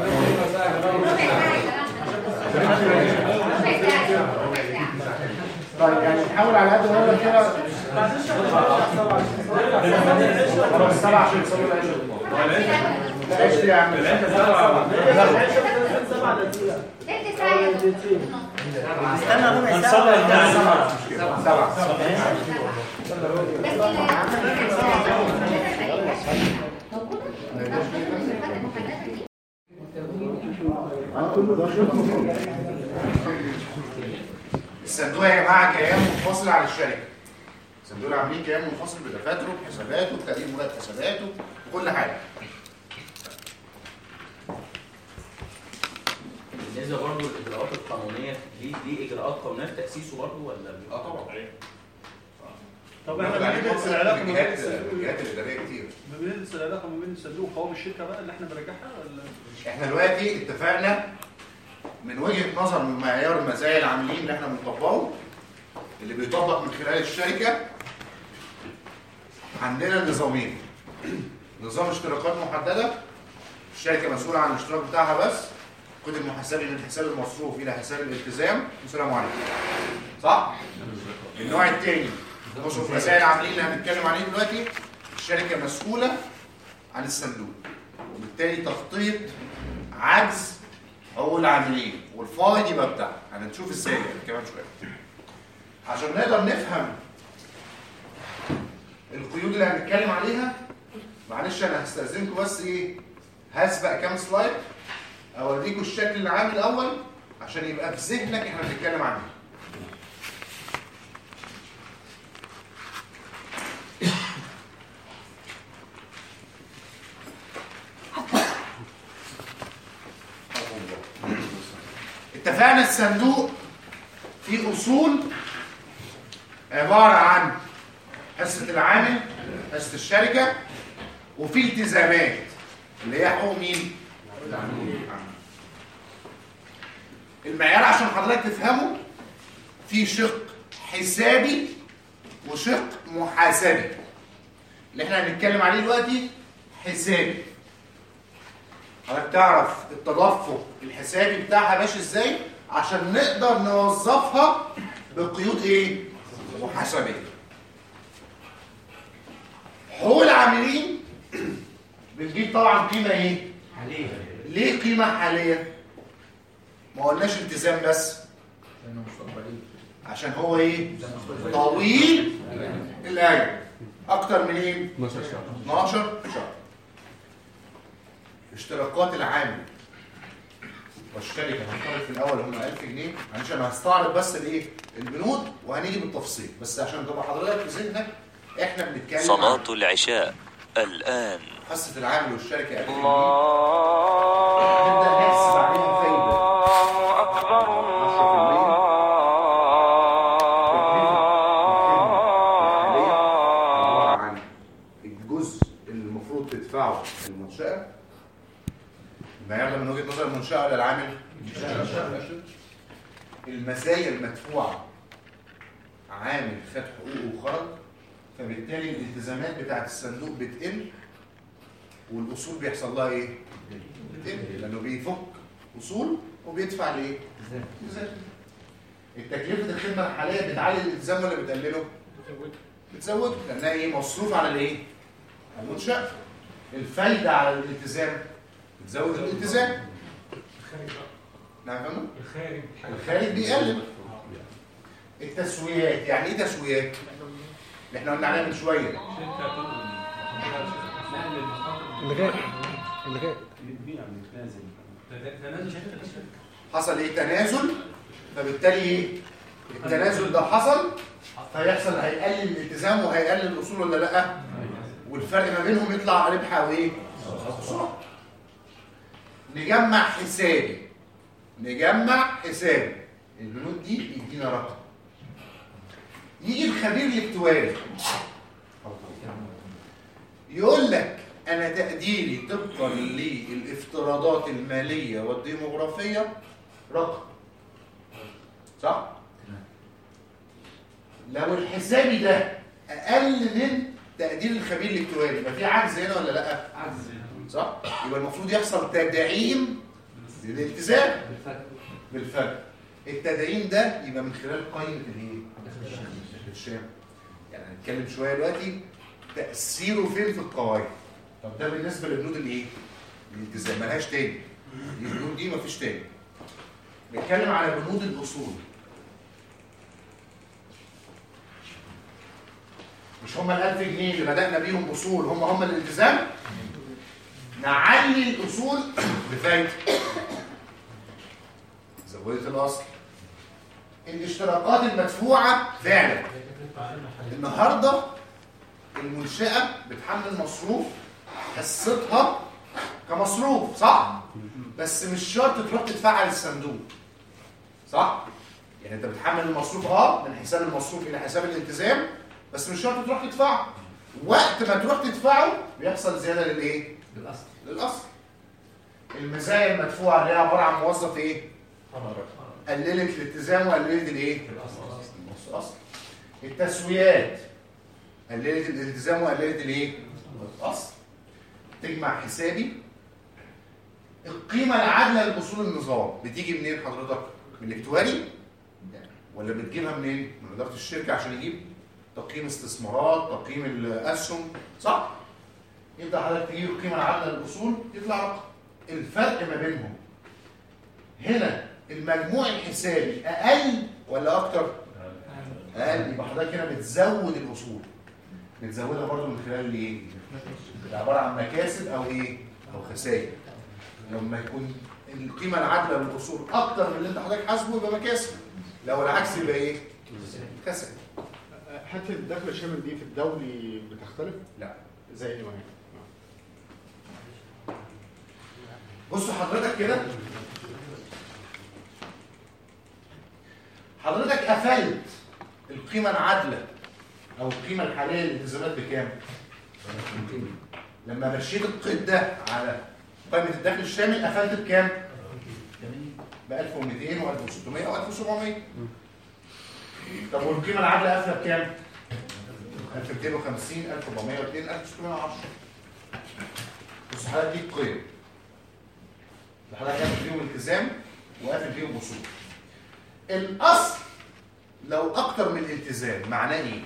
طيب يعني نحاول على قد ما نقدر كده خلاص سبعة عشان يصلوا العشاء لا عشت يا عم استنى ربع ساعة سبعة الصندوق يا جماعه كيان منفصل عن الشركه الصندوق عاملين كيان منفصل بدفاتره بحساباته بتقديم مرتب حساباته بكل حاجه بالنسبه برضه للاجراءات القانونيه دي دي اجراءات قانونيه في تاسيسه برضه ولا اه طبعا طب بناخد احنا عليه بندرس فصل العلاقه ما بين بالجهات- الصندوق بالجهات الاداريه كتير بندرس العلاقه ما بين الصندوق وقوام الشركه بقى اللي احنا بنرجعها ولا احنا دلوقتي اتفقنا من وجهه نظر من معيار مزايا العاملين اللي احنا بنطبقه اللي بيطبق من خلال الشركه عندنا نظامين نظام اشتراكات محدده الشركه مسؤوله عن الاشتراك بتاعها بس خد المحاسبي من حساب المصروف الى حساب الالتزام والسلام عليكم صح النوع الثاني نظم مزايا العاملين اللي هنتكلم عليه دلوقتي الشركه مسؤوله عن الصندوق وبالتالي تغطيه عجز حقوق العاملين والفائض يبقى بتاعها هنشوف ازاي يعني كمان شويه عشان نقدر نفهم القيود اللي هنتكلم عليها معلش انا هستاذنكم بس ايه هسبق كام سلايد اوريكم الشكل العام الاول عشان يبقى في ذهنك احنا بنتكلم عنه اتفقنا الصندوق فيه اصول عباره عن حصه العامل حصه الشركه وفي التزامات اللي هي حقوق مين المعيار عشان حضرتك تفهمه في شق حسابي وشق محاسبي اللي احنا هنتكلم عليه دلوقتي حسابي حضرتك تعرف التدفق الحسابي بتاعها ماشي ازاي عشان نقدر نوظفها بقيود ايه محاسبيه حقوق العاملين بنجيب طبعا قيمه ايه حاليا ليه قيمه حاليه ما قلناش التزام بس عشان هو ايه طويل الاجل اكتر من ايه 12 شهر 12 شهر اشتراكات العامل والشركه هنفترض في الاول هم 1000 جنيه معلش انا هستعرض بس الايه البنود وهنيجي بالتفصيل بس عشان تبقى حضرتك في ذهنك احنا بنتكلم عن صلاة العشاء الآن حصه العامل والشركه 1000 جنيه هنبدا نحسب عليهم فايده عباره عن الجزء اللي المفروض تدفعه للمنشاه المعيار ده من وجهه نظر المنشاه ولا العامل؟ المزايا المدفوعه عامل خد حقوقه وخرج فبالتالي الالتزامات بتاعت الصندوق بتقل والاصول بيحصل لها ايه؟ بتقل لانه بيفك اصول وبيدفع لايه؟ التزام التكلفه الخدمه الحاليه بتعلي الالتزام ولا بتقلله؟ بتزوده لانها ايه؟ مصروف على الايه؟ على المنشاه الفايده على الالتزام بتزود الالتزام نعم فاهمه؟ الخارج الخارج بيقلل التسويات يعني ايه تسويات؟ اللي احنا قلنا عليها من شويه الغاء الغاء حصل ايه تنازل فبالتالي ايه التنازل ده حصل فيحصل هيقلل الالتزام وهيقلل الاصول ولا لا والفرق ما بينهم يطلع ربح او ايه خسارة. نجمع حسابي نجمع حسابي البنود دي يدينا رقم يجي الخبير الاكتواري يقول لك انا تقديري طبقا للافتراضات الماليه والديموغرافيه رقم صح لو الحسابي ده اقل من تقدير الخبير الاكتواري يبقى في عجز هنا ولا لا عجز صح يبقى المفروض يحصل تدعيم للالتزام بالفرق التدعيم ده يبقى من خلال قائمه الايه الشام يعني هنتكلم شويه دلوقتي تاثيره فين في القواعد طب ده بالنسبه لبنود الايه الالتزام ملهاش تاني البنود دي مفيش تاني نتكلم على بنود الاصول مش هم ال 1000 جنيه اللي بدأنا بيهم أصول هم هم الالتزام نعلي الأصول بفايدة زودت الأصل الاشتراكات المدفوعة فعلا النهاردة المنشأة بتحمل مصروف حصتها كمصروف صح بس مش شرط تروح تدفعها للصندوق صح يعني انت بتحمل المصروف اه من حساب المصروف الى حساب الالتزام بس مش شرط تروح تدفعه وقت ما تروح تدفعه بيحصل زياده للايه للاصل للاصل المزايا المدفوعه اللي هي عباره عن موظف ايه قللت الالتزام وقللت الايه الاصل التسويات قللت الالتزام وقللت الايه الاصل تجمع حسابي القيمه العادله لاصول النظام بتيجي منين حضرتك من الاكتواري ولا بتجيبها منين من اداره الشركه عشان يجيب تقييم استثمارات تقييم الاسهم صح يبدا حضرتك تجيب القيمه العادله للاصول يطلع رقم الفرق ما بينهم هنا المجموع الحسابي اقل ولا اكتر اقل يبقى حضرتك هنا بتزود الاصول بتزودها برضو من خلال الايه عباره عن مكاسب او ايه او خسائر لما يكون القيمه العادله للاصول اكتر من اللي انت حضرتك حاسبه يبقى مكاسب لو العكس يبقى ايه خسائر حته الدخل الشامل دي في الدولي بتختلف؟ لا زي ايه معايا؟ بصوا حضرتك كده حضرتك قفلت القيمة العادلة أو القيمة الحالية للالتزامات بكام؟ لما مشيت القيد ده على قائمة الدخل الشامل قفلت بكام؟ ب 1200 و1600 و 1700 طب والقيمة العادلة قافلة بكام؟ 1250 1402 1610 بص حضرتك دي القيم حضرتك قافل فيهم التزام وقافل فيهم اصول الاصل لو اكتر من الالتزام معناه ايه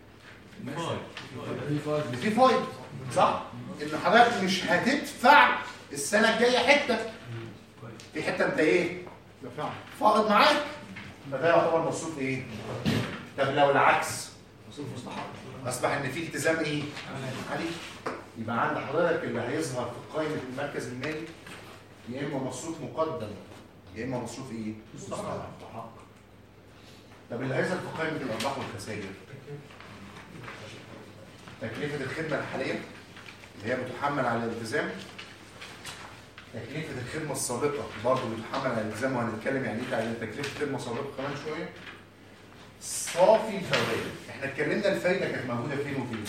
في فايد صح ان حضرتك مش هتدفع السنه الجايه حته في حته انت ايه فاقد معاك فده يعتبر مصروف ايه طب لو العكس مصروف مستحق اصبح ان في التزام ايه عليك يبقى عند حضرتك اللي هيظهر في قائمه المركز المالي يا اما مصروف مقدم يا اما مصروف ايه مستحق طب اللي هيظهر في قائمه الارباح والخسائر تكلفه الخدمه الحاليه اللي هي بتحمل على الالتزام تكلفه الخدمه السابقه برضه بتحمل على الالتزام وهنتكلم يعني ايه على تكلفه خدمه سابقه كمان شويه صافي الفوائد احنا اتكلمنا الفايده كانت موجوده فين وفين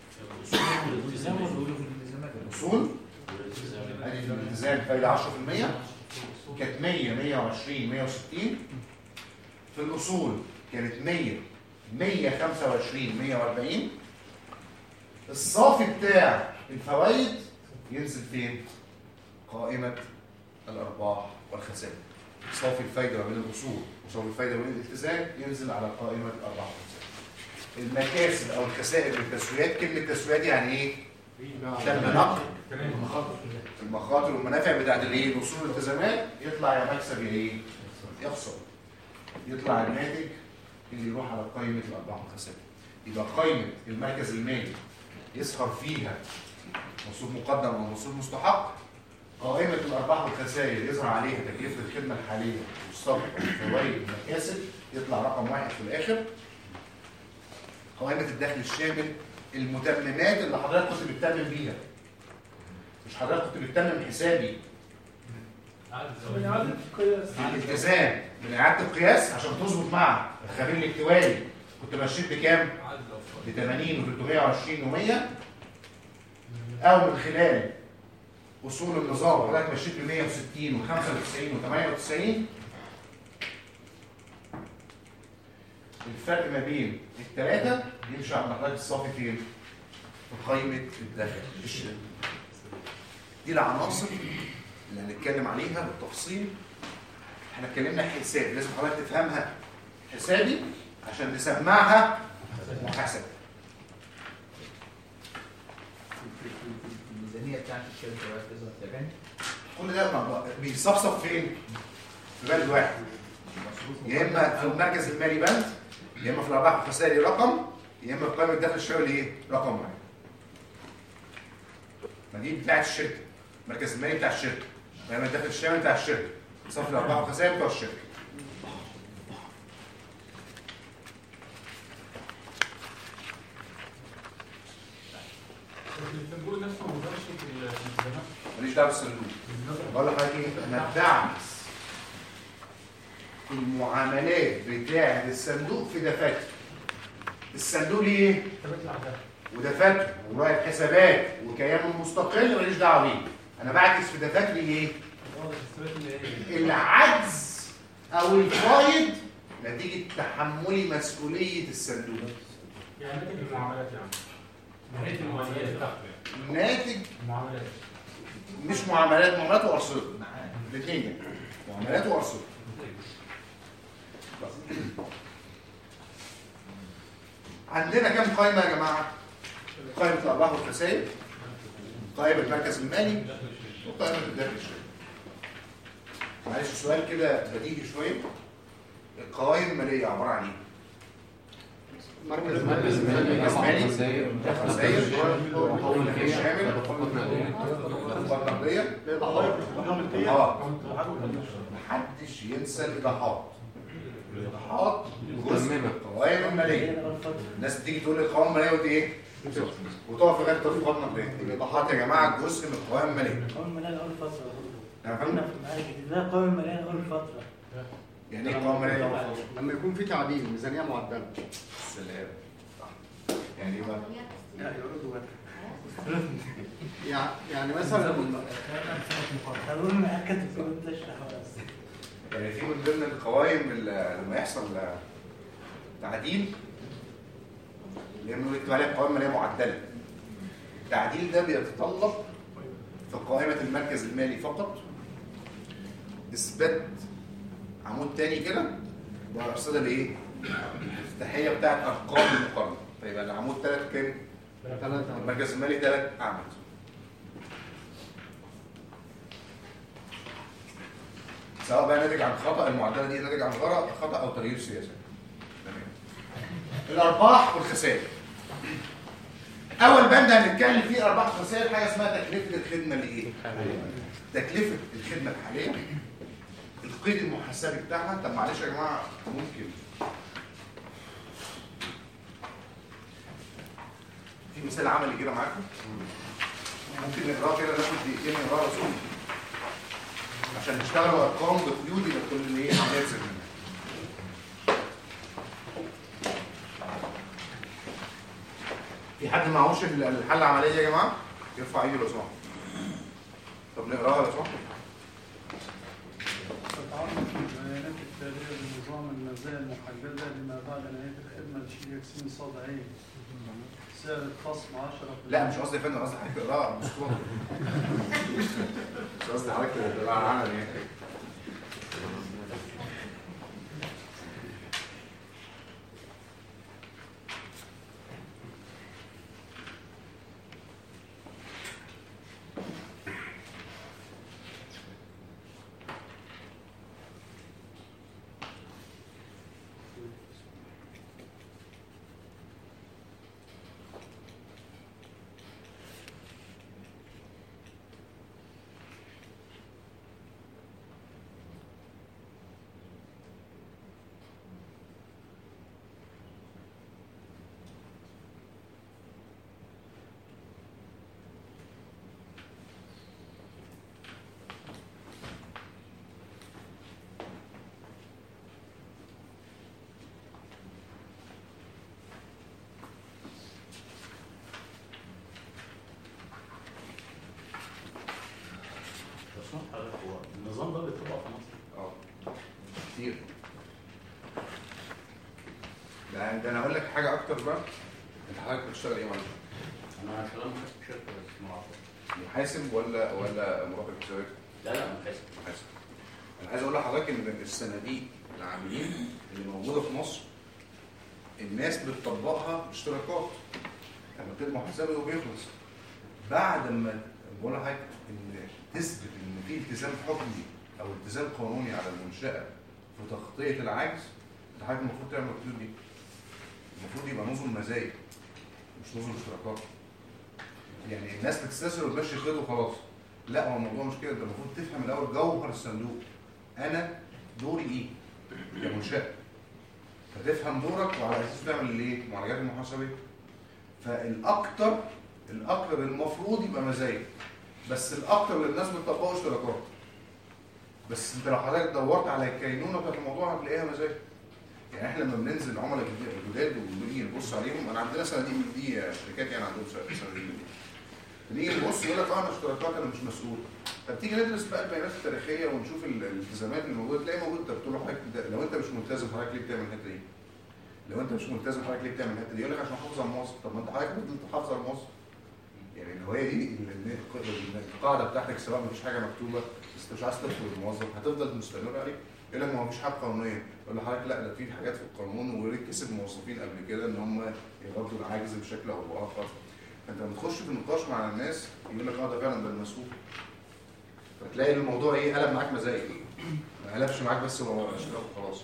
الاصول ادي في الالتزام فايده 10% كانت 100 120 160 في الاصول كانت 100 125 140 الصافي بتاع الفوائد ينزل فين قائمه الارباح والخسائر صافي الفايده ما بين الاصول وصافي الفايده ما بين الالتزام ينزل على قائمه الارباح والخسائر المكاسب او الخسائر بالتسويات كلمه تسويات يعني ايه تم نقد المخاطر والمنافع بتاعت الايه الاصول والالتزامات يطلع يا مكسب يا ايه يخسر يطلع الناتج اللي يروح على قائمه الارباح والخسائر يبقى قائمه المركز المالي يظهر فيها مصروف مقدم او مصروف مستحق قائمه الارباح والخسائر يظهر عليها تكلفه الخدمه الحاليه والصرف والفوائد والمكاسب يطلع رقم واحد في الاخر قائمه الدخل الشامل المتممات اللي حضرتك كنت بتتمم بيها مش حضرتك كنت بتتمم حسابي من عدد القياس الالتزام من اعاده القياس عشان تظبط مع الخبير الاكتواري كنت مشيت بكام؟ ب 80 و 320 و 100 او من خلال اصول النظام حضرتك مشيت ب 160 و95 و98 الفرق ما بين الثلاثه يمشي على حضرتك الصافي فين؟ في قائمه الدخل الشركه دي العناصر اللي هنتكلم عليها بالتفصيل احنا اتكلمنا حساب لازم حضرتك تفهمها حسابي عشان تسمعها محاسبه الميزانيه بتاعت الشركه بقى تظهر تبان كل ده مع- بيصفصف فين؟ في بلد واحد يا اما في المركز المالي بند يا اما في الارباح والخسائر رقم يا اما في قائمه الدخل الشهري ايه؟ رقم واحد ما دي بتاعت الشركه المركز المالي بتاع الشركه قائمه الدخل الشهري بتاع الشركه صف الارباح والخسائر بتوع الشركه الصندوق نفسه ما بيظهرش في الالتزامات ماليش دعوه بالصندوق بقول لحضرتك ايه انا بعكس المعاملات بتاعه الصندوق في دفاتر الصندوق ليه ايه؟ ودفاتر ورائد حسابات وكيان مستقل ماليش دعوه بيه انا بعكس في دفاتري ايه العجز او الفايض نتيجه تحملي مسؤوليه الصندوق يعني ناتج المعاملات يعني نهايه المعاملات بتاعته يعني ناتج المعاملات مش معاملات معاملات وارصده الاثنين يعني معاملات وارصده عندنا كام قائمه يا جماعه قائمه الارباح والخسائر قائمه المركز المالي وقائمه الدخل الشهري معلش سؤال كده بديهي شويه القوائم الماليه عباره عن ايه مركز مركز مالي مركز مالي خسائر شامل خطوات نقديه اه محدش ينسى الايضاحات الايضاحات جزء من القوائم الماليه الناس بتيجي تقول لي القوائم الماليه ودي ايه وتقف لغايه الخطوات النقديه الايضاحات يا جماعه جزء من القوائم الماليه قوائم مالية أول فترة نعم كنا في المعارك ده قوائم مالية أول فترة يعني ايه قوائم ماليه لما يكون في تعديل ميزانيه معدله سلام يعني ايه بقى لا يردوا بقى يعني يعني مثلا هقول مأكد في وانت اشرح بس يعني في من ضمن القوائم اللي لما يحصل تعديل اللي هي بنقول عليها قوائم ماليه معدله التعديل ده بيتطلب في قائمه المركز المالي فقط اثبات عمود تاني كده والارصده الايه؟ الافتتاحيه بتاعت ارقام المقارنه فيبقى العمود ثلاث كام؟ ثلاثة المركز المالي ثلاث اعمد سواء بقى ناتج عن خطا المعدله دي ناتج عن غلط خطا او تغيير سياسي تمام الارباح والخسائر اول بند هنتكلم فيه ارباح وخسائر حاجه اسمها تكلفه الخدمه الايه تكلفه الخدمه الحاليه القيد المحاسبي بتاعها طب معلش يا جماعه ممكن في مثال عملي كده معاكم ممكن نقراه كده ناخد دقيقتين نقراه رسوم عشان نشتغلوا ارقام بقيود يبقى كل اللي ايه عمليات ذهنيه في حد معهوش الحل العمليه دي يا جماعه يرفع ايده لو سمحت طب نقراها لو سمحت تتعرض البيانات التالية لنظام المزايا المحددة لما بعد نهاية الخدمة لشيء يكسين صاد عين سعر الخصم 10% لا مش قصدي يا فندم قصدي حضرتك تقراها مظبوط مش قصدي حضرتك تقراها عنها يعني بتطبق في مصر اه كتير ده ده انا اقول لك حاجه اكتر بقى انت حضرتك بتشتغل ايه معلش؟ انا شغال محاسب شركه بس معرفة. محاسب ولا ولا مراقب حسابات؟ لا لا محاسب محاسب انا عايز اقول لحضرتك ان الصناديق العاملين اللي موجوده في مصر الناس بتطبقها اشتراكات لما بتبقى محاسبه وبيخلص بعد ما بقول لحضرتك ان تثبت ان في التزام حكمي او التزام قانوني على المنشاه في تغطيه العجز انت حضرتك المفروض تعمل الخطوط دي المفروض يبقى نظم مزايا مش نظم اشتراكات يعني الناس بتستسهل وتمشي خيط وخلاص لا هو الموضوع مش كده انت المفروض تفهم الاول جوهر الصندوق انا دوري ايه كمنشاه فتفهم دورك وعلى اساس تعمل الايه معالجات المحاسبيه فالاكتر الاكتر المفروض يبقى مزايا بس الاكتر اللي الناس بتطبقه اشتراكات بس انت لو حضرتك دورت على الكينونه بتاعت الموضوع هتلاقيها مزايا يعني احنا لما بننزل عملاء جداد وبنيجي نبص عليهم انا عندنا صناديق من دي شركات يعني عندهم صناديق من دي بنيجي نبص يقول لك اه انا اشتراكات انا مش مسؤول طب تيجي ندرس بقى البيانات التاريخيه ونشوف ال- الالتزامات اللي موجوده تلاقي موجود طب تقول له حضرتك ده- لو انت مش ملتزم حضرتك ليه بتعمل الحته دي؟ لو انت مش ملتزم حضرتك ليه بتعمل الحته دي؟ يقول لك عشان احافظ على الموظف طب ما انت حضرتك فضلت تحافظ على الموظف يعني لو هي دي ال- ال- القاعده بتاعتك سواء مفيش حاجه مكتوبه بس انت مش عايز تطلب الموظف هتفضل مستمر عليه يقول لك ما هو مفيش حاجه قانونيه يقول لحضرتك لا ده في حاجات في القانون وليه كسب موظفين قبل كده ان هم يغطوا العجز بشكل او باخر فانت لما تخش في نقاش مع الناس يقول لك اه ده فعلا ده المسؤول فتلاقي الموضوع ايه قلب معاك مزايا ما قلبش معاك بس هو اشتراك وخلاص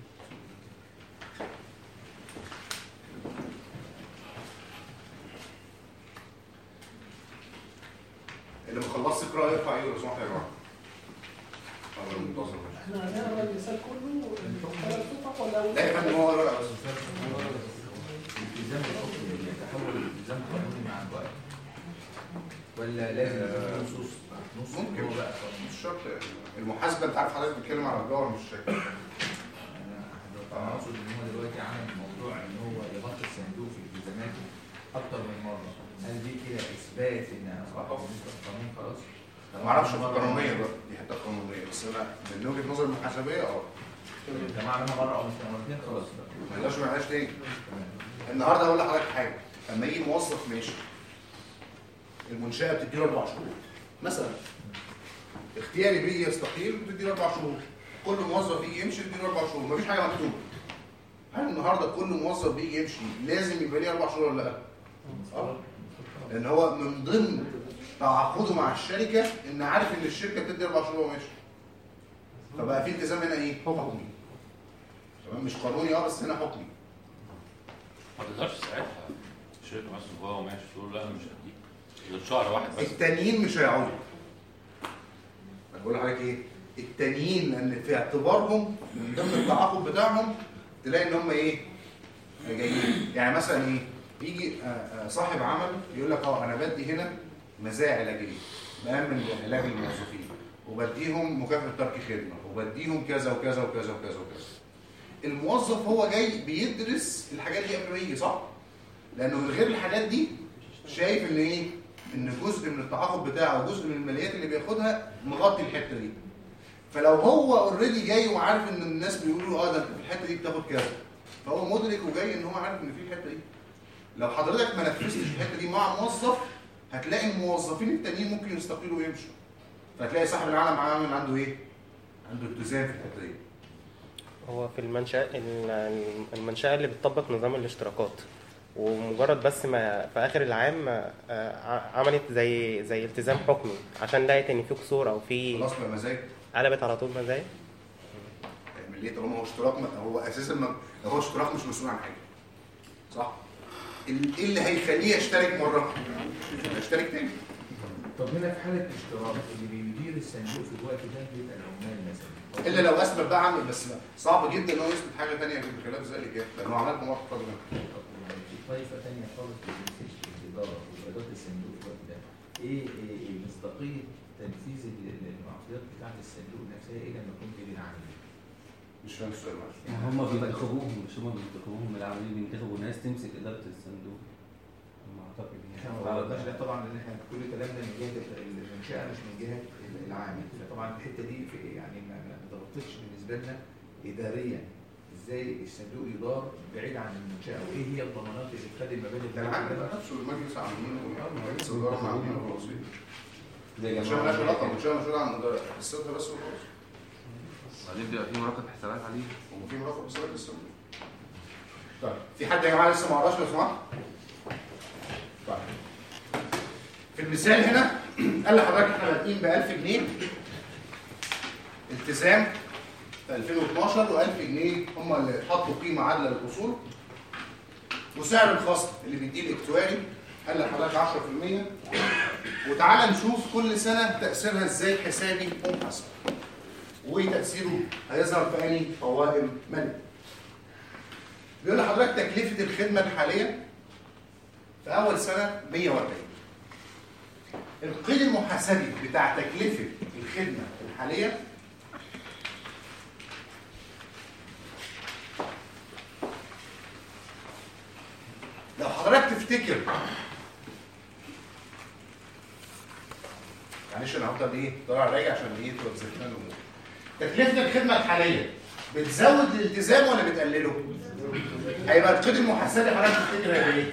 اللي ما خلصش قراءه يرفع ايده لو سمحت يا جماعه الله منتظر احنا هنقرا المثال كله ثلاث صفح ولا لا يا فندم هو ورقه بس التزام الحكم يتحول التزام قانوني مع الوقت ولا لازم يكون نصوص نص ممكن هو بقى مش شرط المحاسبه انت عارف حضرتك بتتكلم على الجوهر مش الشكل انا اقصد ان هو دلوقتي عمل موضوع ان هو يغطي الصندوق في التزاماته اكتر من مره هل دي كده اثبات ان انا صح بالنسبه للقانون خلاص؟ ما اعرفش في القانونيه بقى دي حته قانونيه بس انا من وجهه نظر المحاسبيه اه الجماعه عملها مره او مرتين خلاص ما يقدرش ما يعملهاش تاني النهارده اقول لحضرتك حاجه اما يجي موظف ماشي المنشاه بتديله اربع شهور مثلا اختياري بيجي يستقيل بتديله اربع شهور كل موظف يجي يمشي يديله اربع شهور مفيش حاجه مكتوبه هل النهارده كل موظف بيجي يمشي لازم يبقى ليه اربع شهور ولا لا؟ اه لان هو من ضمن تعاقده مع الشركه ان عارف ان الشركه بتدي اربع شهور وهو ماشي فبقى في التزام هنا ايه؟ حكمي تمام مش قانوني اه بس هنا حكمي ما تقدرش ساعتها الشركه مثلا هو ماشي تقول لا انا مش هديك غير شهر واحد بس التانيين مش هيقعدوا انا بقول لحضرتك ايه التانيين لان في اعتبارهم من ضمن التعاقد بتاعهم تلاقي ان هم ايه جايين يعني مثلا ايه يجي آه، آه، صاحب عمل يقول لك اه انا بدي هنا مزايا علاجيه بامن علاج الموظفين وبديهم مكافاه ترك خدمه وبديهم كذا وكذا وكذا وكذا وكذا الموظف هو جاي بيدرس الحاجات دي قبل ما يجي صح لانه من غير الحاجات دي شايف ان ايه ان جزء من التعاقد بتاعه وجزء من الماليات اللي بياخدها مغطي الحته دي فلو هو اوريدي جاي وعارف ان الناس بيقولوا اه ده انت في الحته دي بتاخد كذا فهو مدرك وجاي ان هو عارف ان في الحته دي لو حضرتك ما نفذتش الحته دي مع موظف هتلاقي الموظفين التانيين ممكن يستقيلوا ويمشوا فهتلاقي صاحب العالم عامل عنده ايه عنده التزام في الحته دي هو في المنشأة ال- المنشأة اللي بتطبق نظام الاشتراكات ومجرد بس ما في آخر العام آه، ع- عملت زي زي التزام حكمي عشان لقيت إن في قصور أو في خلاص بقى مزايا قلبت على طول مزايا من ليه طالما هو اشتراك ما- هو اساسا ما هو اشتراك مش مسؤول عن حاجه صح ال- ايه اللي هيخليه يشترك مره يشترك تاني طب هنا في حاله اشتراك اللي بيدير الصندوق في الوقت ده بيبقى العمال مثلا الا لو اثبت بقى عمل بس صعب جدا ان هو يثبت حاجه ثانيه بخلاف ذلك يعني لانه عمل موافقه قدر في طائفه ثانيه خالص ما بتمسكش الاداره واداره الصندوق في الوقت ده ايه ايه إيه مصداقيه تنفيذ ال- ال- المعطيات بتاعت الصندوق نفسها ايه لما يكون بين العاملين؟ مش فاهم السؤال معلش هم بينتخبوهم مش هم بينتخبوهم العاملين بينتخبوا ناس تمسك اداره الصندوق ما اعتقد احنا ما تعرضناش لها طبعا لان احنا كل كلامنا من جهه المنشاه مش من جهه العامل فطبعا الحته دي في يعني ما بصيتش بالنسبه لنا اداريا ازاي الصندوق يدار بعيد عن المنشاه وايه هي الضمانات اللي تخلي المبادئ ده العقد بقى نفسه المجلس عاملينه ومجلس الاداره عاملينه خلاص زي مش مالهاش علاقه مش مسؤول عن الاداره الصدر بس وخلاص بعدين بيبقى في مراقب حسابات عليه وفي مراقب حسابات للصندوق طيب في حد يا جماعه لسه ما قراش لو سمحت؟ طيب في المثال هنا قال لحضرتك احنا بادئين ب 1000 جنيه التزام في 2012 و1000 جنيه هم اللي حطوا قيمه عادله للاصول وسعر الخصم اللي بيديه الاكتواري قال لحضرتك 10% وتعالى نشوف كل سنه تاثيرها ازاي حسابي ومحاسب وتاثيره هيظهر في انهي قوائم ماليه بيقول لحضرتك تكلفه الخدمه الحاليه في اول سنه 140 القيد المحاسبي بتاع تكلفه الخدمه الحاليه لو حضرتك تفتكر معلش انا هفضل ايه طالع راجع عشان ايه تبقى ذهننا الامور تكلفه الخدمه الحاليه بتزود الالتزام ولا بتقلله؟ هيبقى القيد المحاسبي حضرتك تفتكر هيبقى ايه؟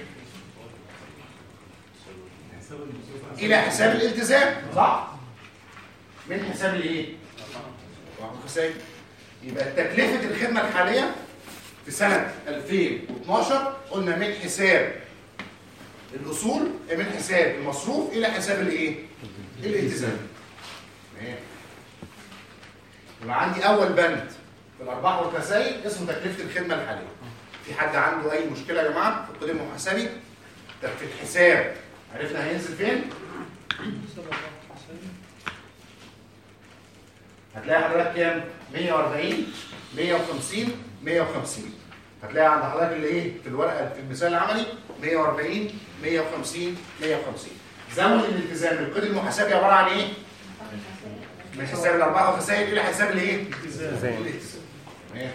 الى حساب الالتزام صح؟ من حساب الايه؟ حساب يبقى تكلفه الخدمه الحاليه في سنه 2012 قلنا من حساب الاصول من حساب المصروف الى حساب الايه؟ الالتزام تمام يبقى عندي اول بند في الارباح والخسائر اسمه تكلفه الخدمه الحاليه في حد عنده اي مشكله يا جماعه في القيد المحاسبي طب في الحساب عرفنا هينزل فين هتلاقي حضرتك كام 140 150 150 هتلاقي عند حضرتك اللي ايه في الورقه في المثال العملي 140 150 150 زود الالتزام القيد المحاسبي عباره عن ايه من حساب الارباح والخسائر الى حساب الايه الالتزام. الالتزام تمام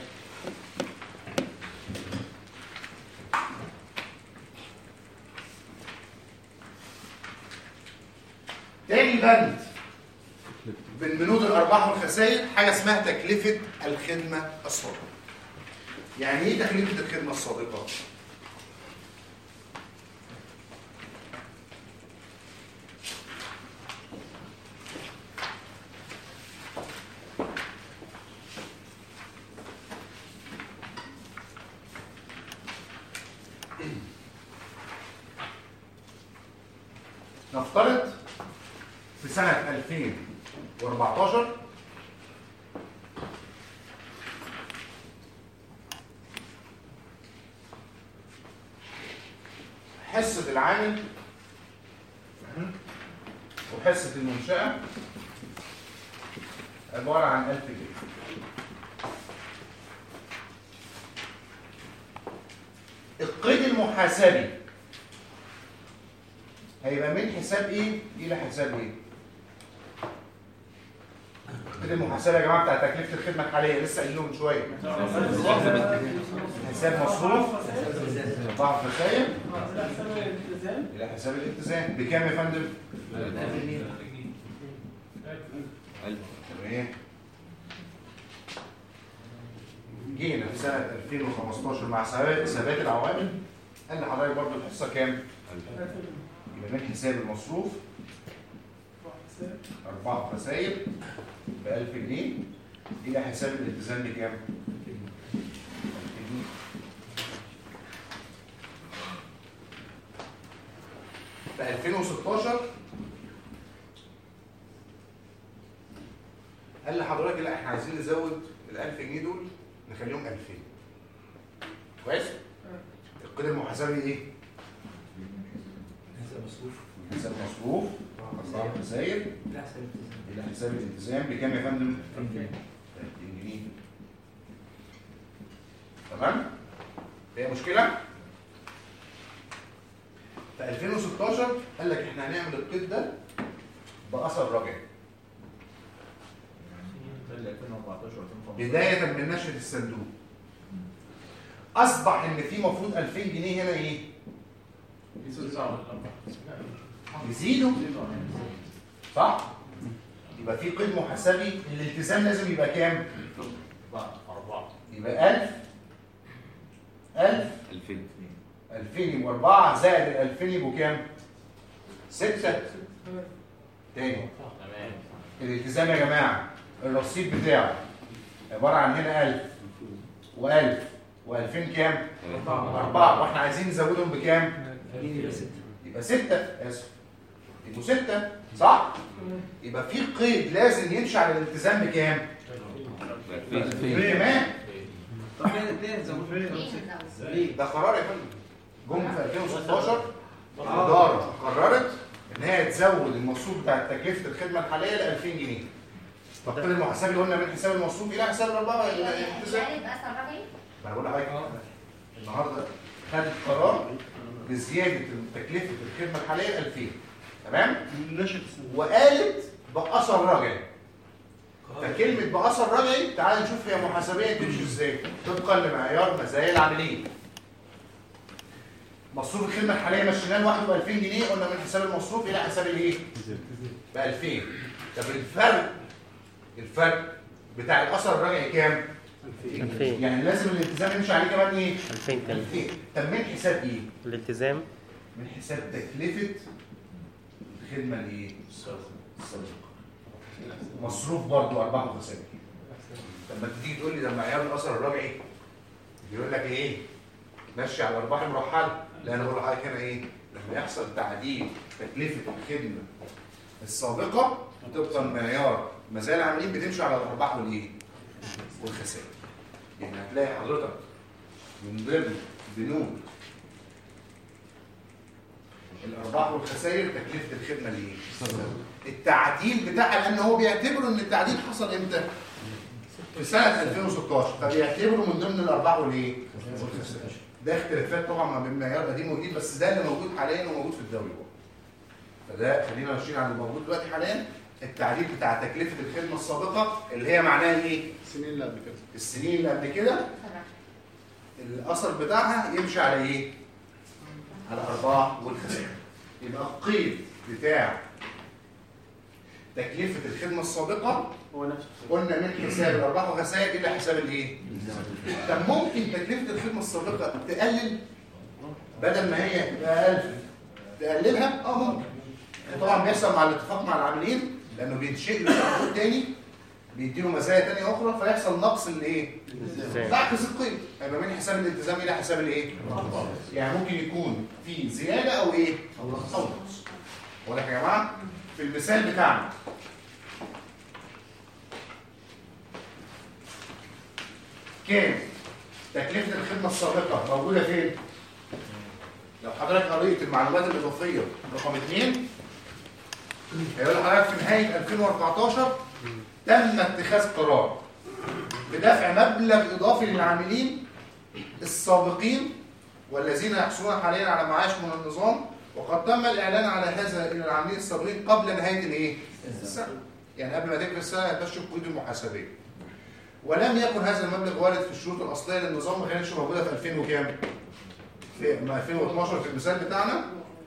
تاني بند من بنود الارباح والخسائر حاجه اسمها تكلفه الخدمه الصادقه يعني ايه تكلفه الخدمه الصادقه نفترض في سنة 2014 حصة العامل وحصة المنشأة عبارة عن 1000 جنيه القيد المحاسبي هيبقى من حساب ايه الى حساب ايه القيد المحاسبي يا جماعه بتاع تكلفه الخدمه الحاليه لسه قايلينه من شويه حساب مصروف ضعف خسائر الى حساب الالتزام بكام يا فندم تمام جينا في سنه 2015 مع ثبات ثبات العوامل قال لحضرتك برضه الحصه كام؟ يبقى من حساب المصروف أربعة خسائر ب 1000 جنيه إلى حساب الالتزام بكام؟ 1000 جنيه. في 2016 قال لحضرتك لا احنا عايزين نزود ال 1000 جنيه دول نخليهم 2000 كويس؟ القيد المحاسبي ايه؟ حساب مصروف حساب مصروف أربعة خسائر لا حساب الالتزام إلى حساب الالتزام بكام يا فندم؟ 30 جنيه تمام؟ فيها مشكلة؟ في 2016 قال لك احنا هنعمل القيد ده بأثر رجعي خلي 2014 و2015 بداية من نشأة الصندوق أصبح إن في مفروض 2000 جنيه هنا إيه؟ يزيدوا صح؟ يبقى في قيد محاسبي الالتزام لازم يبقى كام؟ أربعة يبقى 1000 1000 2000 2000 يبقوا 4 زائد ال 2000 يبقوا كام؟ 6 تاني تمام الالتزام يا جماعه الرصيد بتاعه عباره عن هنا 1000 و1000 و2000 كام؟ أربعة واحنا عايزين نزودهم بكام؟ يبقى ستة يبقى ستة اسف يبقوا ستة صح؟ يبقى في قيد لازم يمشي على الالتزام بكام؟ كمان طب ليه ليه زودوا ليه؟ ده قرار يا فندم جم في 2016 الإدارة قررت إن هي تزود المصروف بتاع تكلفة الخدمة الحالية ل 2000 جنيه. طب كل المحاسبة اللي قلنا من حساب المصروف إلى حساب الأربعة الالتزام. يعني بقى صرفي ما أنا بقول لحضرتك النهارده خدت قرار بزيادة تكلفة الخدمة الحالية ل 2000 تمام؟ وقالت بأثر رجعي. فكلمة بأثر رجعي تعال نشوف هي محاسبيا تمشي ازاي طبقا لمعيار مزايا العاملين. مصروف الخدمة الحالية مشيناه لوحده ب 2000 جنيه قلنا من حساب المصروف إلى حساب الايه؟ ب 2000 طب الفرق الفرق بتاع الأثر الرجعي كام؟ 2000 يعني لازم الالتزام يمشي عليه كمان ايه؟ 2000 تاني 2000 طب من حساب ايه؟ الالتزام من حساب تكلفة الخدمة الايه؟ السابقة مصروف برضه أرباح وخسائر لما تيجي تقول لي ده معيار الأثر الرجعي يقول لك ايه؟ ماشي على الأرباح المرحلة لا أنا بقول لحضرتك هنا ايه؟ لما يحصل تعديل تكلفة الخدمة السابقة طبقا معيار مزايا العاملين بتمشي على الأرباح والإيه؟ والخسائر يعني هتلاقي حضرتك من ضمن بنود الارباح والخسائر تكلفه الخدمه ليه التعديل بتاعها لان هو بيعتبروا ان التعديل حصل امتى في سنه 2016 فبيعتبروا من ضمن الارباح والايه والخسائر ده اختلافات طبعا ما بين معيار قديم وجديد بس ده اللي موجود حاليا وموجود في الدوري برضه فده خلينا ماشيين على الموجود دلوقتي حاليا التعديل بتاع تكلفه الخدمه السابقه اللي هي معناها ايه السنين اللي قبل كده السنين اللي قبل كده الاثر بتاعها يمشي على ايه على الارباح والخسائر يبقى القيد بتاع تكلفه الخدمه السابقه هو نفسه قلنا من حساب الارباح والخسائر الى حساب الايه طب ممكن تكلفه الخدمه السابقه تقلل بدل ما هي تبقى 1000 تقللها اه ممكن طبعا بيحصل مع الاتفاق مع العاملين لانه بينشئ له تعاقد تاني بيديله مزايا تانية اخرى فيحصل نقص الايه تعكس القيمه هيبقى من حساب الالتزام الى حساب الايه يعني ممكن يكون في زياده او ايه او نقص واضح يا جماعه في المثال بتاعنا كام تكلفه الخدمه السابقه موجوده فين لو حضرتك قريت المعلومات الاضافيه رقم 2 هيقول لحضرتك في نهايه 2014 تم اتخاذ قرار بدفع مبلغ اضافي للعاملين السابقين والذين يحصلون حاليا على معاش من النظام وقد تم الاعلان على هذا الى العاملين السابقين قبل نهايه الايه السنه يعني قبل ما تكمل السنه يتمشوا القيود المحاسبيه ولم يكن هذا المبلغ وارد في الشروط الاصليه للنظام ما كانتش موجوده في 2000 وكام في 2012 في المثال بتاعنا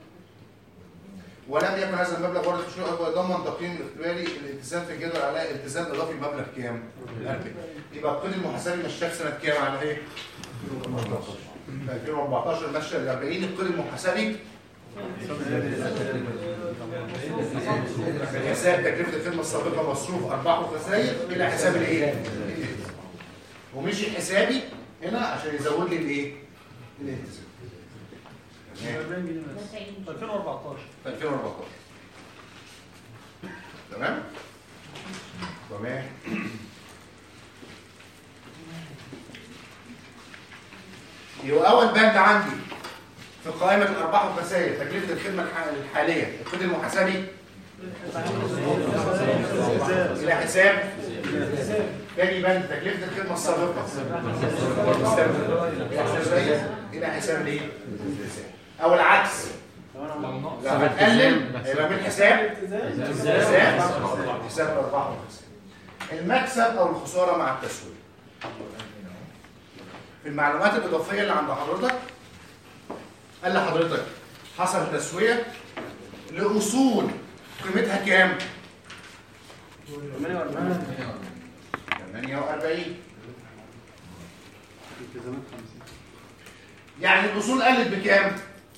ولم يكن هذا المبلغ وارد في الشروط ويضمن تقييم الاختباري الالتزام في الجدول على التزام اضافي مبلغ كام 40 يبقى القيد المحاسبي مشاه في سنه كام على ايه في 2014 مشى ال 40 القيد المحاسبي حساب تكلفه الخدمه السابقه مصروف ارباح وخسائر الى حساب الايه ومشي حسابي هنا عشان يزود لي الايه الالتزام 40 جنيه بس 2014 في 2014 تمام تمام يبقى اول بند عندي في قائمه الارباح والخسائر تكلفه الخدمه الح- الحاليه القيد المحاسبي الى حساب تاني بند تكلفه الخدمه السابقه الى حساب ايه؟ الى حساب الايه او العكس لو هتقلل هيبقى من حساب حساب حساب الارباح والخسائر المكسب او الخساره مع التسويق في المعلومات الاضافيه اللي عند حضرتك قال لحضرتك حصل تسويه لاصول قيمتها كام 48 التزامات 50 يعني الاصول قلت بكام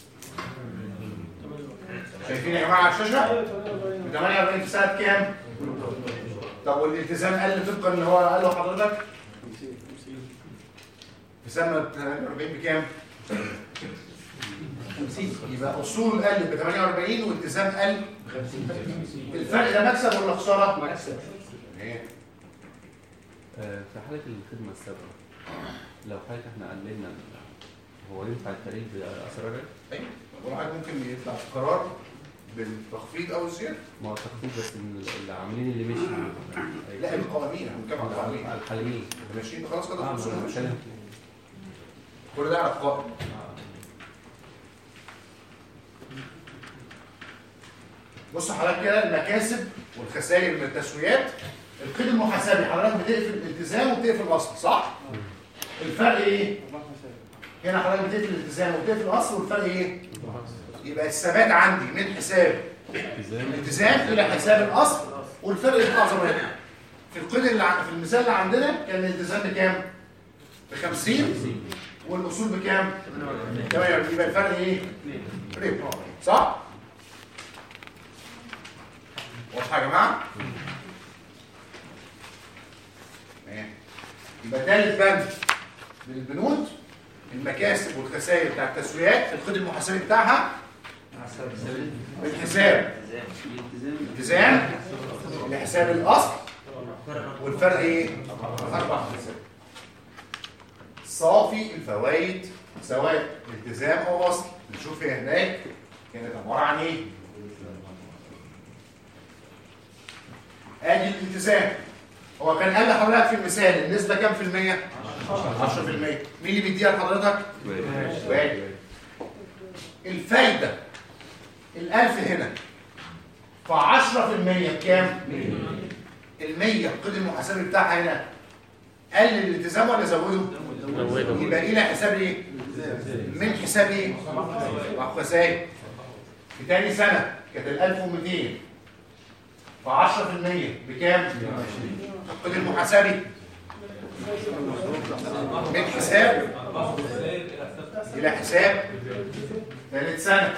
شايفين يا جماعه على الشاشه ب 48 في سنه كام طب والالتزام قل طبقا اللي هو قاله حضرتك في سنه 48 بكام 50 يبقى اصول قل ب 48 والتزام قل ب 50 الفرق ده مكسب ولا خساره مكسب آه، في حالة الخدمة السابقة لو حالة احنا قللنا ال- هو ينفع التاريخ بأسرار ايوه واحد ممكن يطلع قرار بالتخفيض او الزياده ما هو التخفيض بس من ال- العاملين اللي مشوا لا القوانين انا بتكلم عن القوانين الحاليين ماشيين خلاص كده اه الفلوس ما أنا ماشية. بتكلم كل ده على القائم بص حضرتك كده المكاسب والخسائر من التسويات القيد المحاسبي حضرتك بتقفل الالتزام وبتقفل الاصل صح؟ الفرق ايه؟ هنا حضرتك بتقفل الالتزام وبتقفل الاصل والفرق ايه؟ يبقى الثبات عندي من حساب الالتزام الى حساب الاصل والفرق الاعظم هنا في القيد اللي ع- في المثال اللي عندنا كان الالتزام بكام؟ ب 50 والاصول بكام؟ 48 يبقى الفرق ايه؟ ربع صح؟ واضحه يا جماعه؟ تمام. يبقى ثالث بند من البنود المكاسب والخسائر بتاع التسويات القيد المحاسبي بتاعها بالحساب التزام لحساب الاصل والفرق ايه؟ اربع حساب صافي الفوائد سواء التزام او اصل نشوف هي هناك كانت عباره عن ايه؟ ادي الالتزام هو كان قال لحضرتك في المثال النسبه كام في المية؟ 10% مين اللي بيديها لحضرتك؟ واحد الفايده الألف هنا ف 10% بكام؟ ال 100 القيد المحاسبي بتاعها هنا قلل الالتزام ولا زوده؟ زوده. يبقى الى حساب ايه؟ من حساب ايه؟ مع خسائر في تاني سنه كانت ال 1200 ف 10% بكام؟ القيد المحاسبي من حساب الى حساب ثالث سنه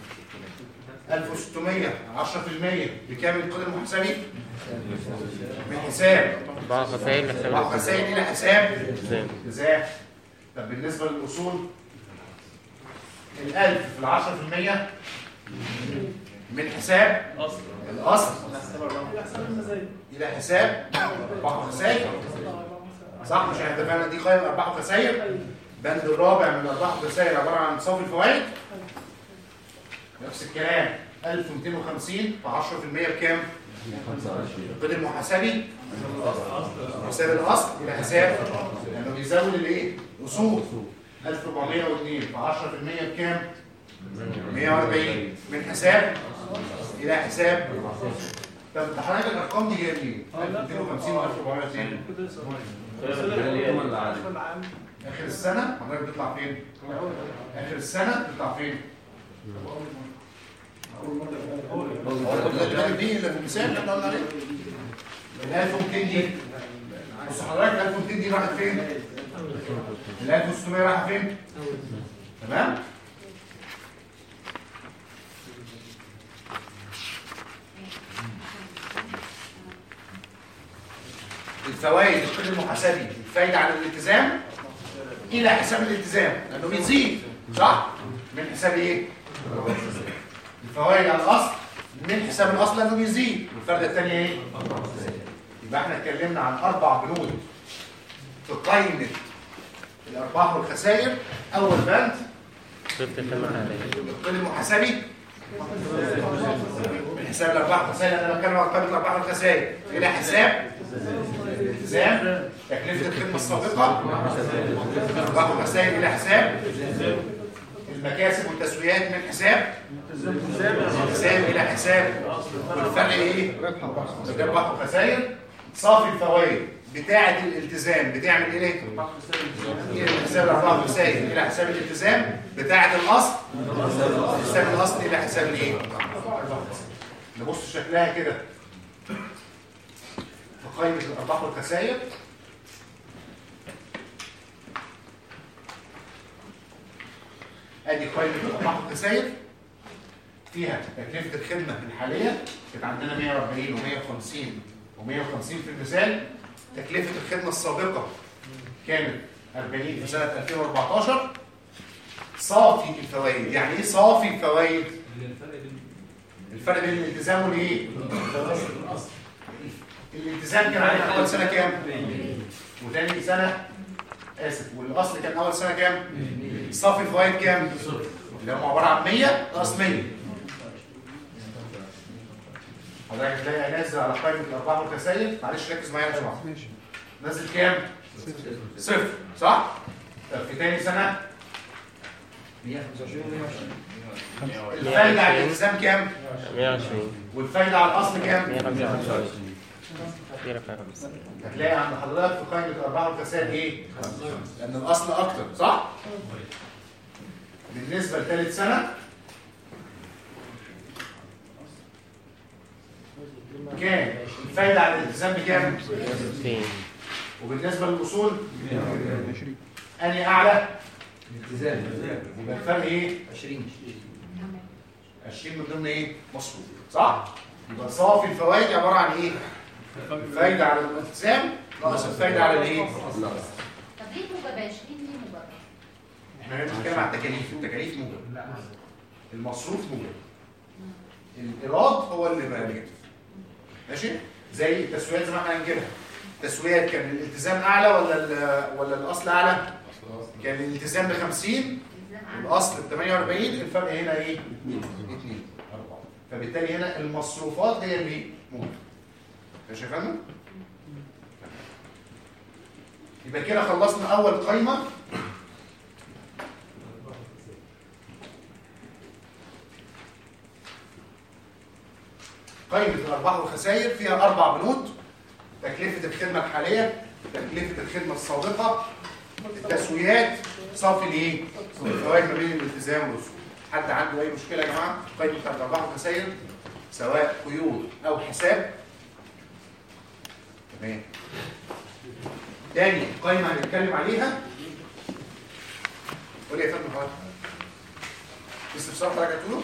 1600 10% بكام القيد المحاسبي؟ من حساب بعض خسائر لحساب بعض خسائر الى حساب التزام. التزام طب بالنسبه للاصول ال1000 في ال 10% من حساب الاصل الى حساب ارباح وخسائر صح مش احنا اتفقنا دي قائمه ارباح وخسائر بند الرابع من ارباح وخسائر عباره عن صافي الفوائد نفس الكلام 1250 في 10% بكام؟ القيد المحاسبي حساب الاصل الى حساب لانه بيزود الايه؟ الاصول 1402 في 10% بكام؟ 140 من حساب الى حساب طب انت حضرتك الارقام دي جايه منين؟ 1250 و 1402 اخر السنه حضرتك بتطلع فين؟ اخر السنه بتطلع فين؟ هو دي اللي المثال اللي احنا قلنا عليه ال 1200 دي بص حضرتك ال 1200 دي راحت فين؟ ال 1600 راحت فين؟ تمام؟ الفوائد القيد المحاسبي الفايده على الالتزام الى حساب الالتزام لانه بيزيد صح؟ من حساب ايه؟ الفوائد على الاصل من حساب الاصل لانه بيزيد والفرده الثانيه ايه؟ يبقى احنا اتكلمنا عن اربع بنود في قائمه الارباح والخسائر اول بند ضد الخدمة الحالية القيد المحاسبي من حساب الارباح والخسائر انا بتكلم عن قائمه الارباح والخسائر الى حساب الالتزام تكلفه الخدمه السابقه الارباح والخسائر الى حساب المكاسب والتسويات من حساب حساب الى حساب والفرق ايه ربح وخسائر صافي الفوائد بتاعه الالتزام بتعمل ايه الى حساب الارباح والخسائر الى حساب الالتزام بتاعه الاصل حساب الاصل الى حساب الايه نبص شكلها كده في قائمه الارباح والخسائر ادي قائمه الارباح والخسائر فيها تكلفه الخدمه الحاليه كانت عندنا 140 و150 و150 في المثال تكلفه الخدمه السابقه كانت 40 في سنه 2014 صافي الفوائد يعني ايه صافي الفوائد الفرق بين الالتزام والايه الالتزام كان عليه اول سنه كام وتاني سنه اسف والاصل كان اول سنه كام صافي الفوائد كام اللي هم عباره عن 100 ناقص 100 حضرتك هتلاقي نازل على قائمه الارباح والخسائر معلش ركز معايا يا جماعه نازل كام صفر صح طب في تاني سنه 125 الفايده على الالتزام كام 120 والفايده على الاصل كام 125 كتيرة فعلا هتلاقي عند حضرتك في قائمه الارباح والخسائر ايه لان الاصل اكتر صح بالنسبه لثالث سنه كام الفايده على الالتزام بكام 60 وبالنسبه للاصول انهي اعلى التزام يبقى الفرق ايه 20 20 من ضمن ايه مصروف صح يبقى صافي الفوائد عباره عن ايه الفايده على الالتزام ناقص الفايده على الايه طب ليه موجب 20 ليه موجب؟ احنا هنا بنتكلم عن التكاليف التكاليف موجب المصروف موجب الايراد هو اللي بقى نيجاتيف ماشي زي التسويات زي ما احنا هنجيبها التسويات كان الالتزام اعلى ولا ال- ولا الاصل اعلى كان الالتزام ب 50 الاصل ب 48 الفرق هنا ايه 2 4 فبالتالي هنا المصروفات هي اللي موجبه ماشي يا فندم يبقى كده خلصنا اول قايمه قائمة الأرباح والخسائر فيها أربع بنود تكلفة الخدمة الحالية تكلفة الخدمة السابقة التسويات صافي الايه؟ الفوائد ما بين الالتزام والوصول حد عنده أي مشكلة يا جماعة؟ قائمة الأرباح والخسائر سواء قيود أو حساب تمام تاني قائمة هنتكلم عليها قول لي يا فندم حضرتك استفسار حضرتك هتقوله؟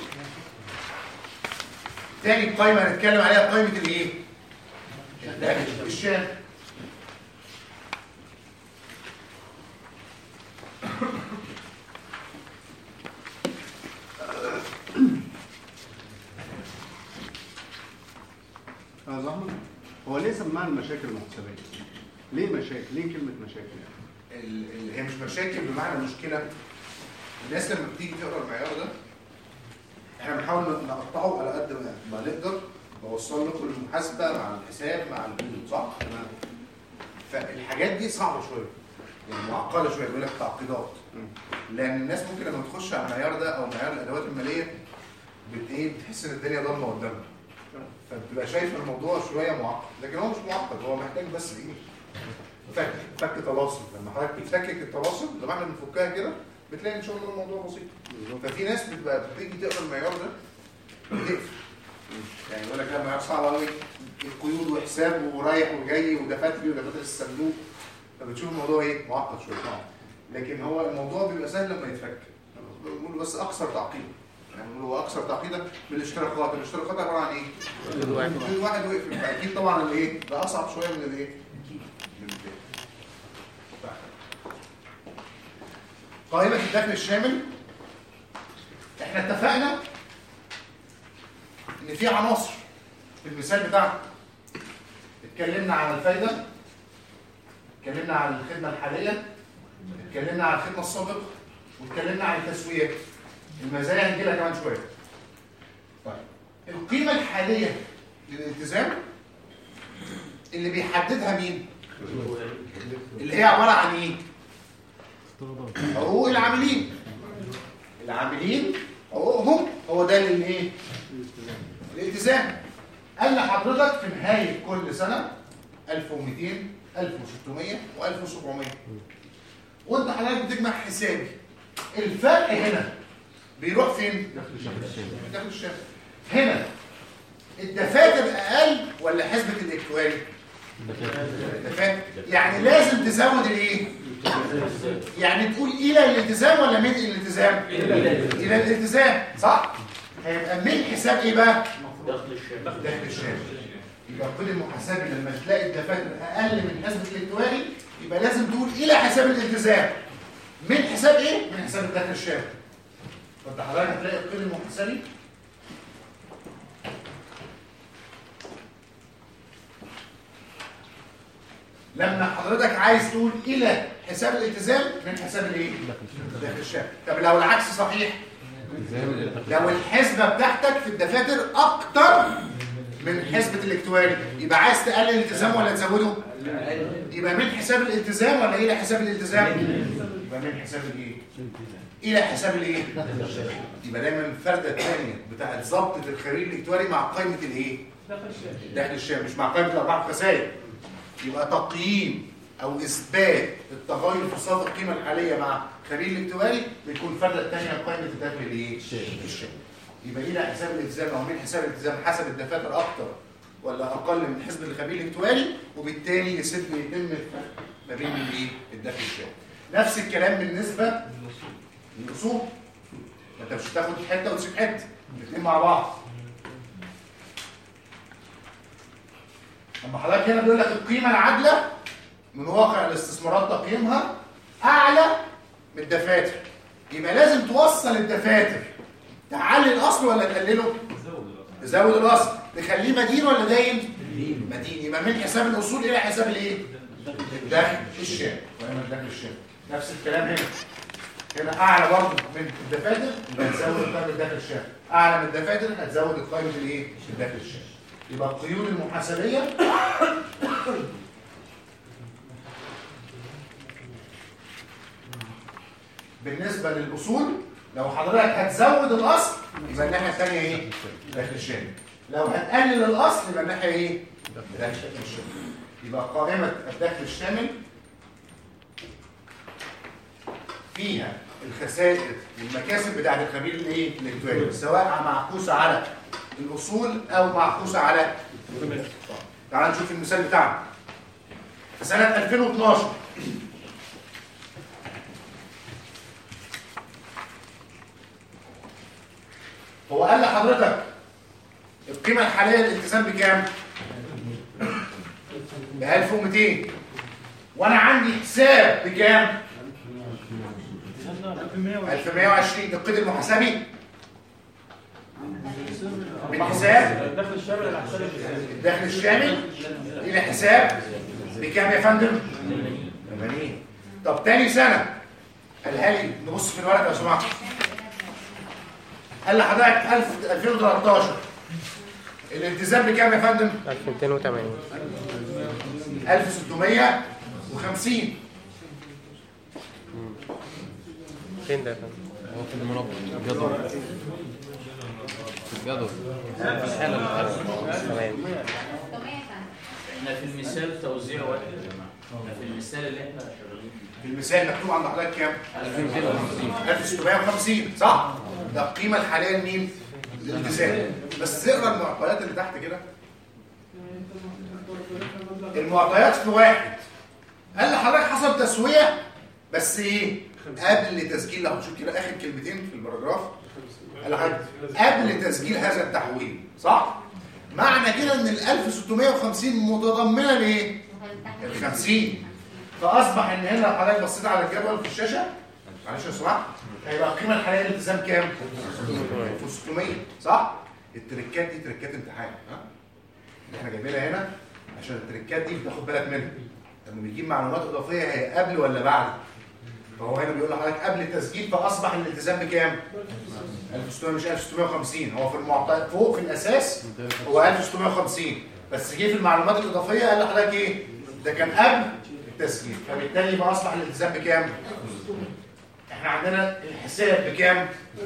تاني قائمة هنتكلم عليها قائمة الايه؟ الشام يا زهمة هو ليه سماها المشاكل المحسبية؟ ليه مشاكل؟ ليه كلمة مشاكل يعني؟ ال- ال- هي مش مشاكل بمعنى مشكلة الناس لما بتيجي تقرا المعيار ده احنا بنحاول نقطعه على قد ما ما نقدر بوصل لكم المحاسبة مع الحساب مع البنود صح؟ تمام فالحاجات دي صعبة شوية يعني معقدة شوية بيقول لك تعقيدات لأن الناس ممكن لما تخش على المعيار ده أو معيار الأدوات المالية بت ايه بتحس إن الدنيا ضلمة قدامها فبتبقى شايف الموضوع شوية معقد لكن هو مش معقد هو محتاج بس ايه فك فك تواصل لما حضرتك بتفكك التواصل زي ما احنا بنفكها كده بتلاقي ان شاء الله الموضوع بسيط ففي ناس بتبقى بتيجي تقرا المعيار ده بتقفل يعني يقول لك لا معيار صعب قوي القيود وحساب ورايح وجاي ودفاتري ودفاتر الصندوق فبتشوف الموضوع ايه معقد شويه لكن هو الموضوع بيبقى سهل لما يتفك بنقول بس اكثر تعقيدا يعني بنقول هو اكثر تعقيدا من الاشتراكات الاشتراكات عباره عن ايه؟ كل واحد. كل واحد وقف اكيد طبعا الايه ده اصعب شويه من الايه؟ من التاني. قائمة الدخل الشامل احنا اتفقنا ان في عناصر في المثال بتاعنا اتكلمنا عن الفايدة اتكلمنا عن الخدمة الحالية اتكلمنا عن الخدمة السابقة واتكلمنا عن التسويات المزايا هنجيلها كمان شوية طيب القيمة الحالية للالتزام اللي بيحددها مين؟ اللي هي عبارة عن ايه؟ حقوق العاملين العاملين حقوقهم هو ده الايه الالتزام قال لحضرتك في نهايه كل سنه 1200 1600 و1700 وانت حضرتك بتجمع حسابي الفرق هنا بيروح فين داخل الشهر هنا الدفاتر اقل ولا حسبه الاكتواري الدفاتر يعني لازم تزود الايه يعني تقول الى الالتزام ولا من الالتزام الى الالتزام صح هيبقى من حساب ايه بقى دخل الشامل دخل الشامل يبقى القيد المحاسبي لما تلاقي الدفاتر اقل من حسبة الالتواري يبقى لازم تقول الى حساب الالتزام من حساب ايه من حساب الدخل الشامل فانت حضرتك هتلاقي القيد المحاسبي لما حضرتك عايز تقول الى حساب الالتزام من حساب الايه دخل الشامل طب لو العكس صحيح لو الحسبه بتاعتك في الدفاتر اكتر من حسبه الاكتواري يبقى عايز تقلل الالتزام ولا تزوده يبقى من حساب الالتزام ولا الى حساب الالتزام يبقى من حساب الايه الى حساب الايه يبقى دايما الفرده الثانيه بتاعت ضبط الخريج الاكتواري مع قائمه الايه داخل الشام مش مع قائمه الارباح والخسائر يبقى تقييم او اثبات التغير في صافي القيمه الحاليه مع خريج الاكتواري بيكون الفرده الثانيه قائمه الدخل الايه الشام يبقى الى حساب الالتزام او من حساب الالتزام حسب الدفاتر اكتر ولا اقل من حسب الخبير الاكتواري وبالتالي يسد يتم الفرق ما بين الايه الدخل الشامل نفس الكلام بالنسبه للاصول انت مش هتاخد حته وتسيب حته الاثنين مع بعض اما حضرتك هنا بيقول لك القيمه العادله من واقع الاستثمارات تقييمها اعلى من الدفاتر يبقى لازم توصل الدفاتر تعلي الاصل ولا تقلله تزود الاصل تخليه مدين ولا داين مدين يبقى من حساب الاصول الى حساب الايه الدخل الشام وهنا الدخل الشام نفس الكلام هنا هنا اعلى برضه من الدفاتر يبقى هتزود قيمه الدخل الشام اعلى من الدفاتر هتزود قيمه الايه الدخل الشام يبقى القيود المحاسبيه بالنسبه للاصول لو حضرتك هتزود الاصل يبقى الناحيه الثانيه ايه داخل الشامل لو هتقلل الاصل يبقى الناحيه ايه داخل الشامل يبقى قائمه الدخل الشامل فيها الخسائر المكاسب بتاعت الخبير الايه الالكتروني سواء معكوسه على الاصول او معكوسه على تعال نشوف المثال بتاعنا في سنه 2012 هو قال لحضرتك القيمة الحالية للالتزام بكام؟ ب 1200 وانا عندي حساب بكام؟ 1120 القيد المحاسبي من حساب الدخل الشامل على حساب الدخل الشامل الى حساب بكام يا فندم 80 طب تاني سنه قالها لي نبص في الورقه لو سمحت قال لحضرتك 1000 2013 الالتزام بكام يا فندم 1280 1650 فين ده يا فندم؟ هو في المربع الجدول في الجدول الحالة اللي تمام احنا في المثال توزيع واحد يا جماعه احنا في المثال اللي احنا شغالين فيه في المثال مكتوب عند حضرتك كام 1250 1650 صح ده القيمه الحاليه لمين للالتزام بس اقرا المعطيات اللي تحت كده المعطيات في واحد قال لحضرتك حصل تسويه بس ايه قبل تسجيل لو هنشوف كده اخر كلمتين في الباراجراف قال لحضرتك قبل تسجيل هذا التحويل صح معنى كده ان ال 1650 متضمنه لايه ال 50 فاصبح ان هنا لو حضرتك بصيت على الجدول في الشاشه معلش يا سماح هيبقى القيمه الحاليه للالتزام كام 1600 صح التركات دي تركات امتحان ها اللي احنا جايبينها هنا عشان التركات دي بتاخد بالك منها لما بيجيب معلومات اضافيه هي قبل ولا بعد فهو هنا بيقول لحضرتك قبل التسجيل فاصبح الالتزام بكام 1600 مش 1650 هو في المعطيات فوق في الاساس هو 1650 بس جه في المعلومات الاضافيه قال لحضرتك ايه ده كان قبل التسجيل فبالتالي يبقى اصبح الالتزام بكام احنا عندنا الحساب بكام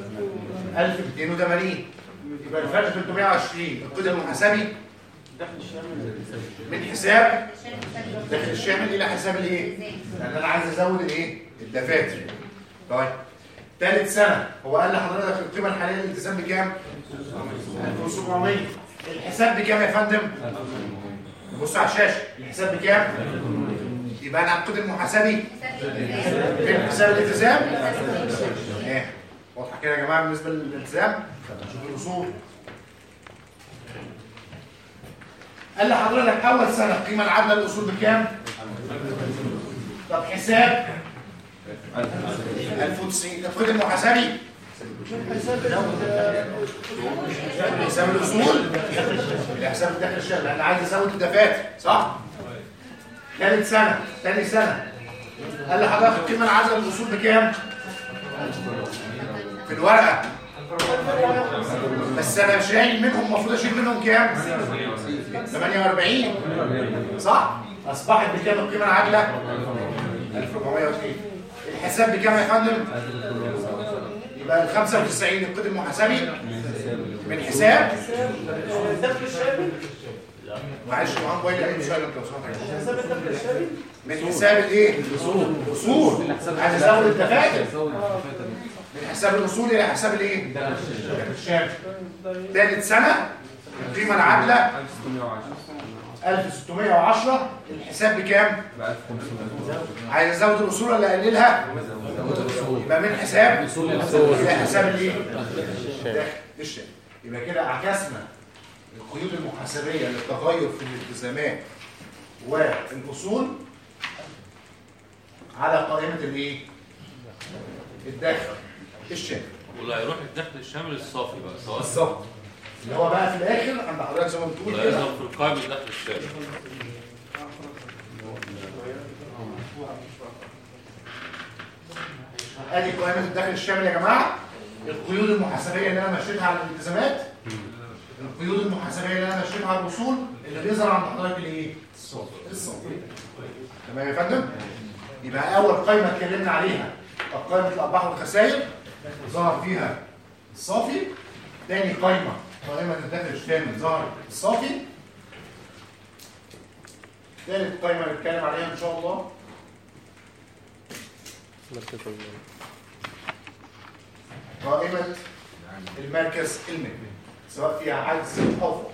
1280 يبقى الفرق 320 القيد المحاسبي دخل الشامل من حساب داخل الشامل الى حساب الايه لان انا عايز ازود الايه الدفاتر طيب ثالث سنه هو قال لحضرتك القيمه الحاليه للالتزام بكام 1700 الحساب بكام يا فندم بص على الشاشه الحساب بكام يبقى انا القيد المحاسبي فين حساب الالتزام ايه واضحه كده يا جماعه بالنسبه للالتزام نشوف الاصول قال لحضرتك اول سنه القيمه العادله للاصول بكام طب حساب 1090 القيد المحاسبي حساب الاصول الحساب الداخل الشهري انا عايز ازود الدفاتر صح ثالث سنه ثاني سنه قال لحضرتك القيمه العادله للاصول بكام في الورقه بس انا شايل منهم المفروض اشيل منهم كام 48 صح اصبحت بكام القيمه العادله 1402 الحساب بكام يا فندم يبقى ال 95 القيد المحاسبي من حساب الدخل الشامل معلش معاك موبايل اي سؤال لو سمحت حساب الدخل الشامل من حساب الايه الاصول الاصول عايز ازود الدفاتر من حساب الاصول الى حساب الايه الشامل ثالث سنه القيمه العادله 1610 الحساب بكام عايز ازود الاصول ولا اقللها يبقى من حساب الى حساب الايه الداخل الشامل يبقى كده عكسنا القيود المحاسبيه للتغير في الالتزامات والاصول على قائمه الايه الداخل الشامل واللي هيروح الدخل الشامل الصافي بقى سواء بالظبط اللي هو بقى في الاخر عند حضرتك زي ما بتقول ولا كده يظهر في القائمة الدخل الشامل ادي قائمه الدخل الشامل يا جماعه القيود المحاسبيه اللي انا مشيتها على الالتزامات القيود المحاسبيه اللي انا مشيتها على الاصول اللي بيظهر عند حضرتك الايه الصافي تمام يا فندم يبقى اول قائمه اتكلمنا عليها كانت قائمه الارباح والخسائر ظهر فيها الصافي تاني قائمه قائمه الدخل الشامل ظهر الصافي ثالث قائمه نتكلم عليها ان شاء الله قائمة المركز المالي سواء فيها عجز أو فقر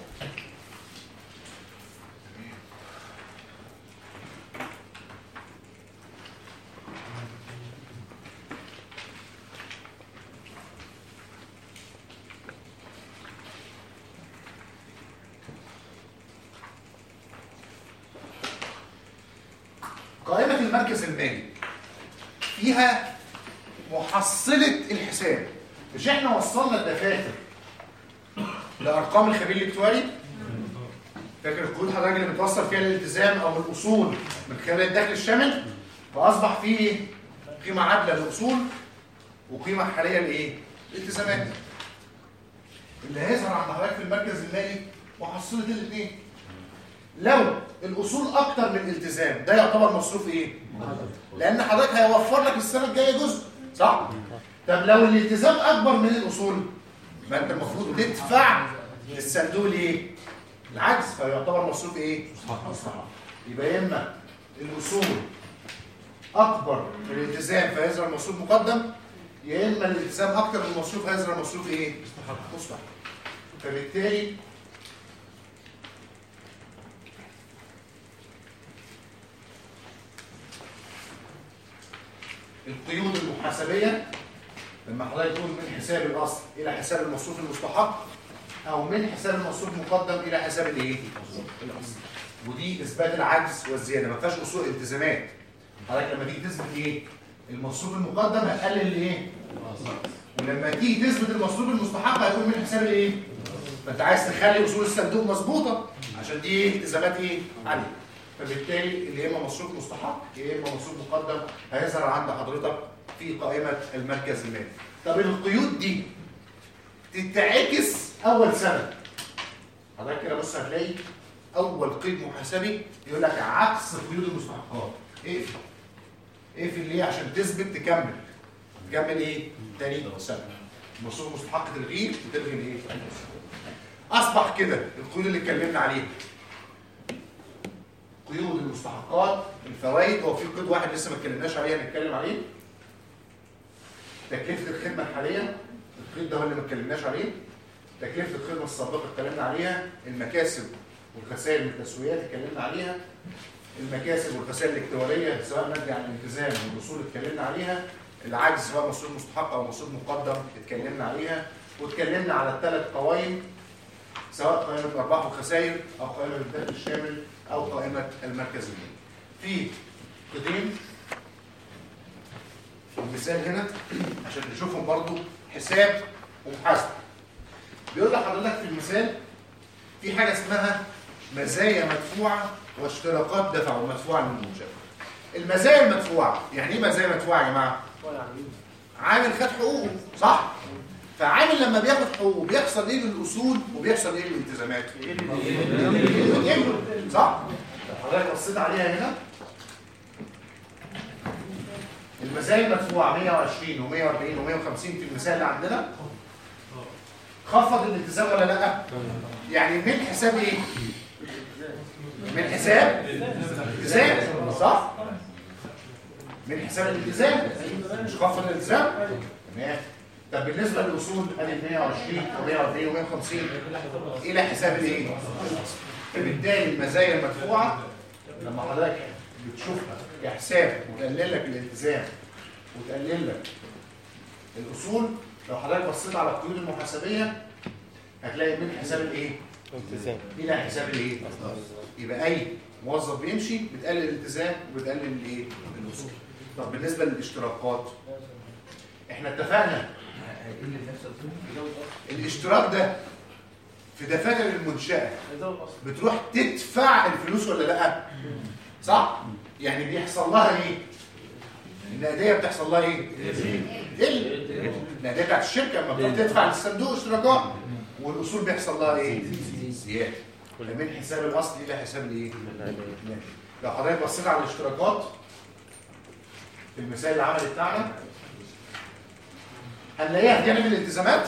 قائمة المركز المالي فيها محصلة الحساب مش احنا وصلنا الدفاتر لأرقام الخبير الإلكتروني فاكر القيود حضرتك اللي بتوصل فيها الالتزام أو الأصول من خلال الدخل الشامل فأصبح فيه قيمة عادلة للأصول وقيمة حالية لإيه؟ الالتزامات اللي هيظهر عند حضرتك في المركز المالي محصلة الاثنين لو الأصول أكتر من الالتزام ده يعتبر مصروف إيه؟ لأن حضرتك هيوفر لك السنة الجاية جزء صح؟ طب لو الالتزام اكبر من الاصول ما انت المفروض تدفع للصندوق الايه العجز فيعتبر مصروف ايه مصلحه يبقى يا اما الاصول اكبر من الالتزام فيظهر المصروف مقدم يا اما الالتزام اكتر من المصروف هيظهر المصروف ايه مصلحه فبالتالي القيود المحاسبيه لما حضرتك تقول من حساب الاصل الى حساب المصروف المستحق او من حساب المصروف المقدم الى حساب الايه الاصل ودي اثبات العجز والزياده ما فيهاش اصول التزامات حضرتك لما تيجي تثبت ايه المصروف المقدم هتقلل الايه ولما تيجي تثبت المصروف المستحق هيكون من حساب الايه فانت عايز تخلي اصول الصندوق مظبوطه عشان دي التزامات ايه عاليه فبالتالي اللي يا اما مصروف مستحق يا اما مصروف مقدم هيظهر عند حضرتك في قائمه المركز المالي طب القيود دي تتعكس اول سنه حضرتك كده بص هتلاقي اول قيد محاسبي يقول لك عكس قيود المستحقات اقفل اقفل ليه عشان تثبت تكمل تكمل ايه تاني سنه المصروف المستحق تلغيه وتلغي الايه اصبح كده القيود اللي اتكلمنا عليها قيود المستحقات الفوائد هو في قيد واحد لسه ما اتكلمناش عليه هنتكلم عليه تكلفه الخدمه الحاليه القيد ده هو اللي ما اتكلمناش عليه تكلفه الخدمه السابقه اتكلمنا عليها المكاسب والخسائر من التسويات اتكلمنا عليها المكاسب والخسائر الاكتواريه سواء ناتجه عن الالتزام والاصول اتكلمنا عليها العجز سواء مصروف مستحق او مصروف مقدم اتكلمنا عليها واتكلمنا على الثلاث قوائم سواء قائمه ارباح وخسائر او قائمه الدخل الشامل او قائمه المركز المالي في قيدين المثال هنا عشان نشوفهم برضو حساب ومحاسبه بيقول لحضرتك في المثال في حاجه اسمها مزايا مدفوعه واشتراكات دفع ومدفوعه للمنشاه المزايا المدفوعه يعني ايه مزايا مدفوعه يا جماعه عامل خد حقوقه صح فعامل لما بياخد حقوقه بيحصل ايه للاصول وبيحصل ايه للالتزامات بيقل. صح حضرتك بصيت عليها هنا المزايا المدفوعه 120 و140 و150 في المثال اللي عندنا خفض الالتزام ولا لا يعني من حساب ايه من حساب الالتزام صح من حساب الالتزام مش خفض الالتزام تمام طب بالنسبه للاصول ادي 120 و140 و150 الى حساب الايه فبالتالي المزايا المدفوعه لما حضرتك بتشوفها كحساب وتقلل لك الالتزام وتقلل لك الاصول لو حضرتك بصيت على القيود المحاسبيه هتلاقي من حساب الايه التزام الى حساب الايه يبقى اي موظف بيمشي بتقلل الالتزام وبتقلل الايه الاصول طب بالنسبه للاشتراكات احنا اتفقنا هيقل بنفس القيمه الاشتراك ده في دفاتر المنشأة بتروح تدفع الفلوس ولا لا صح يعني بيحصل لها ايه النقديه بتحصل لها ايه تقل النقديه بتاعت الشركه لما بتروح تدفع للصندوق اشتراكات والاصول بيحصل لها ايه زياده من حساب الاصل الى حساب الايه لو حضرتك بصيت على الاشتراكات في المثال العملي بتاعنا هنلاقيها في جانب الالتزامات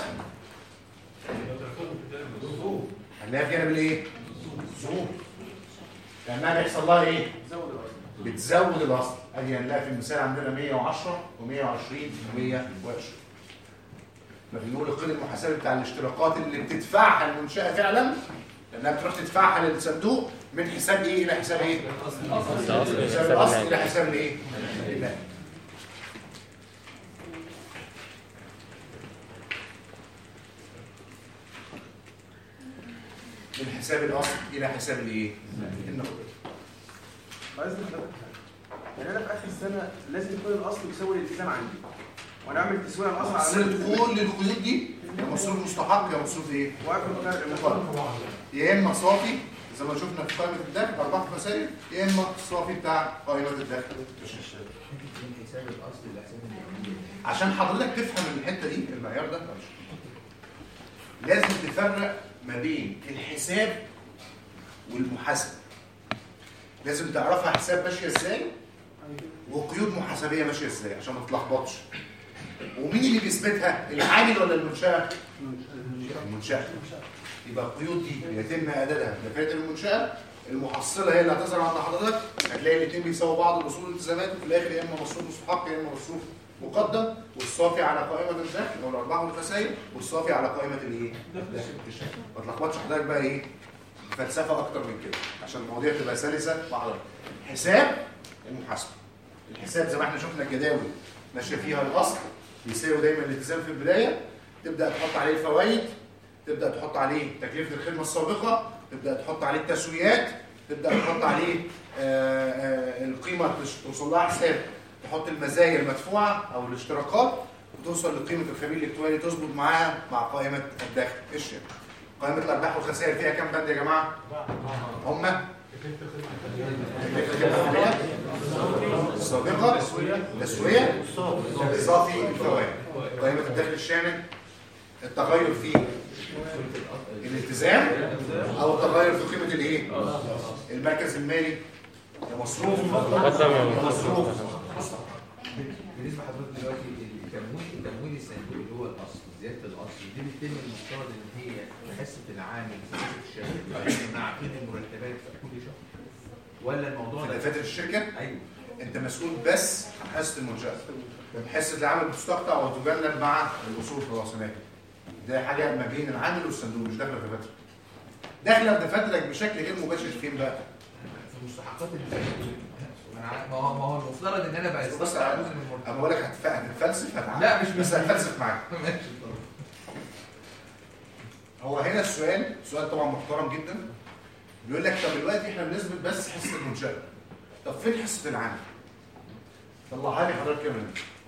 هنلاقيها في جانب الايه الظهور لانها بيحصل لها ايه بتزود الاصل ادي هنلاقي في المثال عندنا 110 و120 و120 فبنقول القيد المحاسبي بتاع الاشتراكات اللي بتدفعها المنشاه فعلا لانها بتروح تدفعها للصندوق من حساب ايه الى حساب ايه من حساب الاصل الى حساب الايه المال من حساب الاصل الى حساب الايه النقد عايز حضرتك يعني انا في اخر السنه لازم يكون الاصل يساوي الالتزام عندي وانا اعمل تسويه على الاصل على حصلت كل القيود دي يا مصروف مستحق يا مصروف ايه؟ مقدم يا اما صافي زي ما شفنا في قائمه الدخل ارباح خسائر يا اما صافي بتاع قائمه الدخل من حساب الاصل لحساب الجميل عشان حضرتك تفهم الحته دي المعيار ده لازم تفرق ما بين الحساب والمحاسبه لازم تعرفها حساب ماشيه ازاي وقيود محاسبيه ماشيه ازاي عشان ما تتلخبطش ومين اللي بيثبتها العامل ولا المنشاه المنشاه يبقى القيود دي يتم اعدادها في دفاتر المنشاه المحصله هي اللي هتظهر عند حضرتك هتلاقي الاثنين بيساووا بعض الاصول والالتزامات وفي الاخر يا اما مصروف مستحق يا اما مصروف مقدم والصافي على قائمه الدخل او الارباح والخسائر والصافي على قائمه الايه؟ الدخل ما تلخبطش حضرتك بقى ايه؟ فلسفه اكتر من كده عشان المواضيع تبقى سلسه مع بعض حساب ومحاسبه الحساب زي ما احنا شفنا الجداول ماشيه فيها الاصل بيساوي دايما الالتزام في البدايه تبدا تحط عليه الفوائد تبدا تحط عليه تكلفه الخدمه السابقه تبدا تحط عليه التسويات تبدا تحط عليه آه، آه، القيمه تش- توصل لها حساب تحط المزايا المدفوعه او الاشتراكات وتوصل لقيمه الخبير الالكتروني تظبط معاها مع قائمه الدخل ايش يعني؟ قائمه الارباح والخسائر فيها كام بند يا جماعه؟ هم السابقه تسويه صافي الفوائد قائمه الدخل الشامل التغير في الالتزام او التغير في قيمه الايه المركز المالي يا مصروف يا مصروف بالنسبه لحضرتك دلوقتي التمويل التمويل الصندوق اللي هو الاصل زياده الاصل دي بتتم المفترض ان هي بحسب العامل في حسب الشهر مع قيمه المرتبات كل شهر ولا الموضوع في ده دفاتر الشركه ايوه انت مسؤول بس عن حصه المنشاه حصه العمل بتستقطع وتجنب مع الاصول في راس المال ده حاجه ما بين العامل والصندوق مش داخله في دفاتر داخله في دفاترك بشكل غير مباشر فين بقى مستحقات الفلوس ما أنا- ما هو ما هو المفترض ان انا بص بستقطع جزء من انا بقول لك هتف- هتتفلسف هتعمل لا، مش بس هتفلسف معاك ماشي هو هنا السؤال سؤال طبعا محترم جدا بيقول لك طب دلوقتي احنا بنثبت بس حصه المنشاه طب فين حصه العامل طلعها لي حضرتك كده من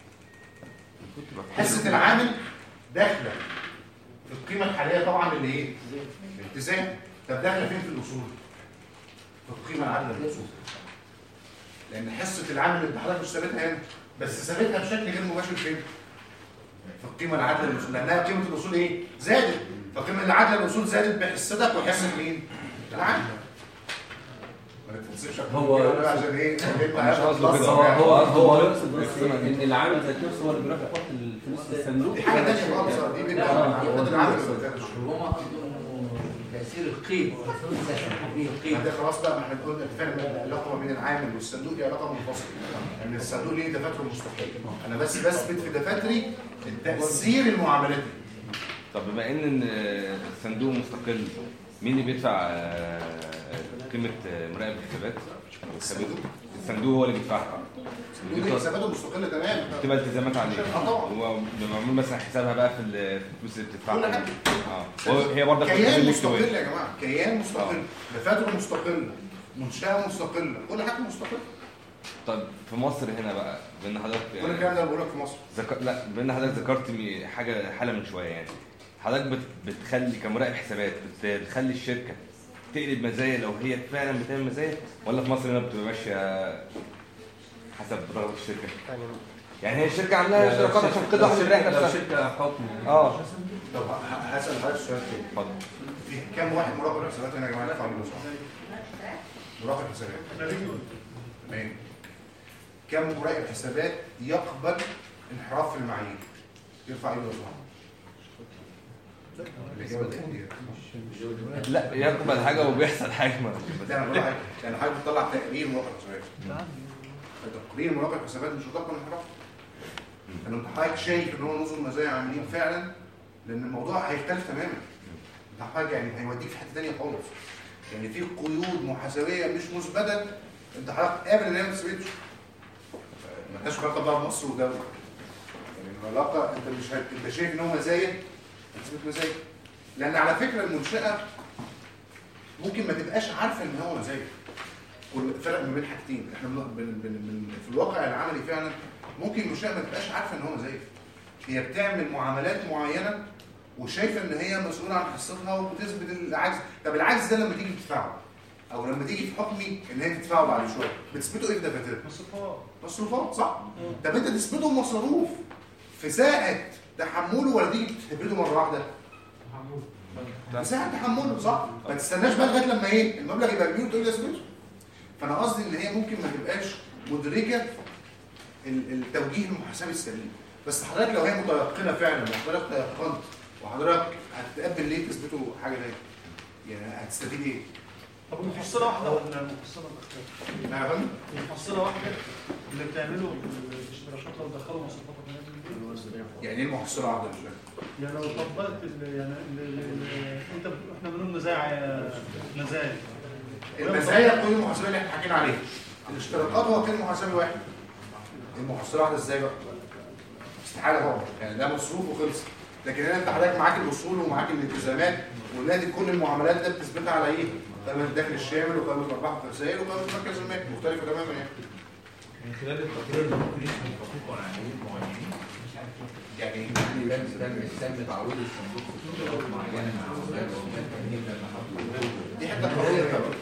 حصه العامل داخله في القيمه الحاليه طبعا اللي ايه الالتزام طب داخله فين في الاصول في القيمه العادله للاصول لان حصه العامل اللي حضرتك مش ثابتها هنا بس ثابتها بشكل غير مباشر فين في القيمه العادله للاصول لانها قيمه الاصول ايه زادت فالقيمه العادله للاصول زادت بحصتك وحصه مين العامل ما تتنسبش هو عشان ايه مش قصده كده هو هو هو يقصد بس ان العامل ذات نفسه هو اللي بيروح يحط الفلوس في الصندوق دي حاجه ثانيه خالص دي لا، بيبقى هو عقد العامل يقصد. ربما تاثير القيم به القيم ده خلاص بقى ما احنا قلنا اتفقنا العلاقه ما بين العامل والصندوق دي علاقه منفصله ان الصندوق ليه دفاتره مستقله انا بس بثبت في دفاتري التاثير المعاملاتي طب بما ان إن الصندوق مستقل مين اللي بيدفع آه، قيمه آه، مراقب الحسابات الصندوق. الصندوق هو اللي بيدفعها الصندوق دي حساباته مستقله تماما بتبقى التزامات عليه اه طبعا هو بيبقى معمول مثلا حسابها بقى في ال- في الفلوس اللي بتدفعها كل حاجة. اه هو- هي برضه كيان مستقل يا جماعه كيان مستقل دفاتره مستقله منشاه مستقله كل حاجه مستقله طب في مصر هنا بقى بان حضرتك كل الكلام ده بقول لك في مصر ذك... لا بان حضرتك ذكرت مي- حاجه حاله من شويه يعني حضرتك بت... بتخلي كمراقب حسابات بت... بتخلي الشركه تقلب مزايا لو هي فعلا بتعمل مزايا ولا في مصر هنا بتبقى ماشيه حسب رغبه الشركه يعني هي الشركه عاملاها اشتراكات عشان كده واحد يريح لو نفسها شركه حكم اه طب ه- هسال حضرتك سؤال تاني اتفضل في كام واحد مراقب حسابات هنا يا جماعه يدفع فلوس مراقب حسابات تمام كم مراقب حسابات يقبل انحراف في المعايير يرفع ايده ويصبح الإجابة دي. لا يقبل حاجه وبيحصل حاجه ما ده انا بقول لك يعني حضرتك بتطلع تقرير مراقب حسابات تقرير مراقب حسابات مش هتقبل انحراف لان انت حضرتك شايف ان هو نظم مزايا عاملين فعلا لان الموضوع هيختلف تماما انت حضرتك يعني هيوديك في حته ثانيه خالص يعني في قيود محاسبيه مش مثبته انت حضرتك قابل ان هي ما تثبتش مالهاش علاقه بقى بمصر ودوله يعني العلاقه انت مش هت- انت شايف ان هو مزايا هتثبت مزايا لان على فكره المنشاه ممكن ما تبقاش عارفه ان هو مزايا والفرق ما بين حاجتين احنا بن... بن... بن... بن... في الواقع العملي فعلا ممكن المنشاه ما تبقاش عارفه ان هو مزايا هي بتعمل معاملات معينه وشايفه ان هي مسؤوله عن حصتها وبتثبت العجز طب العجز ده لما تيجي تدفعه او لما تيجي في حكمي ان هي تدفعه بعد شويه بتثبته ايه في دفاترها مصروفات مصروفات صح طب انت تثبته مصروف في ساعه تحمله ولا تيجي تثبته مره واحده في ساعه تحمله صح ما تستناش بقى لغايه لما ايه المبلغ يبقى كبير وتقول لي اثبته فانا قصدي ان هي ممكن ما تبقاش مدركه ال- التوجيه المحاسبي السليم بس حضرتك لو هي متيقنه فعلا وحضرتك تيقنت وحضرتك هتتقبل ليه تثبتوا حاجه تانيه يعني هتستفيد ايه؟ طب المحصله واحده ولا المحصله مختلفه؟ نعم يا فندم؟ المحصله واحده اللي بتعمله الاشتراكات لو دخلوا مصروفات يعني ايه المحصله واحده مش فاهم يعني لو طبقت ال- يعني ال- ال- ال- انت ب- احنا بنقول مزايا مزايا المزايا القيمه المحاسبيه اللي احنا حكينا عليها الاشتراكات هو قيمه محاسبي واحد المحصله واحده ازاي بقى؟ استحاله طبعا يعني ده مصروف وخلص لكن هنا انت حضرتك معاك الاصول ومعاك الالتزامات ونادي كل المعاملات ده بتثبتها على ايه؟ قائمه الدخل الشامل وقائمه الارباح والخسائر وقائمه مركز المال مختلفه تماما يعني من خلال التقرير ده ممكن يسمى حقوق عمليين معينين يعني تم تم تم تعويض الصندوق في فترات معينه مع عمال وعمال تانيين لما حطوا دي حته قانونيه طبعا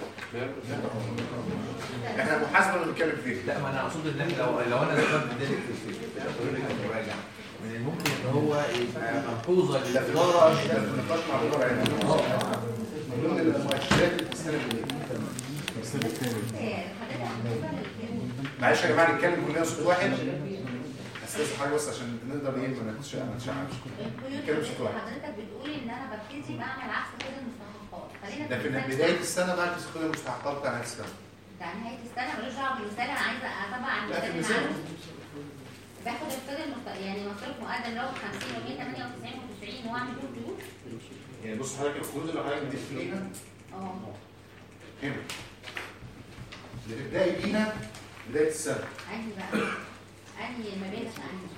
احنا المحاسبه اللي بنتكلم فيها لا ما انا اقصد ان احنا لو لو انا ذكرت ذلك في في في التقرير اللي هتراجع من الممكن ان هو يبقى ملحوظه للاداره ده في النقاش مع الاداره يعني من ضمن المؤشرات اللي بتستند معلش يا جماعه نتكلم كلنا صوت واحد استاذ حاجه بس عشان نقدر ايه ما نتش- ما نتشعبش نتكلم صوت واحد حضرتك بتقول ان انا ببتدي بعمل عكس كل المستحقات خلينا ده في المثال بدايه السنه بعد تسخين المستحقات بتاع نهايه السنه بتاع نهايه السنه ملوش دعوه بالمثال انا عايزه اتابع عن لا، في المثال اللي المثال. عندي. باخد الفرق المست... يعني مصروف مقدم لو 50 و 198 و90 واعمل له قيود يعني بص حضرتك القيود اللي حضرتك بتدخليها اه هنا اللي تبداي بيها بدايه السنه انهي بقى انهي ما بين انهي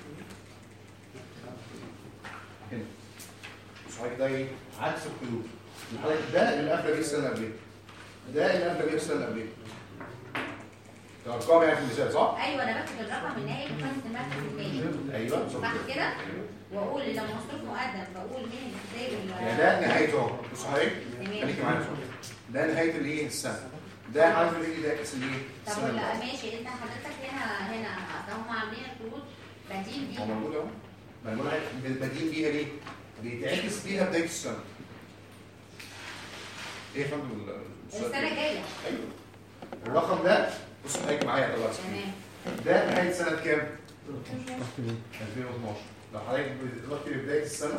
هنا بص حضرتك ده ايه عكس القيود حضرتك ده اللي قبل بيه السنه اللي قبلها ده اللي قبل بيه السنه اللي قبلها ده ارقام يعني في المثال صح؟ ايوه انا بكتب الرقم النهائي في قائمه المركز الثاني ايوه بالظبط صح كده واقول لو مصروف مقدم بقول مين الابتدائي يعني ده نهايته اهو بص حضرتك تمام. خليكي معايا شوية. ده نهايه الايه السنه ده حضرتك اللي ده كاس الايه طب السنه اللي ولا بعدها. ماشي انت حضرتك هنا هنا اصل هم عاملين القروض بديل دي هو موجود اهو ما انا بقول لك بادئين بيها ليه؟ بيتعكس بيها بدايه السنه ايه يا فندم ال- السؤال السنه إيه؟ الجايه ايوه الرقم ده بص حضرتك معايا طلع تمام ده نهايه سنه كام؟ 2012 لو حضرتك رحت لبدايه السنه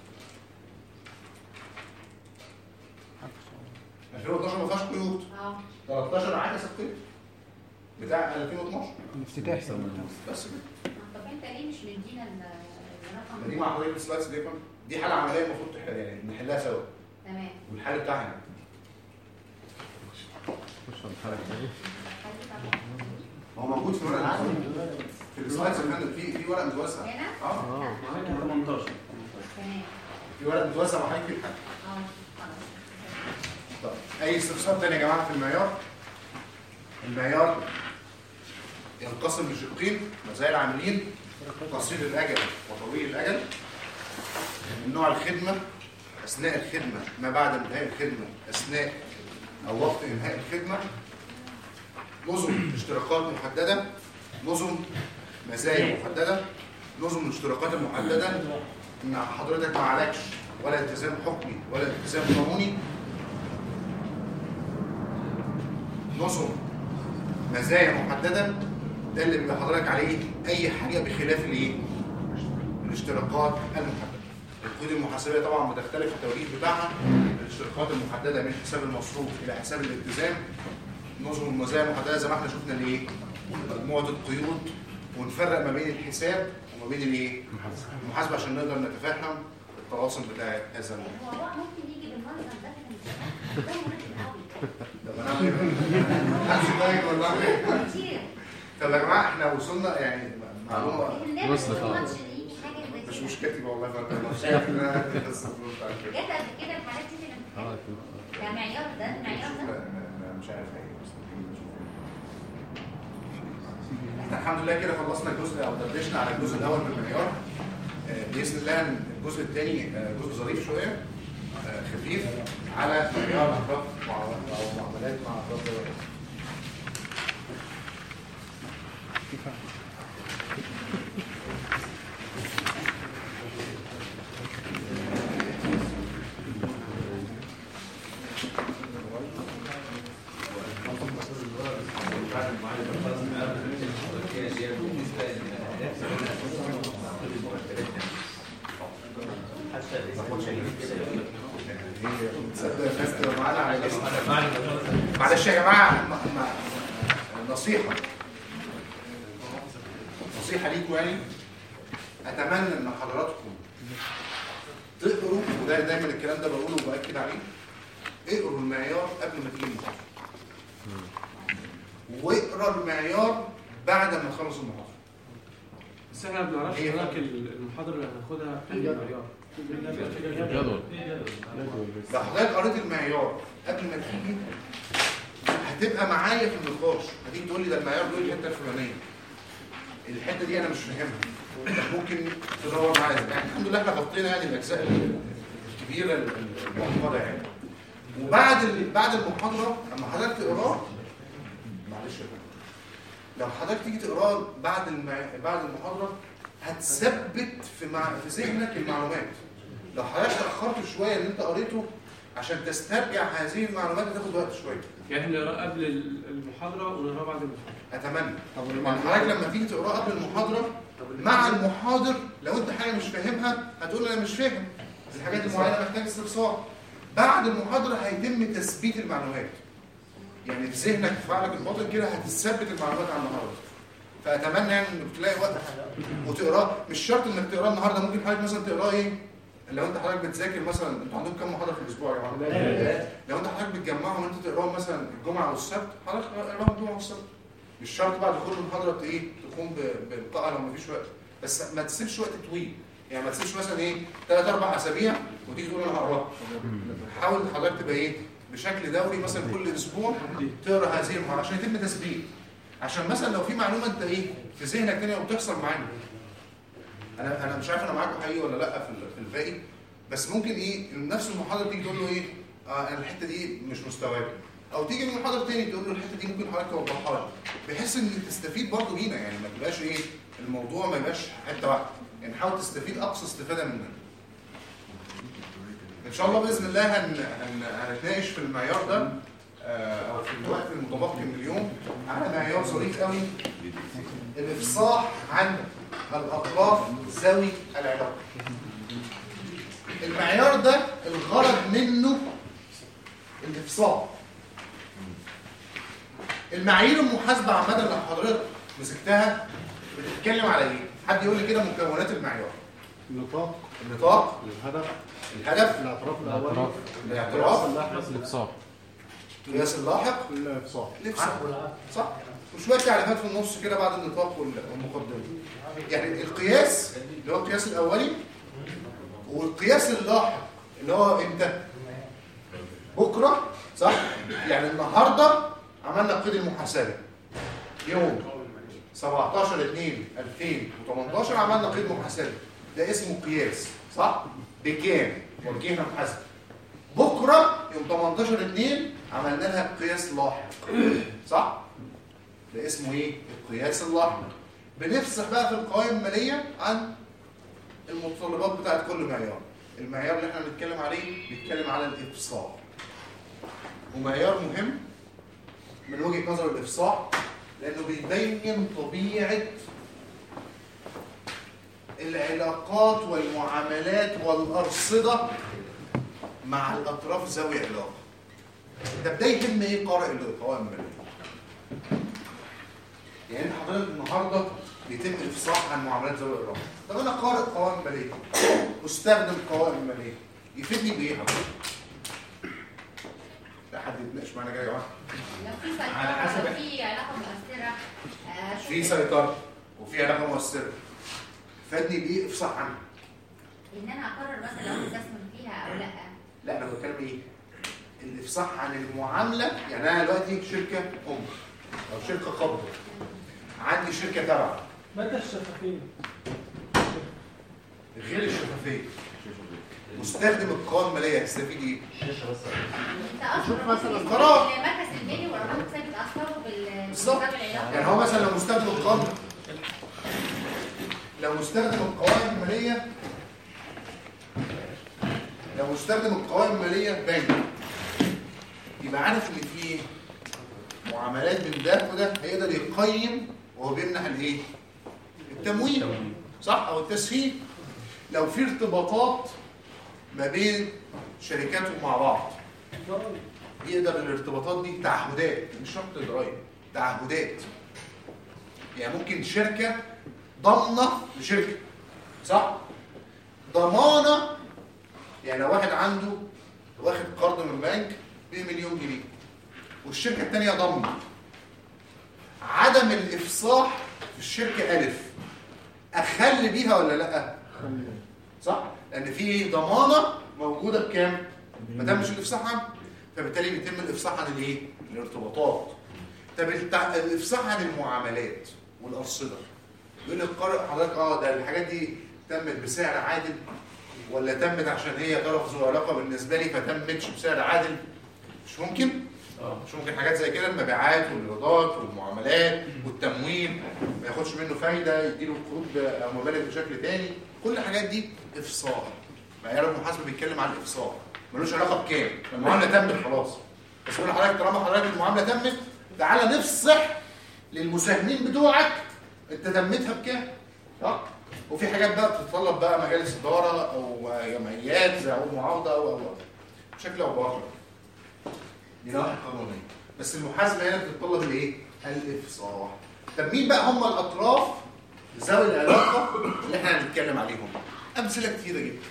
2012 ما فيهاش قيود اه 13 عكس القيود بتاع 2012 الافتتاح بس كده طب انت ليه مش مدينا ال- الرقم دي مع حضرتك السلايدز دي يا فندم. دي حاله عمليه المفروض تح- يعني نحلها سوا تمام والحل بتاعها خش على الحلقه الثانيه هو موجود في ورق العمل في السلايدز اللي فاتت في في ورق متوزع هنا؟ اه 18 تمام في ورق متوزع وحضرتك في الحل اه خلاص طب اي استفسار تاني يا جماعه في المعيار المعيار ينقسم لشقين مزايا العاملين قصير الاجل وطويل الاجل من نوع الخدمه اثناء الخدمه ما بعد انتهاء الخدمه اثناء او وقت انهاء الخدمه نظم اشتراكات محدده نظم مزايا محدده نظم الاشتراكات المحدده ان حضرتك ما عليكش ولا التزام حكمي ولا التزام قانوني نظم مزايا محدده ده اللي بيبقى حضرتك عليه اي حاجه بخلاف الايه الاشتراكات المحدده القيود المحاسبيه طبعا بتختلف التوجيه بتاعها الاشتراكات المحدده من حساب المصروف الى حساب الالتزام نظم المزايا المحدده زي ما احنا شفنا الايه مجموعه القيود ونفرق ما بين الحساب وما بين الايه المحاسبه عشان نقدر نتفهم التواصل بتاع هذا الموضوع هو ممكن يجي بالمنظر ده في الامتحان ده مريح قوي طب انا اعمل ايه؟ همشي طيب ولا اعمل ايه؟ كتير طب يا جماعه احنا وصلنا يعني معلومه وصلت خلاص يجي حاجه زي مش كده مشكلتي والله فرق الله شايف ان انا بس جت قبل كده الحاجات دي في الامتحان ده معيار ده المعيار ده مش عارف ايه بس احنا الحمد لله كده خلصنا الجزء او دردشنا على الجزء الاول من المعيار آه، باذن الله الجزء الثاني جزء ظريف شويه آه، خفيف على معيار افراد او معاملات مع افراد ذوي الخصوص. تصدق فاست معانا على الاسم. معلش يا جماعه م- م- نصيحه نصيحه ليكم يعني اتمنى ان حضراتكم تقروا وده دايما الكلام ده بقوله وباكد عليه اقروا المعيار قبل ما تيجي المحاضره واقرا المعيار بعد ما تخلص المحاضره بس احنا ما بنعرفش هي هناك المحاضره اللي هناخدها في المعيار لو حضرتك قريت المعيار قبل ما تيجي هتبقى معايا في النقاش هتيجي تقول لي ده المعيار بيقول الحته الفلانيه الحته دي انا مش فاهمها ممكن تدور معايا يعني الحمد لله احنا غطينا يعني الاجزاء الكبيره المعقده يعني وبعد ال- بعد المحاضره لما حضرتك تقراه معلش يا فندم. لو حضرتك تيجي تقراه بعد المع... بعد المحاضره هتثبت في مع... في ذهنك المعلومات لو حضرتك تاخرت شويه اللي انت قريته عشان تسترجع هذه المعلومات هتاخد وقت شويه يعني احنا نقراه قبل المحاضره ونقراه بعد المحاضره اتمنى يعني حضرتك لما تيجي تقراه قبل المحاضره مع المحاضر لو انت حاجه مش فاهمها هتقول انا مش فاهم الحاجات المعينه محتاج استفسار بعد المحاضره هيتم تثبيت المعلومات يعني في ذهنك في عقلك الباطن كده هتثبت المعلومات على النهارده فاتمنى يعني انك تلاقي وقت وتقراه مش شرط انك تقراه النهارده ممكن حضرتك مثلا تقراه ايه لو انت حضرتك بتذاكر مثلا انتوا عندكم كام محاضره في الاسبوع يا جماعه؟ ثلاثة. لو انت حضرتك بتجمعهم انت تقراهم مثلا الجمعه والسبت حضرتك اقراهم الجمعه والسبت مش شرط بعد كل محاضره ت- ايه تقوم ب- بإلقائها لو مفيش وقت بس ما تسيبش وقت طويل يعني ما تسيبش مثلا ايه ثلاث اربع اسابيع وتيجي تقول انا هقراها حاول حضرتك تبقى ايه بشكل دوري مثلا كل اسبوع تقرا هذه المحاضره عشان يتم تثبيت عشان مثلا لو في معلومه انت ايه في ذهنك تانية وبتحصل معانا انا انا مش عارف انا معاكم حقيقي ولا لا في ال- في الباقي بس ممكن ايه نفس المحاضره تيجي تقول له ايه آه انا الحته دي مش مستوعبه او تيجي من محاضره تاني تقول له الحته دي ممكن حضرتك توضحها لي بحيث ان تستفيد برضه بينا يعني ما تبقاش ايه الموضوع ما يبقاش حته واحده يعني حاول تستفيد اقصى استفاده مننا ان شاء الله باذن الله هن... هن... هنتناقش في المعيار ده آه، او في الوقت المتبقي من اليوم على معيار ظريف قوي الافصاح عن الاطراف ذوي العلاقه المعيار ده الغرض منه الافصاح المعايير المحاسبه عامه لو حضرتك مسكتها بتتكلم على ايه حد يقول لي كده مكونات المعيار النطاق النطاق الهدف الهدف الاعتراف الاولي الاعتراف الافصاح القياس اللاحق الافصاح الافصاح صح وشويه تعريفات في النص كده بعد النطاق وال- والمقدمه يعني القياس اللي هو القياس الاولي والقياس اللاحق اللي هو امتى بكره صح يعني النهارده عملنا القيد المحاسبي يوم 17 2 2018 عملنا قيد محاسبي ده اسمه قياس صح بكام وجهنا محاسبه بكره يوم 18 2 عملنا لها قياس لاحق صح ده اسمه ايه القياس اللاحق بنفصح بقى في القوائم الماليه عن المتطلبات بتاعت كل معيار المعيار اللي احنا بنتكلم عليه بيتكلم على الافصاح ومعيار مهم من وجهه نظر الافصاح لانه بيبين طبيعه العلاقات والمعاملات والارصده مع الاطراف ذوي علاقه ده ده يهم ايه قارئ القوائم الماليه يعني انت حضرتك النهارده بيتم الافصاح عن معاملات ذوي العلاقه طب انا قارئ قوائم ماليه استخدم قوائم ماليه يفيدني بايه حضرتك لا حد يتناقش معانا كده يا جماعه لو في على حسب سيطرة لو في علاقة مؤثرة آه، شوف في سيطره وفي علاقه مؤثره فادني بايه افصح عنها ان انا اقرر مثلا لو استثمر فيها او لا لا انا بتكلم ايه الافصاح عن المعامله يعني انا دلوقتي شركه ام او شركه قبض عندي شركه تبع متى الشفافية؟ غير الشفافيه مستخدم القوائم الماليه هيستفيد ايه؟ انت اصلا شوف مثلاً المركز قرار. المركز المالي والارقام الحسابيه بيتاثروا بال بالظبط بالنظام العلاقي. يعني هو مثلا لو مستخدم القوائم لو مستخدم القوائم الماليه لو مستخدم القوائم الماليه بنك يبقى عارف ان في معاملات من ده وده هيقدر يقيم وهو بيمنح الايه؟ التمويل صح او التسهيل لو في ارتباطات ما بين شركاتهم مع بعض يقدر الارتباطات دي تعهدات مش شرط ضرائب تعهدات يعني ممكن شركه ضامنه لشركه صح ضمانه يعني لو واحد عنده واخد قرض من بنك بمليون جنيه والشركه الثانيه ضامنه عدم الافصاح في الشركه الف اخلي بيها ولا لا صح لان في ضمانه موجوده بكام ما تمش الافصاح عنها فبالتالي بيتم الافصاح عن الايه الارتباطات طب التع- الافصاح عن المعاملات والارصده يقول لك قارئ حضرتك اه ده الحاجات دي تمت بسعر عادل ولا تمت عشان هي طرف ذو علاقه بالنسبه لي فتمتش بسعر عادل مش ممكن مش ممكن حاجات زي كده المبيعات والايرادات والمعاملات والتمويل ما ياخدش منه فايده يديله قروض ب- او مبالغ بشكل تاني كل الحاجات دي افصاح معيار المحاسبه بيتكلم عن الافصاح ملوش علاقه بكام المعامله تمت خلاص بس بقول لحضرتك طالما حضرتك المعامله تمت تعالى نفصح للمساهمين بتوعك انت تمتها بكام صح وفي حاجات بقى بتتطلب بقى مجالس اداره او جمعيات زي عقود معاوضه او او أو. بشكل او باخر دي نواحي قانونيه بس المحاسبه هنا بتتطلب الايه؟ الافصاح طب مين بقى هم الاطراف ذوي العلاقه اللي احنا هنتكلم عليهم؟ امثله كتيره جدا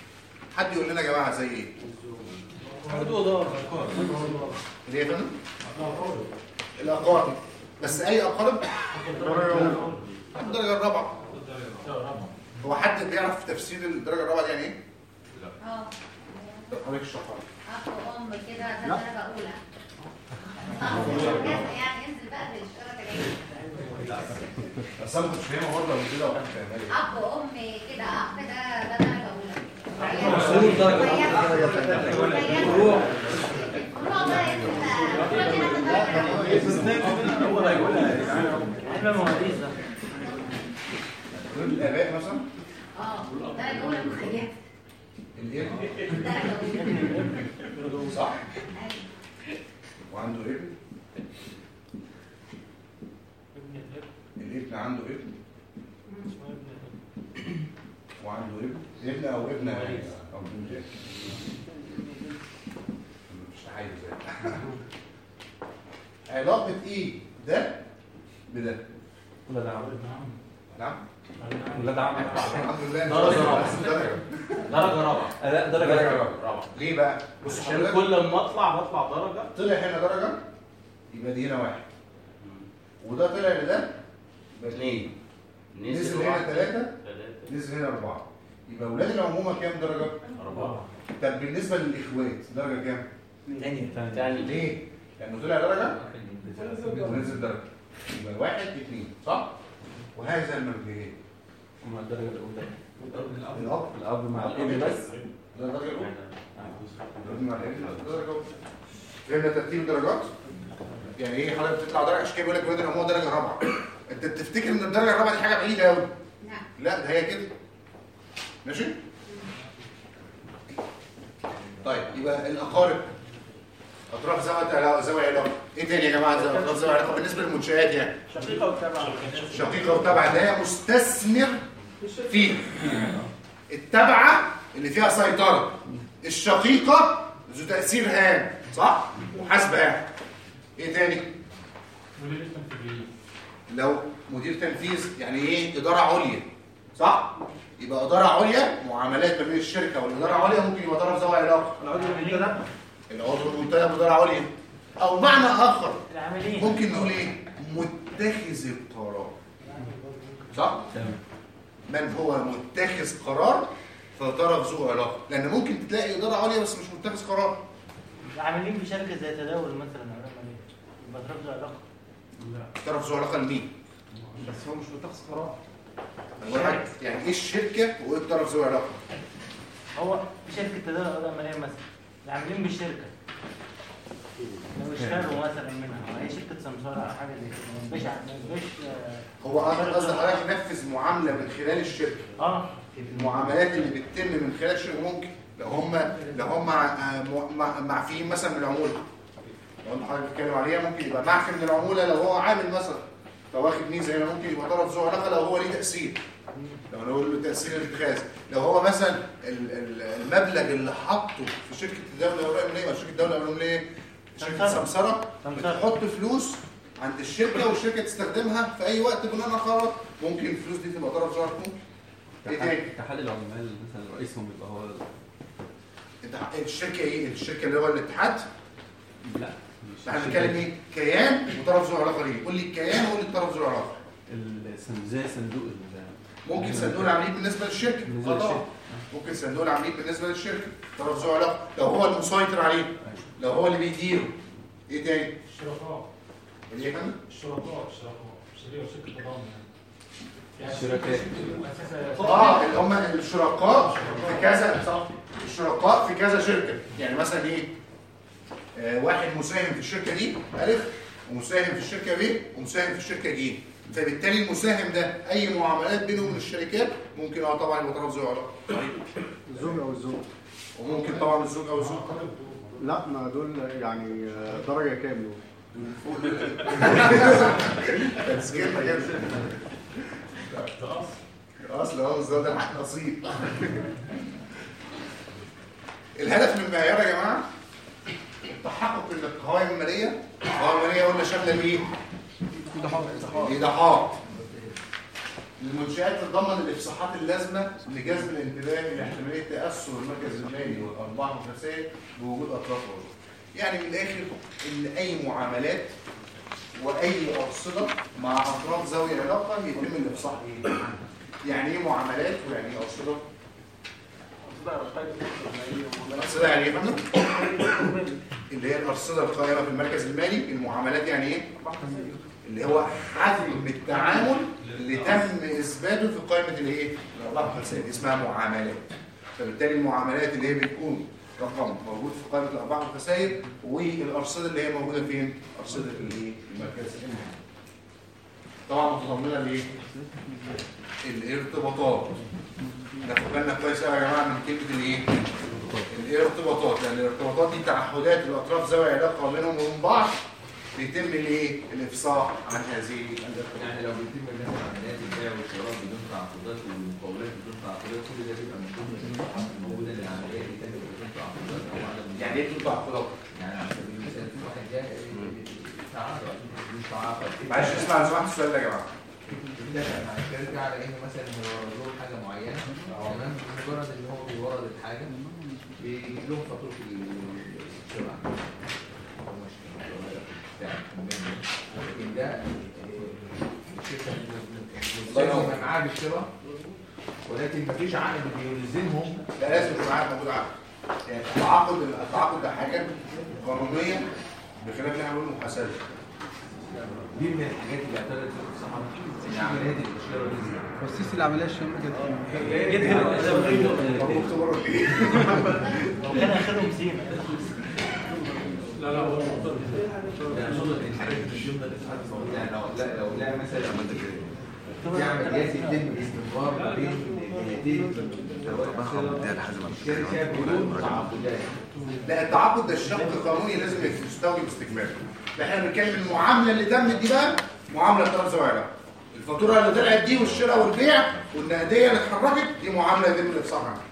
حد يقول لنا يا جماعه زي ايه عرض ودار اللي هي فندم الاقارب بس اي اقارب الدرجه الرابعه هو حد بيعرف تفسير الدرجه الرابعه دي يعني ايه اه طب حضرتك اشرحها لي. اب وام كده ده لا. درجه اولى آه، يعني انزل بقى بالاشاره كده بس انا ما كنتش فاهمها برضه قبل كده وحد فاهمها لي اب وام كده اخ ده ده درجه اولى أصول درجة فروع بقى ينزل بقى الفروع دي هتبقى هو اللي هيقولها احنا مواليد ده دول الاباء مثلا اه درجه اولى مخيفه الابن درجه اولى صح وعنده ابن الابن عنده ابن وعنده ابن ابن او ابن او بنت مش تحيز يعني. علاقة ايه ده بده ولاد عم نعم ولاد عم الحمد لله درجة رابعة. درجة درجة رابعة لا درجة درجة رابعة ليه بقى؟ بص عشان حضرتك كل ما اطلع بطلع درجة طلع هنا درجة يبقى دي هنا واحد وده طلع لده يبقى اثنين نزل هنا ثلاثة نزل هنا أربعة يبقى أولاد العمومة كام درجة؟ أربعة طب بالنسبة للإخوات درجة كام؟ ثانية ثانية ليه؟ لأنه طلع درجة ونزل درجة يبقى واحد اثنين صح؟ وهذا المرجعين مع الدرجة الأولى الأب الأب مع الابن بس ده الدرجة الأولى الابن مع الابن درجة أولى فهمنا ترتيب الدرجات؟ يعني ايه حضرتك بتطلع درجة عشان كده بيقول لك ولاد العمومة درجة رابعة انت تفتكر ان الدرجة الرابعة دي حاجة بعيدة قوي لا ده هي كده ماشي؟ طيب يبقى الأقارب أطراف ذوي ذوي علاقة إيه تاني يا جماعة ذوي أطراف ذوي علاقة بالنسبة للمنشآت يعني شقيقة وتابعة شقيقة وتابعة اللي هي مستثمر فيها التابعة اللي فيها سيطرة الشقيقة ذو تأثير هام صح؟ محاسبة هام إيه تاني؟ مدير التنفيذي لو مدير تنفيذ يعني ايه اداره عليا صح يبقى اداره عليا معاملات ما بين الشركه والاداره العليا ممكن يبقى طرف ذوي علاقه العضو المنتدب العضو المنتدب اداره عليا او معنى اخر العاملين ممكن نقول ايه متخذ القرار صح من هو متخذ قرار فطرف ذو علاقه لان ممكن تلاقي اداره عليا بس مش متخذ قرار العاملين في شركة زي تداول مثلا ولا عملية يبقى طرف ذو علاقة طرف ذو علاقه لمين بس هو مش متخذ قرار أنا بقول لك يعني ايه الشركه وايه الطرف ذو علاقه هو في شركة تداول ولا عملية مثلا العاملين بالشركة لو اشتروا مثلا منها هي شركة سمسار أو حاجة زي كده ما يبقاش ما يبقاش آه، هو انا قصدي حضرتك نفذ معامله من خلال الشركه اه المعاملات اللي بتتم من خلال الشركه ممكن لو هم لو هم آه، م- مع- معفيين مثلا من العموله لو انت حضرتك بتتكلم عليها ممكن يبقى معفي من العموله لو هو عامل مثلا لو واخد ميزه هنا ممكن يبقى طرف ذو علاقه لو هو ليه تاثير لو نقول له تاثير الاتخاذ لو هو مثلا ال- ال- المبلغ اللي حاطه في شركه الدوله الاولى من ايه شركه الدوله الاولى من ايه شركه سمسره بتحط فلوس عند الشركه والشركه تستخدمها في اي وقت بناء على قرار ممكن الفلوس دي تبقى طرف ذو علاقه ممكن ايه تاني اتحاد العمال مثلا رئيسهم يبقى هو انت الشركه ايه الشركه اللي هو الاتحاد لا احنا بنتكلم ايه كيان وطرف ذو علاقه ليه قول لي الكيان وقول لي الطرف ذو علاقه الصندوق زي صندوق ال- ممكن صندوق العمليات بالنسبه للشركه بالنسبة اه طبعا للشركة. ممكن صندوق العمليات بالنسبه للشركه طرف ذو علاقه لو هو المسيطر عليه لو هو اللي بيديره ايه تاني الشركاء اللي ايه كمان الشركاء الشركاء شركة شركة تضامن يعني الشركاء. اه اللي هم الشركاء في كذا الشركاء في كذا شركه يعني مثلا ايه آه واحد مساهم في الشركه دي الف ومساهم في الشركه ب ومساهم في الشركه ج فبالتالي المساهم ده اي معاملات بينه وبين الشركات ممكن اه طبعا يبقى طرف ذو علاقه الزوج او الزوج وممكن طبعا الزوج او الزوج لا ما دول يعني آه، درجه كام دول تسكير كده اصل هو الزوج ده حق نصيب الهدف من المعيار يا جماعه التحقق ان القوائم الماليه القوائم الماليه قلنا شامله مين؟ الايضاحات المنشآت تتضمن الافصاحات اللازمه لجذب الانتباه الى احتماليه تاثر المركز المالي والارباح والخسائر بوجود اطراف عضو. يعني من الاخر ان اي معاملات واي ارصده مع اطراف ذوي علاقه يتم الافصاح ايه؟ يعني ايه معاملات ويعني ايه ارصده؟ الارصده يعني ايه يا فندم؟ اللي هي الارصده القائمه في المركز المالي المعاملات يعني ايه؟ اللي هو حجم التعامل اللي تم اثباته في قائمه الايه؟ الارباح والخسائر اسمها معاملات فبالتالي المعاملات اللي هي بتكون رقم موجود في قائمه الارباح والخسائر والارصده اللي هي موجوده فين؟ ارصده الايه؟ المركز المالي طبعا متضمنه الايه؟ الارتباطات ناخد بالنا كويس قوي يا جماعه من كلمه الايه؟ الارتباطات لان الارتباطات دي تعهدات الاطراف ذوي علاقه بينهم وبين بعض بيتم الايه؟ الافصاح عن هذه الارتباطات يعني لو بيتم مثلا عمليات البيع والشراء بدون تعاقدات والمقاولات بدون تعاقدات كل ده بيبقى من ضمن الصفحات الموجوده للعمليات اللي تم بدون تعاقدات او عدم يعني ايه بدون تعاقدات؟ يعني على سبيل المثال في واحد جاء تعاقد مش تعاقد معلش اسمع لو سمحت السؤال ده يا جماعه اتفق مع الشركه على انه مثلا هيورد لهم حاجه معينه تمام مجرد ان هو بيورد الحاجه بيجيب لهم فاتوره الشراء أو مش بتاع المهم. لكن ده آه، الشركه ملزمه معاه بالشراء ولكن مفيش عقد بيلزمهم لا لازم يكون معاك موجود عقد يعني التعاقد التعاقد ده حاجه قانونيه بخلاف اللي احنا بنقول محاسبه دي من الحاجات اللي اعترضت فيها الصحابه ان عمليات الاشاره دي تخصيص العمليه الشامله جت جت هنا لو كان اخرهم سيما لا لا هو يعني صدق ان حاجه من ضمن الاتحاد الموجود يعني لو لا لو لا مثلا في عمليات يتم استمرار ما بين الجهتين سواء مثلا الشركه بدون تعاقدات لا التعاقد ده الشق قانوني لازم يستوجب استكماله لا احنا بنتكلم المعامله اللي تمت دي بقى معامله طرف ذوي علاقه الفاتوره اللي طلعت دي والشراء والبيع والنقديه اللي اتحركت دي معامله يتم الافصاح عنها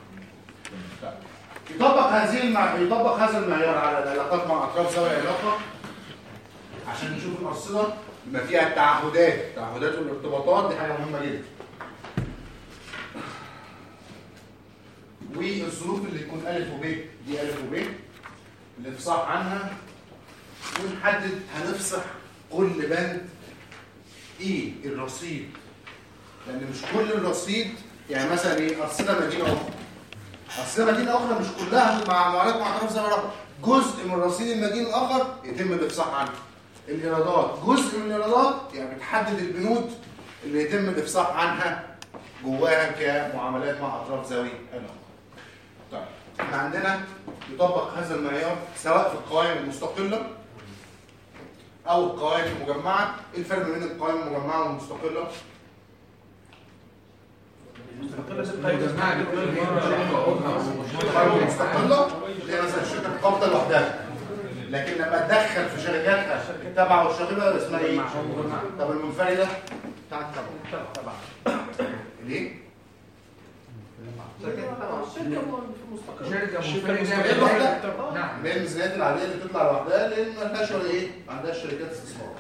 يطبق هذه المع... يطبق هذا المعيار على العلاقات مع اطراف ذوي علاقه عشان نشوف الارصده بما فيها التعهدات التعهدات والارتباطات دي حاجه مهمه جدا والظروف اللي تكون الف وب دي الف وب الافصاح عنها ونحدد هنفصح كل بند ايه الرصيد لان مش كل الرصيد يعني مثلا ايه ارصده مدينه اخرى ارصده مدينه اخرى مش كلها مع معاملات مع اطراف ذوي علاقه جزء من رصيد المدين الاخر يتم الافصاح عنه الايرادات جزء من الايرادات يعني بتحدد البنود اللي يتم الافصاح عنها جواها كمعاملات مع اطراف ذوي علاقه طيب احنا عندنا يطبق هذا المعيار سواء في القوائم المستقله او القوائم المجمعه ايه الفرق بين القوائم المجمعه والمستقله القوائم المستقله اللي هي مثلا شركه قابضه لوحدها لكن لما تدخل في شركاتها تبع والشقيقه اسمها ايه طب المنفرده بتاعت تبع ليه شركه الشركه مستقله لوحدها نعم من الميزانيات العاديه اللي بتطلع لوحدها لان ما لهاش ولا ايه ما عندهاش شركات استثمار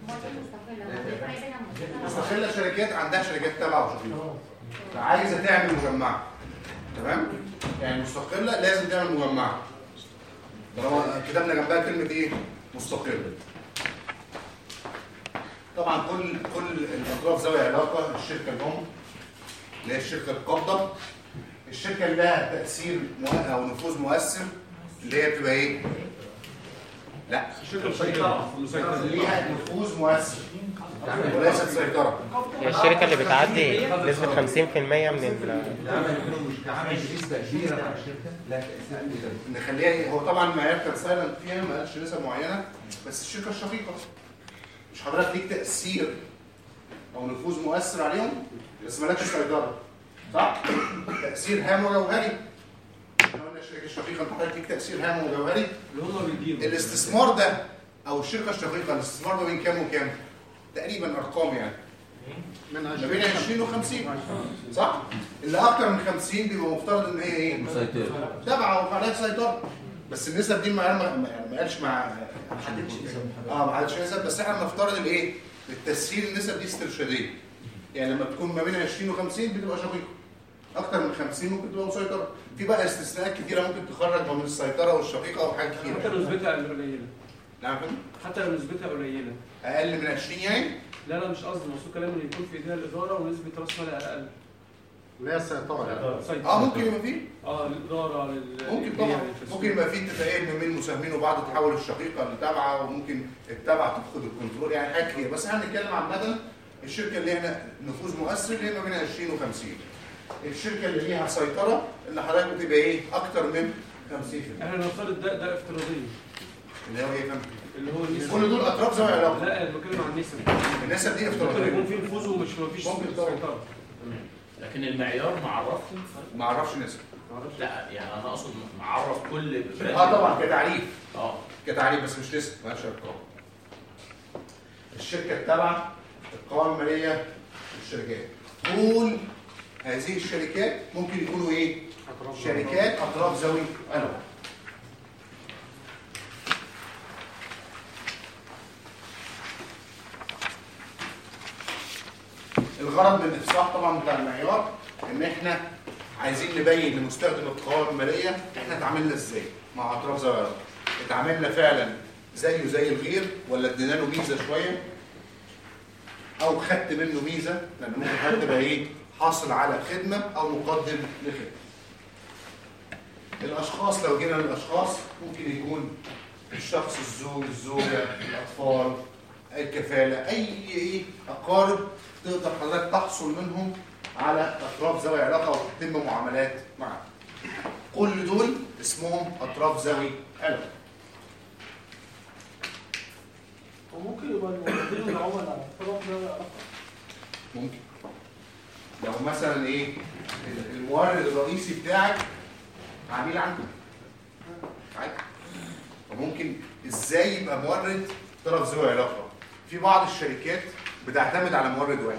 مستقله شركات عندها شركات تبع وشقيقه فعايزه تعمل مجمعه تمام يعني مستقله لازم تعمل مجمعه طالما كتبنا جنبها كلمه ايه مستقله طبعا كل كل الاطراف ذوي علاقه الشركه الام اللي هي الشركه القابضه الشركه اللي لها تاثير مؤ- او نفوذ مؤثر اللي هي بتبقى ايه لا الشركه المسيطره ليها نفوذ مؤثر وليست سيطره هي الشركة اللي بتعدي نسبة 50% من ال مش عامل نسبه كبيره مع الشركه لا تاثير كده نخليها ايه هو طبعا المعيار كان سايلنت فيها ما قالش نسب معينه بس الشركه الشقيقه مش حضرتك ليك تاثير او نفوذ مؤثر عليهم بس مالكش سيطره صح تاثير هام وجوهري احنا قلنا الشركه الشقيقه انت حضرتك ليك تاثير هام وجوهري اللي هم بيديروا الاستثمار ده او الشركه الشقيقه الاستثمار ده بين كام وكام تقريبا ارقام يعني ما بين 20 و 50 صح اللي اكتر من 50 بيبقى مفترض ان هي ايه مسيطرة. تبع وعليها سيطره بس النسب دي ما ما ما- ما قالش مع ما حددش اه ما حددش نسب بس احنا بنفترض الايه التسهيل النسب دي استرشاديه يعني لما تكون ما بين 20 و50 بتبقى شقيقه اكتر من 50 ممكن تبقى مسيطره في بقى استثناءات كتيره ممكن تخرج ما بين السيطره والشقيقه او حاجات كتيره حتى لو نسبتها قليله نعم فندم؟ حتى لو نسبتها قليله اقل من 20 يعني لا لا مش قصدي المقصود كلام ان يكون في ايديها الاداره ونسبه راس مالها اقل اللي هي السيطره اه ممكن يبقى فيه اه الاداره لل- ممكن للبيع طبعا للتسويق. ممكن يبقى في اتفاقيه ما بين المساهمين وبعض تحول الشقيقه اللي تابعه وممكن التابعه تاخد الكنترول يعني حاجات كتير بس احنا بنتكلم عامه الشركه اللي هنا نفوذ مؤثر اللي هي ما بين 20 و50 الشركه اللي ليها سيطره اللي حضرتك بتبقى ايه اكتر من 50% احنا نفترض ده ده افتراضيا اللي هو ايه يا فندم؟ اللي هو النسب كل دول اطراف ذوي علاقه لا انا بتكلم عن النسب النسب دي ممكن افتراضيه يكون في نفوذ ومش مفيش ممكن سيطره لكن المعيار معرفهم ما اعرفش نسب لا يعني انا اقصد معرف كل اه طبعا كتعريف اه كتعريف بس مش نسب مالهاش ارقام الشركه التابعه القوائم الماليه للشركات كل هذه الشركات ممكن يكونوا ايه شركات اطراف ذوي علاقه الغرض من الافصاح طبعا بتاع المعيار ان احنا عايزين نبين لمستخدم القوائم الماليه احنا اتعاملنا ازاي مع اطراف ذوي علاقه اتعاملنا فعلا زيه زي الغير ولا ادينا له ميزه شويه او خدت منه ميزه لان ممكن حد تبقى ايه حاصل على خدمه او مقدم لخدمه الاشخاص لو جينا للاشخاص ممكن يكون الشخص الزوج الزوجه الاطفال الكفاله اي ايه اقارب تقدر حضرتك تحصل منهم على اطراف ذوي علاقه وتتم معاملات معاهم كل دول اسمهم اطراف ذوي علاقه وممكن يبقى الموردين العملاء طرف ده علاقة. ممكن لو مثلا ايه المورد الرئيسي بتاعك عميل عندك عادي فممكن ازاي يبقى مورد طرف ذوي علاقه في بعض الشركات بتعتمد على مورد واحد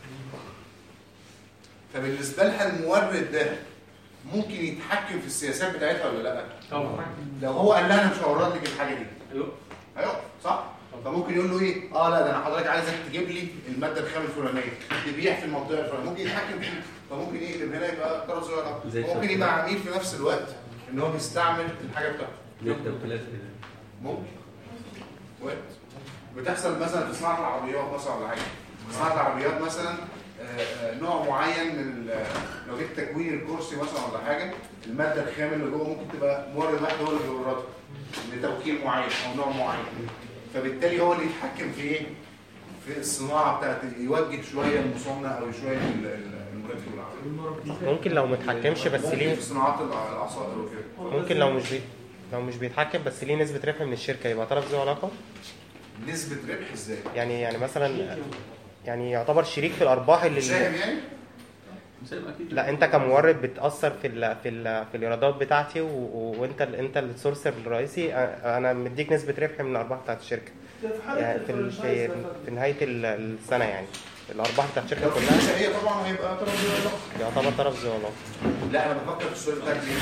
فبالنسبه لها المورد ده ممكن يتحكم في السياسات بتاعتها ولا لا طبعا لو هو قال لها انا مش هورد لك الحاجه دي ايوه هيقف صح فممكن يقول له ايه اه لا ده انا حضرتك عايزك تجيب لي الماده الخام الفلانيه تبيع في المنطقه الفلانيه ممكن يتحكم فيه فممكن يقلب هنا يبقى طرف ذوي علاقه زي ممكن يبقى عميل في نفس الوقت ان هو بيستعمل الحاجه بتاعته ليه التوكيلات كده ممكن وقت بتحصل مثلا في صناعه العربيات مثلا ولا حاجه صناعه العربيات مثلا آه، آه، نوع معين من ال- لو جبت تكوين الكرسي مثلا ولا حاجه الماده الخام اللي جوه ممكن تبقى مورد واحد هو اللي بيوردها لتوكيل معين او نوع معين فبالتالي هو اللي يتحكم في ايه؟ في الصناعه بتاعت يوجه شويه المصنع او شويه ال- ال- المركب العربي ممكن لو متحكمش بس ممكن ليه في صناعات الع- العصائر وكده ممكن لو مش بي... لو مش بيتحكم بس ليه نسبة ربح من الشركة يبقى طرف ذو علاقة نسبه ربح ازاي؟ يعني يعني مثلا يعني يعتبر شريك في الأرباح اللي مساهم يعني؟ لا انت كمورد بتاثر في ال في ال في الايرادات بتاعتي و- و- وانت ال انت السورسر الرئيسي اه، انا مديك نسبه ربح من الارباح بتاعت الشركه ده في حالة يعني في ال- في, الفرنشايز ده في نهايه ال- السنه يعني الارباح بتاعت الشركه لو في كلها مساهيه طبعا هيبقى طرف ذوي علاقه يعتبر طرف ذو علاقه لا انا بفكر في السؤال بتاعك ليه؟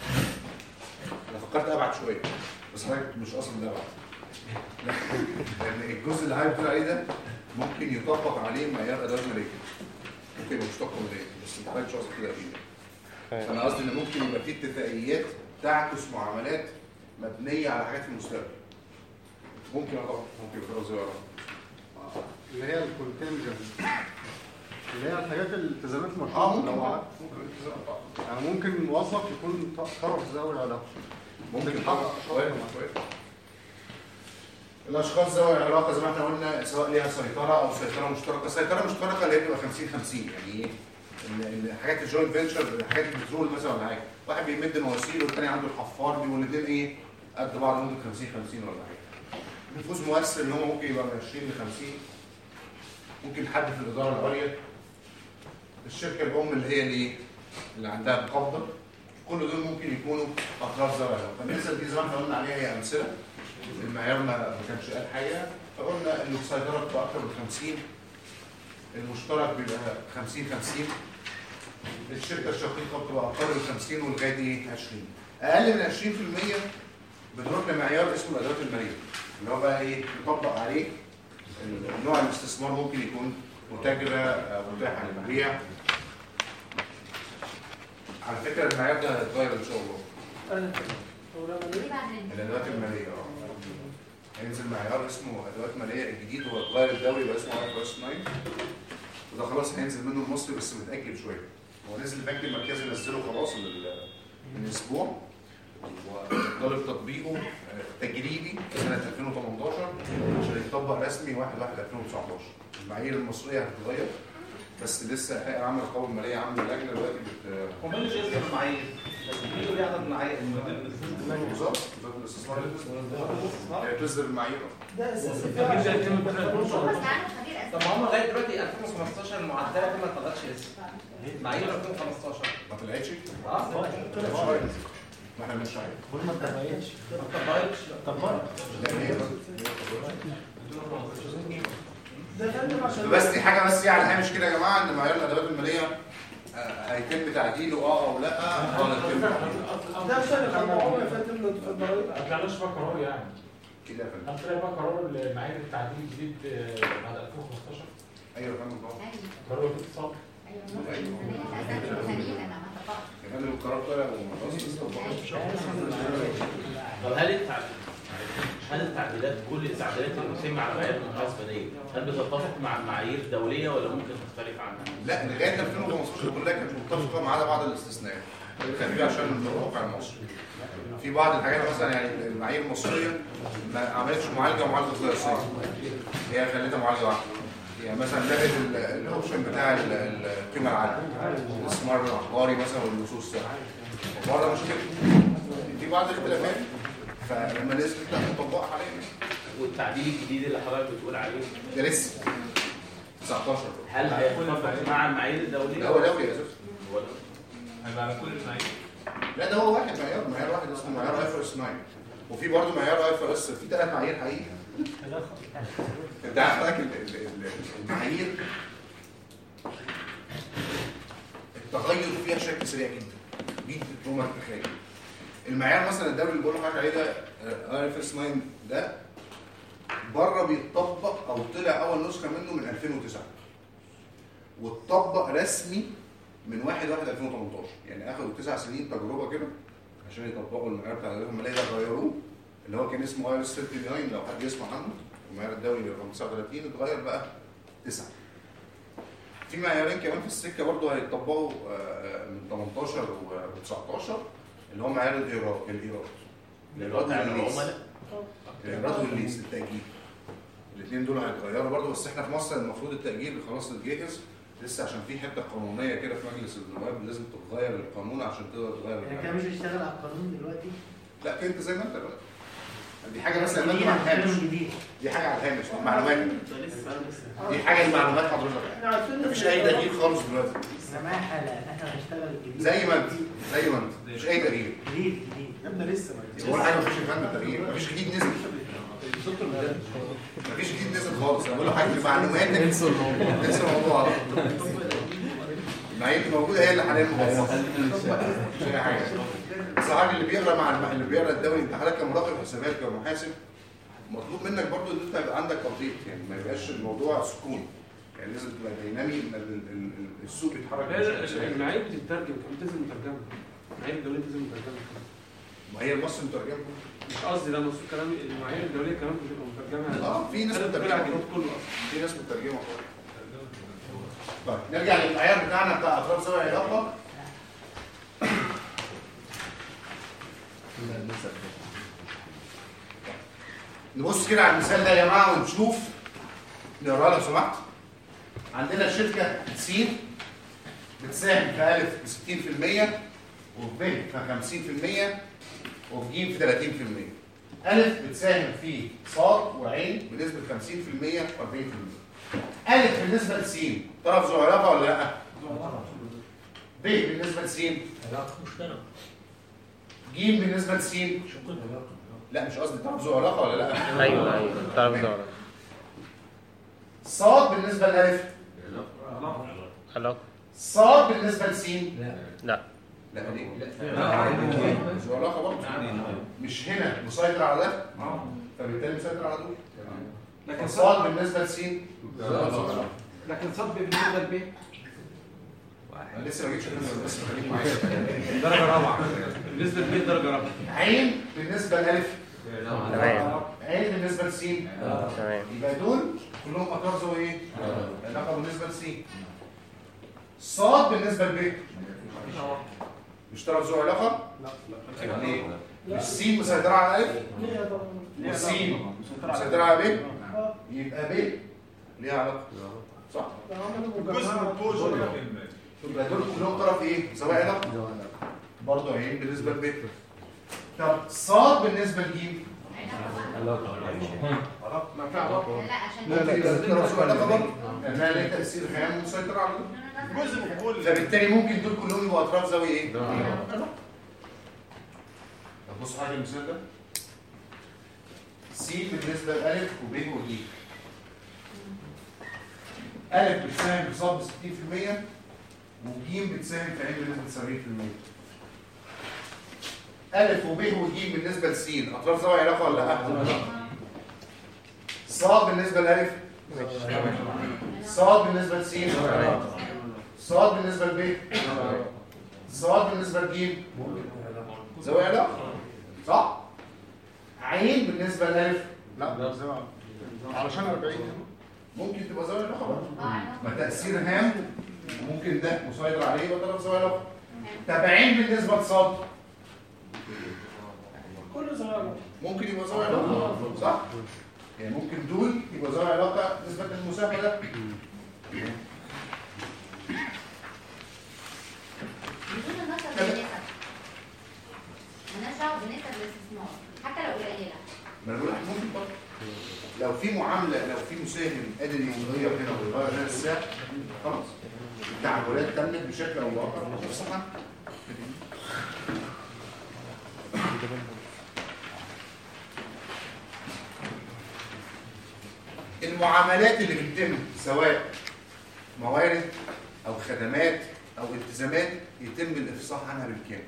انا فكرت ابعد شويه بس حضرتك مش اصلا ده ابعد لا، لان الجزء اللي حضرتك بتقول عليه ده ممكن يطبق عليه معيار اداره ماليه ممكن يبقى مش طاقه ماليه بس انت حضرتك مش قصدك كده اكيد فانا قصدي ان ممكن يبقى في اتفاقيات تعكس معاملات مبنيه على حاجات في المستقبل ممكن اه طبعا ممكن يبقى طرف ذوي علاقه اللي هي الكونتنجنت اللي هي الحاجات الالتزامات المشروع اه ممكن لو اه ع- ممكن التزام طبعا يعني ممكن موظف يكون ط- طرف ذوي العلاقه ممكن بتحقق طبعا شرط وارد، وارد. الاشخاص ذوي العلاقه زي ما احنا قلنا سواء ليها سيطره او سيطره مشتركه سيطره مشتركه اللي هي بتبقى 50 50 يعني ايه ان ان حاجات الجوينت فينشر حاجات البترول مثلا ولا حاجه واحد بيمد مواسير والثاني عنده الحفار بيبقوا الاثنين ايه قد بعض ممكن 50 50 ولا حاجه نفوذ مؤثر ان هو ممكن يبقى من 20 ل 50 ممكن حد في الاداره العليا الشركه الام اللي هي الايه اللي عندها مقابضه كل دول ممكن يكونوا اطراف ذوي العلاقه فالنسب دي زي ما احنا قلنا عليها هي امثله المعيار ما ما كانش قال حاجه فقلنا ان السيطره بتبقى اكتر من 50 المشترك بيبقى 50 50 الشركه الشقيقه بتبقى اقل من 50 ولغايه ايه 20 اقل من 20% بنروح لمعيار اسمه الادوات الماليه اللي هو بقى ايه يطبق عليه ال- نوع الاستثمار ممكن يكون متاجره آه، متاحه للبيع على فكره المعيار ده هيتغير ان شاء الله الادوات الماليه اه هينزل معيار اسمه ادوات ماليه الجديد هو اتغير الدولي يبقى اسمه اي اس 9 وده خلاص هينزل منه المصري بس متاجل شويه هو نزل البنك المركزي نزله خلاص من ال- من اسبوع وطالب تطبيقه آه، تجريبي سنه 2018 عشان يتطبق رسمي 1 1 2019 المعايير المصريه هتتغير بس لسه الهيئه العامه للقوى الماليه عامله لجنه دلوقتي بت هو مين اللي يصدر المعايير؟ مين اللي يعرض المعايير؟ بالظبط وزاره الاستثمار هي تصدر المعايير ده اساس طب ما هم لغايه دلوقتي 2015 المعدلات دي ما طلعتش لسه معايير 2015 ما طلعتش؟ اه شويه ما احنا مش عارف ما اتطبقتش ما اتطبقتش ده فندم عشان بس دي حاجه بس يعني هامش كده يا جماعه ان معيار الادوات الماليه آه، هيتم تعديله اه او لا اه هيتم ده عشان يطلعوه يا فندم للضرايب ما طلعناش بقى قرار يعني كده يا فندم هل طلع بقى قرار المعايير التعديل الجديد آه، بعد 2015 ايوه يا فندم طبعا قرار وزير الاتصال يا فندم القرار طلع وخلاص لسه ما طبقش. طب هل التعديل هل التعديلات كل التعديلات اللي بتتم على معايير المحاسبه دي هل بتتفق مع المعايير الدوليه ولا ممكن تختلف عنها؟ لا لغايه 2015 كلها كانت متفقه ما عدا بعض الاستثناءات كان في عشان الواقع المصري في بعض الحاجات مثلا يعني المعايير المصريه ما عملتش معالجه ومعالجه قياسيه هي خليتها معالجه واحده يعني مثلا لغت ال- الاوبشن بتاع ال- ال- القيمه العاليه الاستثمار العقاري مثلا والنصوص ده برضه مشكله في بعض الاختلافات فلما نزلت لا مطبقه حاليا والتعديل الجديد اللي حضرتك بتقول عليه ده لسه 19 هل هيتفق مع المعايير الدوليه؟ لا هو دولي يا اساس هو دولي. هيبقى على كل المعايير لا ده هو واحد معيار معيار واحد اسمه معيار اي اس 9 وفي برضه معيار اي اس في ثلاث معايير حقيقي انت عارف حضرتك ال- ال- ال- المعايير التغير فيها بشكل سريع جدا جدا فوق ما تتخيل المعيار مثلا الدولي اللي بقول لحضرتك عليه ده اي اف اس 9 ده بره بيتطبق او طلع اول نسخه منه من 2009 واتطبق رسمي من 1 1 2018 يعني اخدوا تسع سنين تجربه كده عشان يطبقوا المعيار بتاع الادوات الماليه ده غيروه اللي هو كان اسمه اي اس 39 لو حد يسمع عنه المعيار الدولي رقم 39 اتغير بقى تسعه في معيارين كمان في السكه برضه هيتطبقوا آه، من 18 و 19 اللي هو معيار الايراد الايراد الايراد بتاع والليس العملاء؟ الايراد والليس التاجيل الاثنين دول هيتغيروا برضه بس احنا في مصر المفروض التاجيل خلاص اتجهز لسه عشان في حته قانونيه كده في مجلس النواب لازم تتغير القانون عشان تقدر تغير يعني كده مش بيشتغل على القانون دلوقتي لا انت زي ما انت دلوقتي دي حاجه مثلا ما انت ما عارفهاش دي حاجه على الهامش معلومات دي حاجه المعلومات حضرتك مفيش اي تغيير خالص دلوقتي سماحة لان احنا هنشتغل الجديد زي ما انت زي ما انت مفيش اي تغيير جديد جديد يا ابني لسه ولا حاجه مفيش فن تغيير مفيش جديد نزل مفيش جديد نزل خالص انا بقول له حاجه المعلومات انسوا الموضوع انسوا الموضوع على طول. المعايير اللي موجوده هي اللي حاليا مخصصه مش اي حاجه بس الراجل اللي بيقرا مع الم- اللي بيقرا الدوري انت حضرتك كمراقب حسابات كمحاسب مطلوب منك برضو ان انت يبقى عندك ابديت يعني ما يبقاش الموضوع سكون يعني لازم تبقى دينامي ان ال- ال- ال- السوق بيتحرك بشكل سريع. المعايير بتترجم كمان لازم مترجمه المعايير الدوليه لازم مترجمه ما هي المصري مترجمه مش قصدي ده المفروض كلام المعايير الدوليه كمان بتبقى مترجمه اه في ناس لازم تبقى مترجمه الجهود كله اصلا في ناس مترجمه طيب نرجع للمعيار بتاعنا بتاع اطراف زاويه العلاقه نبص كده على المثال ده يا جماعه ونشوف نقرا لو سمحت عندنا شركه س بتساهم في الف ب 60% وفي ب في 50% وفي ج في 30% الف بتساهم في ص وعين بنسبه 50% و40% الف بالنسبه لس طرف ذو علاقه ولا لا؟ ب بالنسبه لس مشترك ج بالنسبه لس لا مش قصدي طرف ذو علاقه ولا لا؟ ايوه ايوه طرف زهره ص بالنسبه لالف علاقه ص بالنسبه لس لا لا ليه؟ ذو علاقه برضه مش هنا مسيطر على ده فبالتالي مسيطر على دول لكن ص بالنسبه لس لكن صب بالنسبه للبيت انا لسه ما جيتش النسبة، بس خليك معايا درجه رابعه بالنسبه للبيت درجه رابعه عين بالنسبه لالف تمام. عين بالنسبه لسين تمام يبقى دول كلهم اطراف ذوي ايه؟ علاقه بالنسبه لسين صاد بالنسبه لب مش طرف ذو علاقه؟ لا ليه؟ مش سين مسيطره على الف والسين مسيطره على ب يبقى ب ليها علاقه صح جزء من طول يبقى دول كلهم طرف ايه؟ سواء علاقه برضه عين بالنسبه لب طب صاد بالنسبه لجيم ما في علاقه لا عشان لا لا طرف ذو علاقه برضه لانها ليها تاثير خام مسيطر على جزء من كل فبالتالي ممكن دول كلهم يبقوا اطراف زاويه ايه؟ طب بصوا حاجه المثال ده س بالنسبه لالف وب وج الف بتساهم في صاد 60% وج بتساهم في عين بنسبه 70% الف وب وج بالنسبه لس اطراف زاويه علاقه ولا لا؟ صاد بالنسبه لالف صاد بالنسبه لس صاد بالنسبه لب صاد بالنسبه لج زاويه علاقه صح عين بالنسبه لالف لا زاويه علشان 40 ممكن تبقى زاويه علاقه برضه ما تاثير هام ممكن ده مسيطر عليه يبقى طرف زاويه علاقه طب عين بالنسبه لصاد كله زمان ممكن يبقى زاويه علاقه صح يعني ممكن دول يبقى زاويه علاقه نسبه للمساهمه ده بدون النظر بالنسب مالناش دعوه بنسب الاستثمار حتى لو قليله ما انا بقول لك ممكن برضه لو في معامله لو في مساهم قادر يغير هنا ويغير هنا السعر خلاص التعاملات تمت بشكل او باخر هتفصح عنها المعاملات اللي بتتم سواء موارد او خدمات او التزامات يتم الافصاح عنها بالكامل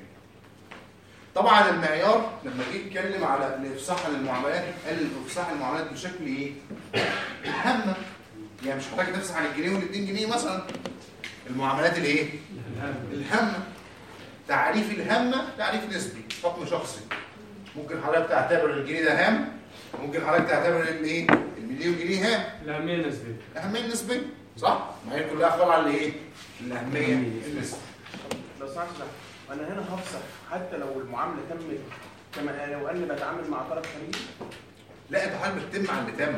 طبعا المعيار لما جه يتكلم على الافصاح عن المعاملات قال الافصاح عن المعاملات بشكل ايه هامه يعني مش محتاج تفصح عن الجنيه وال2 جنيه مثلا المعاملات الايه الهامه تعريف الهامه تعريف نسبي حكم شخصي ممكن حضرتك تعتبر الجنيه ده هام ممكن حضرتك تعتبر الايه المليون جنيه هام الاهميه النسبيه الاهميه النسبيه صح ما هي كلها خاضعه لايه الاهميه النسبيه لو سمحت لا انا هنا هفصح حتى لو المعامله تمت كما لو اني بتعامل مع طرف خارجي لا انت حضرتك بتتم على اللي تم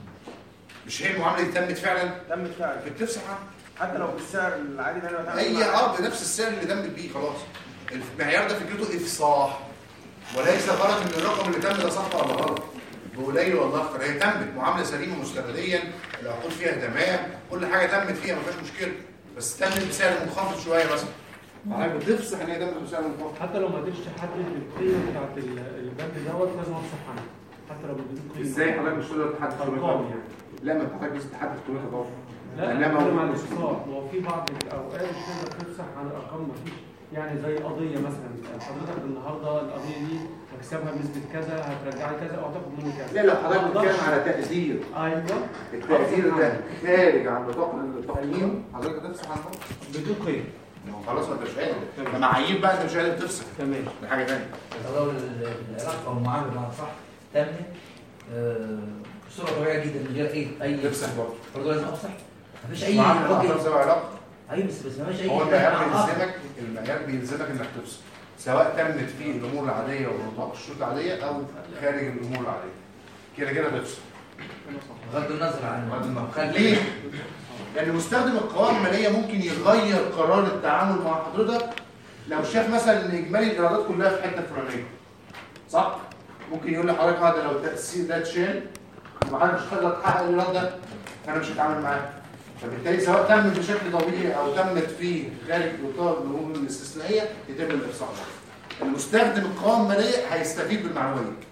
مش هي المعامله دي تمت فعلا تمت فعلا بتفصح عنها حتى لو بالسعر العادي اللي انا بتعامل هي معاه. اه بنفس السعر اللي تمت بيه خلاص المعيار ده فكرته افصاح وليس غلط ان الرقم اللي تم ده صح ولا غلط بقليل ولا اكتر هي تمت معامله سليمه مستقبليا العقود فيها تمام كل حاجه تمت فيها ما فيهاش مشكله بس تمت بسعر منخفض شويه مثلا حضرتك بتفصح ان هي تمت بسعر منخفض حتى لو ما قدرتش تحدد القيمه بتاعت ال- البند دوت لازم افصح عنها حتى لو بدون قيمه ازاي حضرتك مش تقدر تحدد ارقام قيمتها يعني لا ما انت محتاج بس تحدد قيمتها طبعا لا لانها انا بتكلم عن موجودة. الافصاح ما هو في بعض الاوقات تقدر تفصح عن الارقام ما فيش يعني زي قضيه مثلا حضرتك النهارده القضيه دي هكسبها بنسبه كذا هترجع لي كذا او هتاخد مني كذا لا لو حضرتك ما بتتكلم أقدرش- على تقدير ايوه التقدير ده خارج عن نطاق التقييم حضرتك هتفصح عنه بدون قيم خلاص ما انتش قادر معايير بقى انت مش قادر تفصح تمام دي حاجه ثانيه لو ال- العلاقه او المعامله مع صح تمت آه، بصوره طبيعيه جدا من غير اي اي تفصح برضه برضه لازم افصح مفيش اي معامله مع وجه- طرف ذوي علاقه ايوه بس بس مفيش اي هو حاجة المعيار مع آخر. بيلزمك المعيار بيلزمك انك تفصل سواء تمت فيه الامور العاديه ونطاق الشروط العاديه او خارج الامور العاديه كده كده تفصل بغض النظر عن بغض النظر ليه؟ لان مستخدم القوائم الماليه ممكن يغير قرار التعامل مع حضرتك لو شاف مثلا ان اجمالي الايرادات كلها في حته فلانيه صح؟ ممكن يقول لحضرتك اه ده لو التاثير ده اتشال وحضرتك مش هتقدر تحقق الايراد ده فانا مش هتعامل معاه فبالتالي سواء تمت بشكل طبيعي او تمت في خارج اطار الامور الاستثنائيه يتم الافصاح عنها. المستخدم القوائم الماليه هيستفيد بالمعلومه دي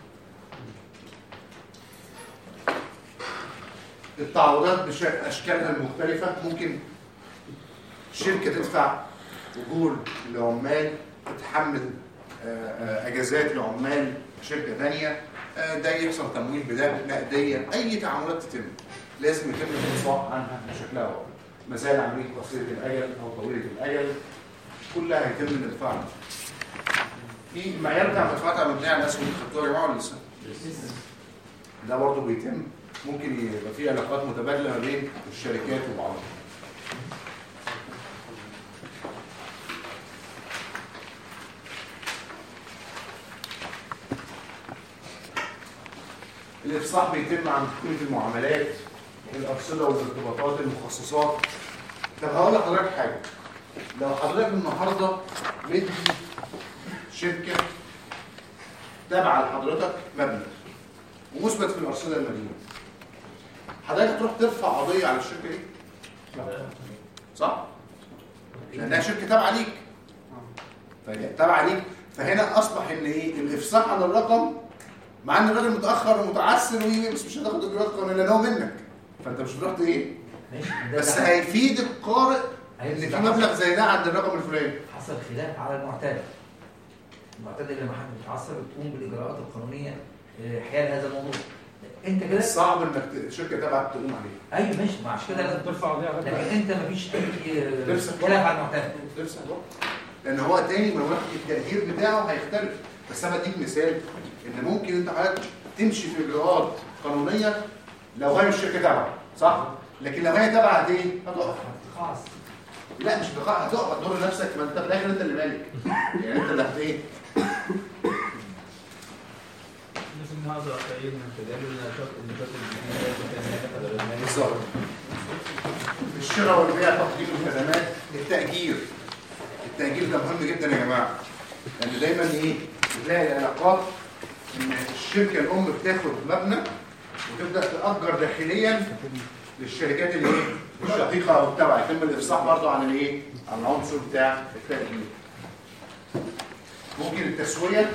التعويضات باشكالها المختلفه ممكن شركه تدفع اجور لعمال تتحمل آه، آه، اجازات لعمال شركه ثانيه ده يحصل تمويل بده نقديا اي تعاملات تتم لازم يتم الانصاف عنها بشكلها واضح مازال عمليه قصيره الاجل او طويله الاجل كلها هيتم الادفاع عنها. في المعيار بتاع المدفوعات على مبنيه على الاسهم خدتوها يا جماعه ولا لسه؟ ده برضه بيتم ممكن يبقى في علاقات متبادله ما بين الشركات وبعضها الافصاح بيتم عن قيمه المعاملات الارصده والارتباطات المخصصات طب هقول لحضرتك حاجه لو حضرتك النهارده مدي شركه تابعه لحضرتك مبلغ ومثبت في الارصده المدينه حضرتك تروح ترفع قضيه على الشركه دي صح لانها شركه تابعه ليك فهي تابعه ليك فهنا اصبح ان ايه الافصاح عن الرقم مع ان الراجل متاخر ومتعسر وي- بس مش هتاخد اجراءات قانونيه لان هو منك فانت مش رحت ايه بس هيفيد القارئ ان في مبلغ زي ده عند الرقم الفلاني حصل خلاف على المعتاد المعتاد اللي لما حد بيتعصب تقوم بالاجراءات القانونيه آه، حيال هذا الموضوع انت كده صعب انك ت- شركه تابعه تقوم عليه ايوه ماشي ما عشان كده لازم ترفع قضيه لكن انت مفيش اي آه، تفسخ خلاف على المعتاد تفسخ بقى. لان هو تاني من وقت التقدير بتاعه هيختلف بس انا بديك مثال ان ممكن انت حضرتك تمشي في اجراءات قانونيه لو هي مش شركه تابعه صح لكن لو هي تابعه هت ايه هتقف خلاص لا مش هتقع هتقف هتضر نفسك ما انت في الاخر انت اللي مالك يعني انت اللي هت ايه لازم نقدر اقيم من خلال النشاط النشاط الجديد بالظبط الشراء والبيع تقديم الخدمات التأجير التأجير ده مهم جدا يا جماعة لأن دايما إيه بتلاقي العلاقات إن الشركة الأم بتاخد مبنى وتبدأ تأجر داخليا للشركات اللي إيه الشقيقة أو التابعة يتم الإفصاح برضه عن الإيه عن العنصر بتاع التأجير ممكن التسوية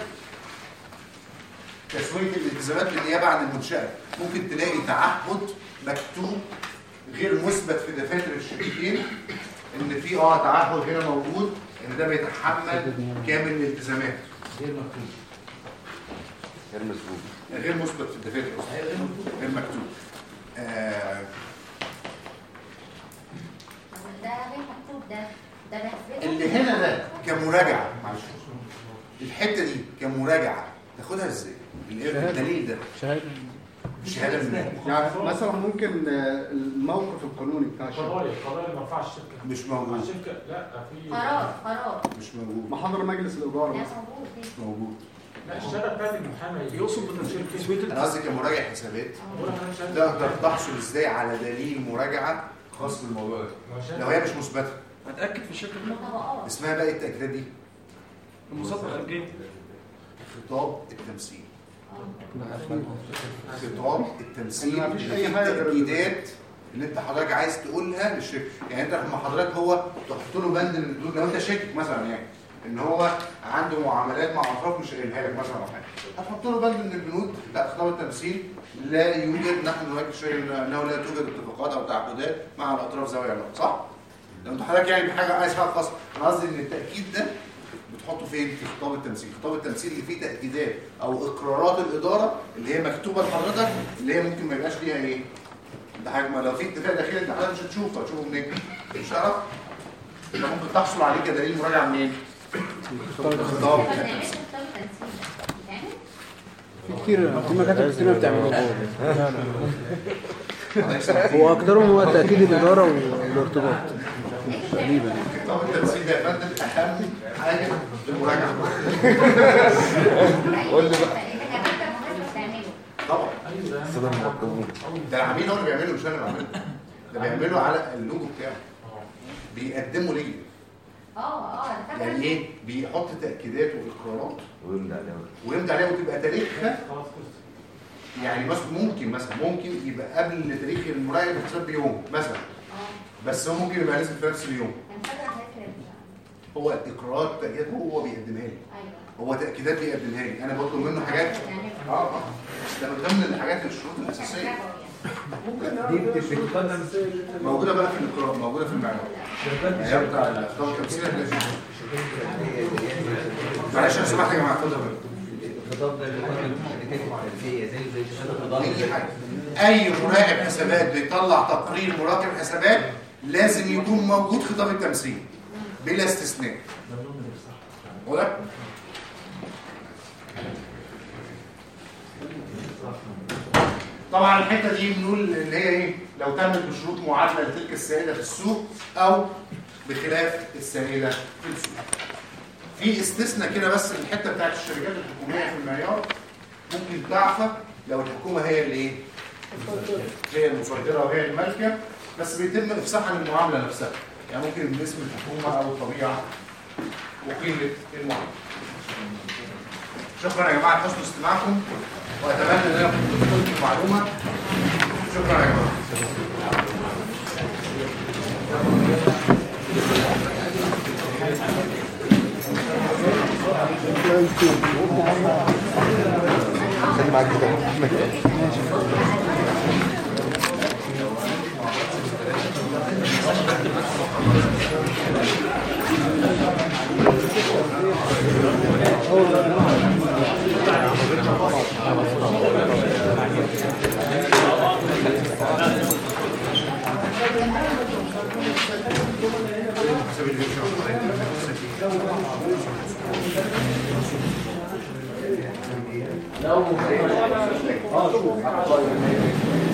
تسوية الالتزامات بالنيابة عن المنشأة ممكن تلاقي تعهد مكتوب غير مثبت في دفاتر الشركتين ان في اه تعهد هنا موجود ان ده بيتحمل كامل الالتزامات غير مكتوب غير مسبوق غير مثبت في الدفاتر أصلاً. غير مكتوب آه ده غير مكتوب ده ده بحسبه اللي هنا ده كمراجعة معلش الحتة دي كمراجعة تاخدها ازاي؟ الدليل ده شهاده الشهادة من يعني مثلا ممكن آه، الموقف القانوني بتاع الشركه قضايا قضايا اللي مرفعها الشركه مش مع موجود الشركه لا في قرار قرار مش موجود محاضره مجلس الاداره لا مثلا موجود مش موجود لا الشهاده بتاعت المحامي يقصد بتسويه انا قصدي كمراجع حسابات تقدر تحصل ازاي على دليل مراجعة خاص بالموضوع ده لو هي مش مثبتة هتاكد في الشركه طبقات اسمها بقى إيه التأكيدات دي المصادقه الخارجيه خطاب التمثيل خطاب التمثيل إن مفيش اللي أي فيه حاجة غير التأكيدات اللي انت حضرتك عايز تقولها للشركه يعني انت لما حضرتك هو تحط له بند من دول لو انت شاكك مثلا يعني ان هو عنده معاملات مع اطراف مش قايلها لك مثلا او حاجه هتحط له بند من البنود لا خطاب التمثيل لا يوجد نحن نواجه الشيء انه لا توجد اتفاقات او تعهدات مع الاطراف ذوي العلاقه صح؟ لو انت حضرتك يعني بحاجه عايز حاجه خاصه انا قصدي ان التاكيد ده بتحطه فين في خطاب التمثيل خطاب التمثيل اللي فيه تاكيدات او اقرارات الاداره اللي هي مكتوبه لحضرتك اللي هي ممكن ما يبقاش ليها ايه ده حاجه ما لو في اتفاق داخلي انت حضرتك مش هتشوفه هتشوفه منين مش هتعرف انت ممكن تحصل عليه كدليل مراجعه منين خطاب طب التمثيل نعمل خطاب تنسيق بتعمل في كتير في مكاتب كتير ما بتعملوش حضرتك هو اقدرهم هو تاكيد الاداره والارتباط تقريبا يعني. خطاب التمثيل ده يا فندم اهم حاجه في المراجعه قول لي بقى اذا كان انت محاسب بتعمله طبعا صدام مركبون ده العميل هو اللي بيعمله مش انا اللي بعمله ده بيعمله على اللوجو بتاعه بيقدمه ليا اه اه انا فاكره يعني ايه بيحط تاكيدات واقرارات ويمضي عليها ويمضي عليها وتبقى تاريخها يعني مثلا ممكن مثلا ممكن يبقى قبل تاريخ المراجعه بحساب بيوم مثلا بس هو ممكن يبقى لازم في نفس اليوم انا فاكره حاجات كده هو الاقرارات تاكيدات هو بيقدمها لي ايوه هو تاكيدات بيقدمها لي انا بطلب منه حاجات اه اه ده من ضمن الحاجات الشروط الاساسيه دي بتتقدم موجوده بقى في الاقرار موجوده في المعلومات هي بتاع الاختار التمثيل هتلاقي فيه. معلش لو سمحت يا جماعه اتفضل الخطاب ده اللي هو الشركات الترفيهيه زيه زي شهاده التضامن اي حاجه اي مراقب حسابات بيطلع تقرير مراقب حسابات لازم يكون موجود خطاب التمثيل بلا استثناء واضح طبعا الحته دي بنقول اللي هي ايه لو تمت بشروط معادله لتلك السائله في السوق او بخلاف السائله في السوق في استثناء كده بس الحته بتاعت الشركات الحكوميه في المعيار ممكن تعفى لو الحكومه هي اللي ايه هي المصدره وهي المالكه بس بيتم افصاح عن المعامله نفسها يعني ممكن باسم الحكومه او الطبيعه وقيمه المعامله شكرا يا جماعه لحسن استماعكم واتمنى ان انا كنت قلت المعلومه شكرا يا جماعه خلي معاك كده لو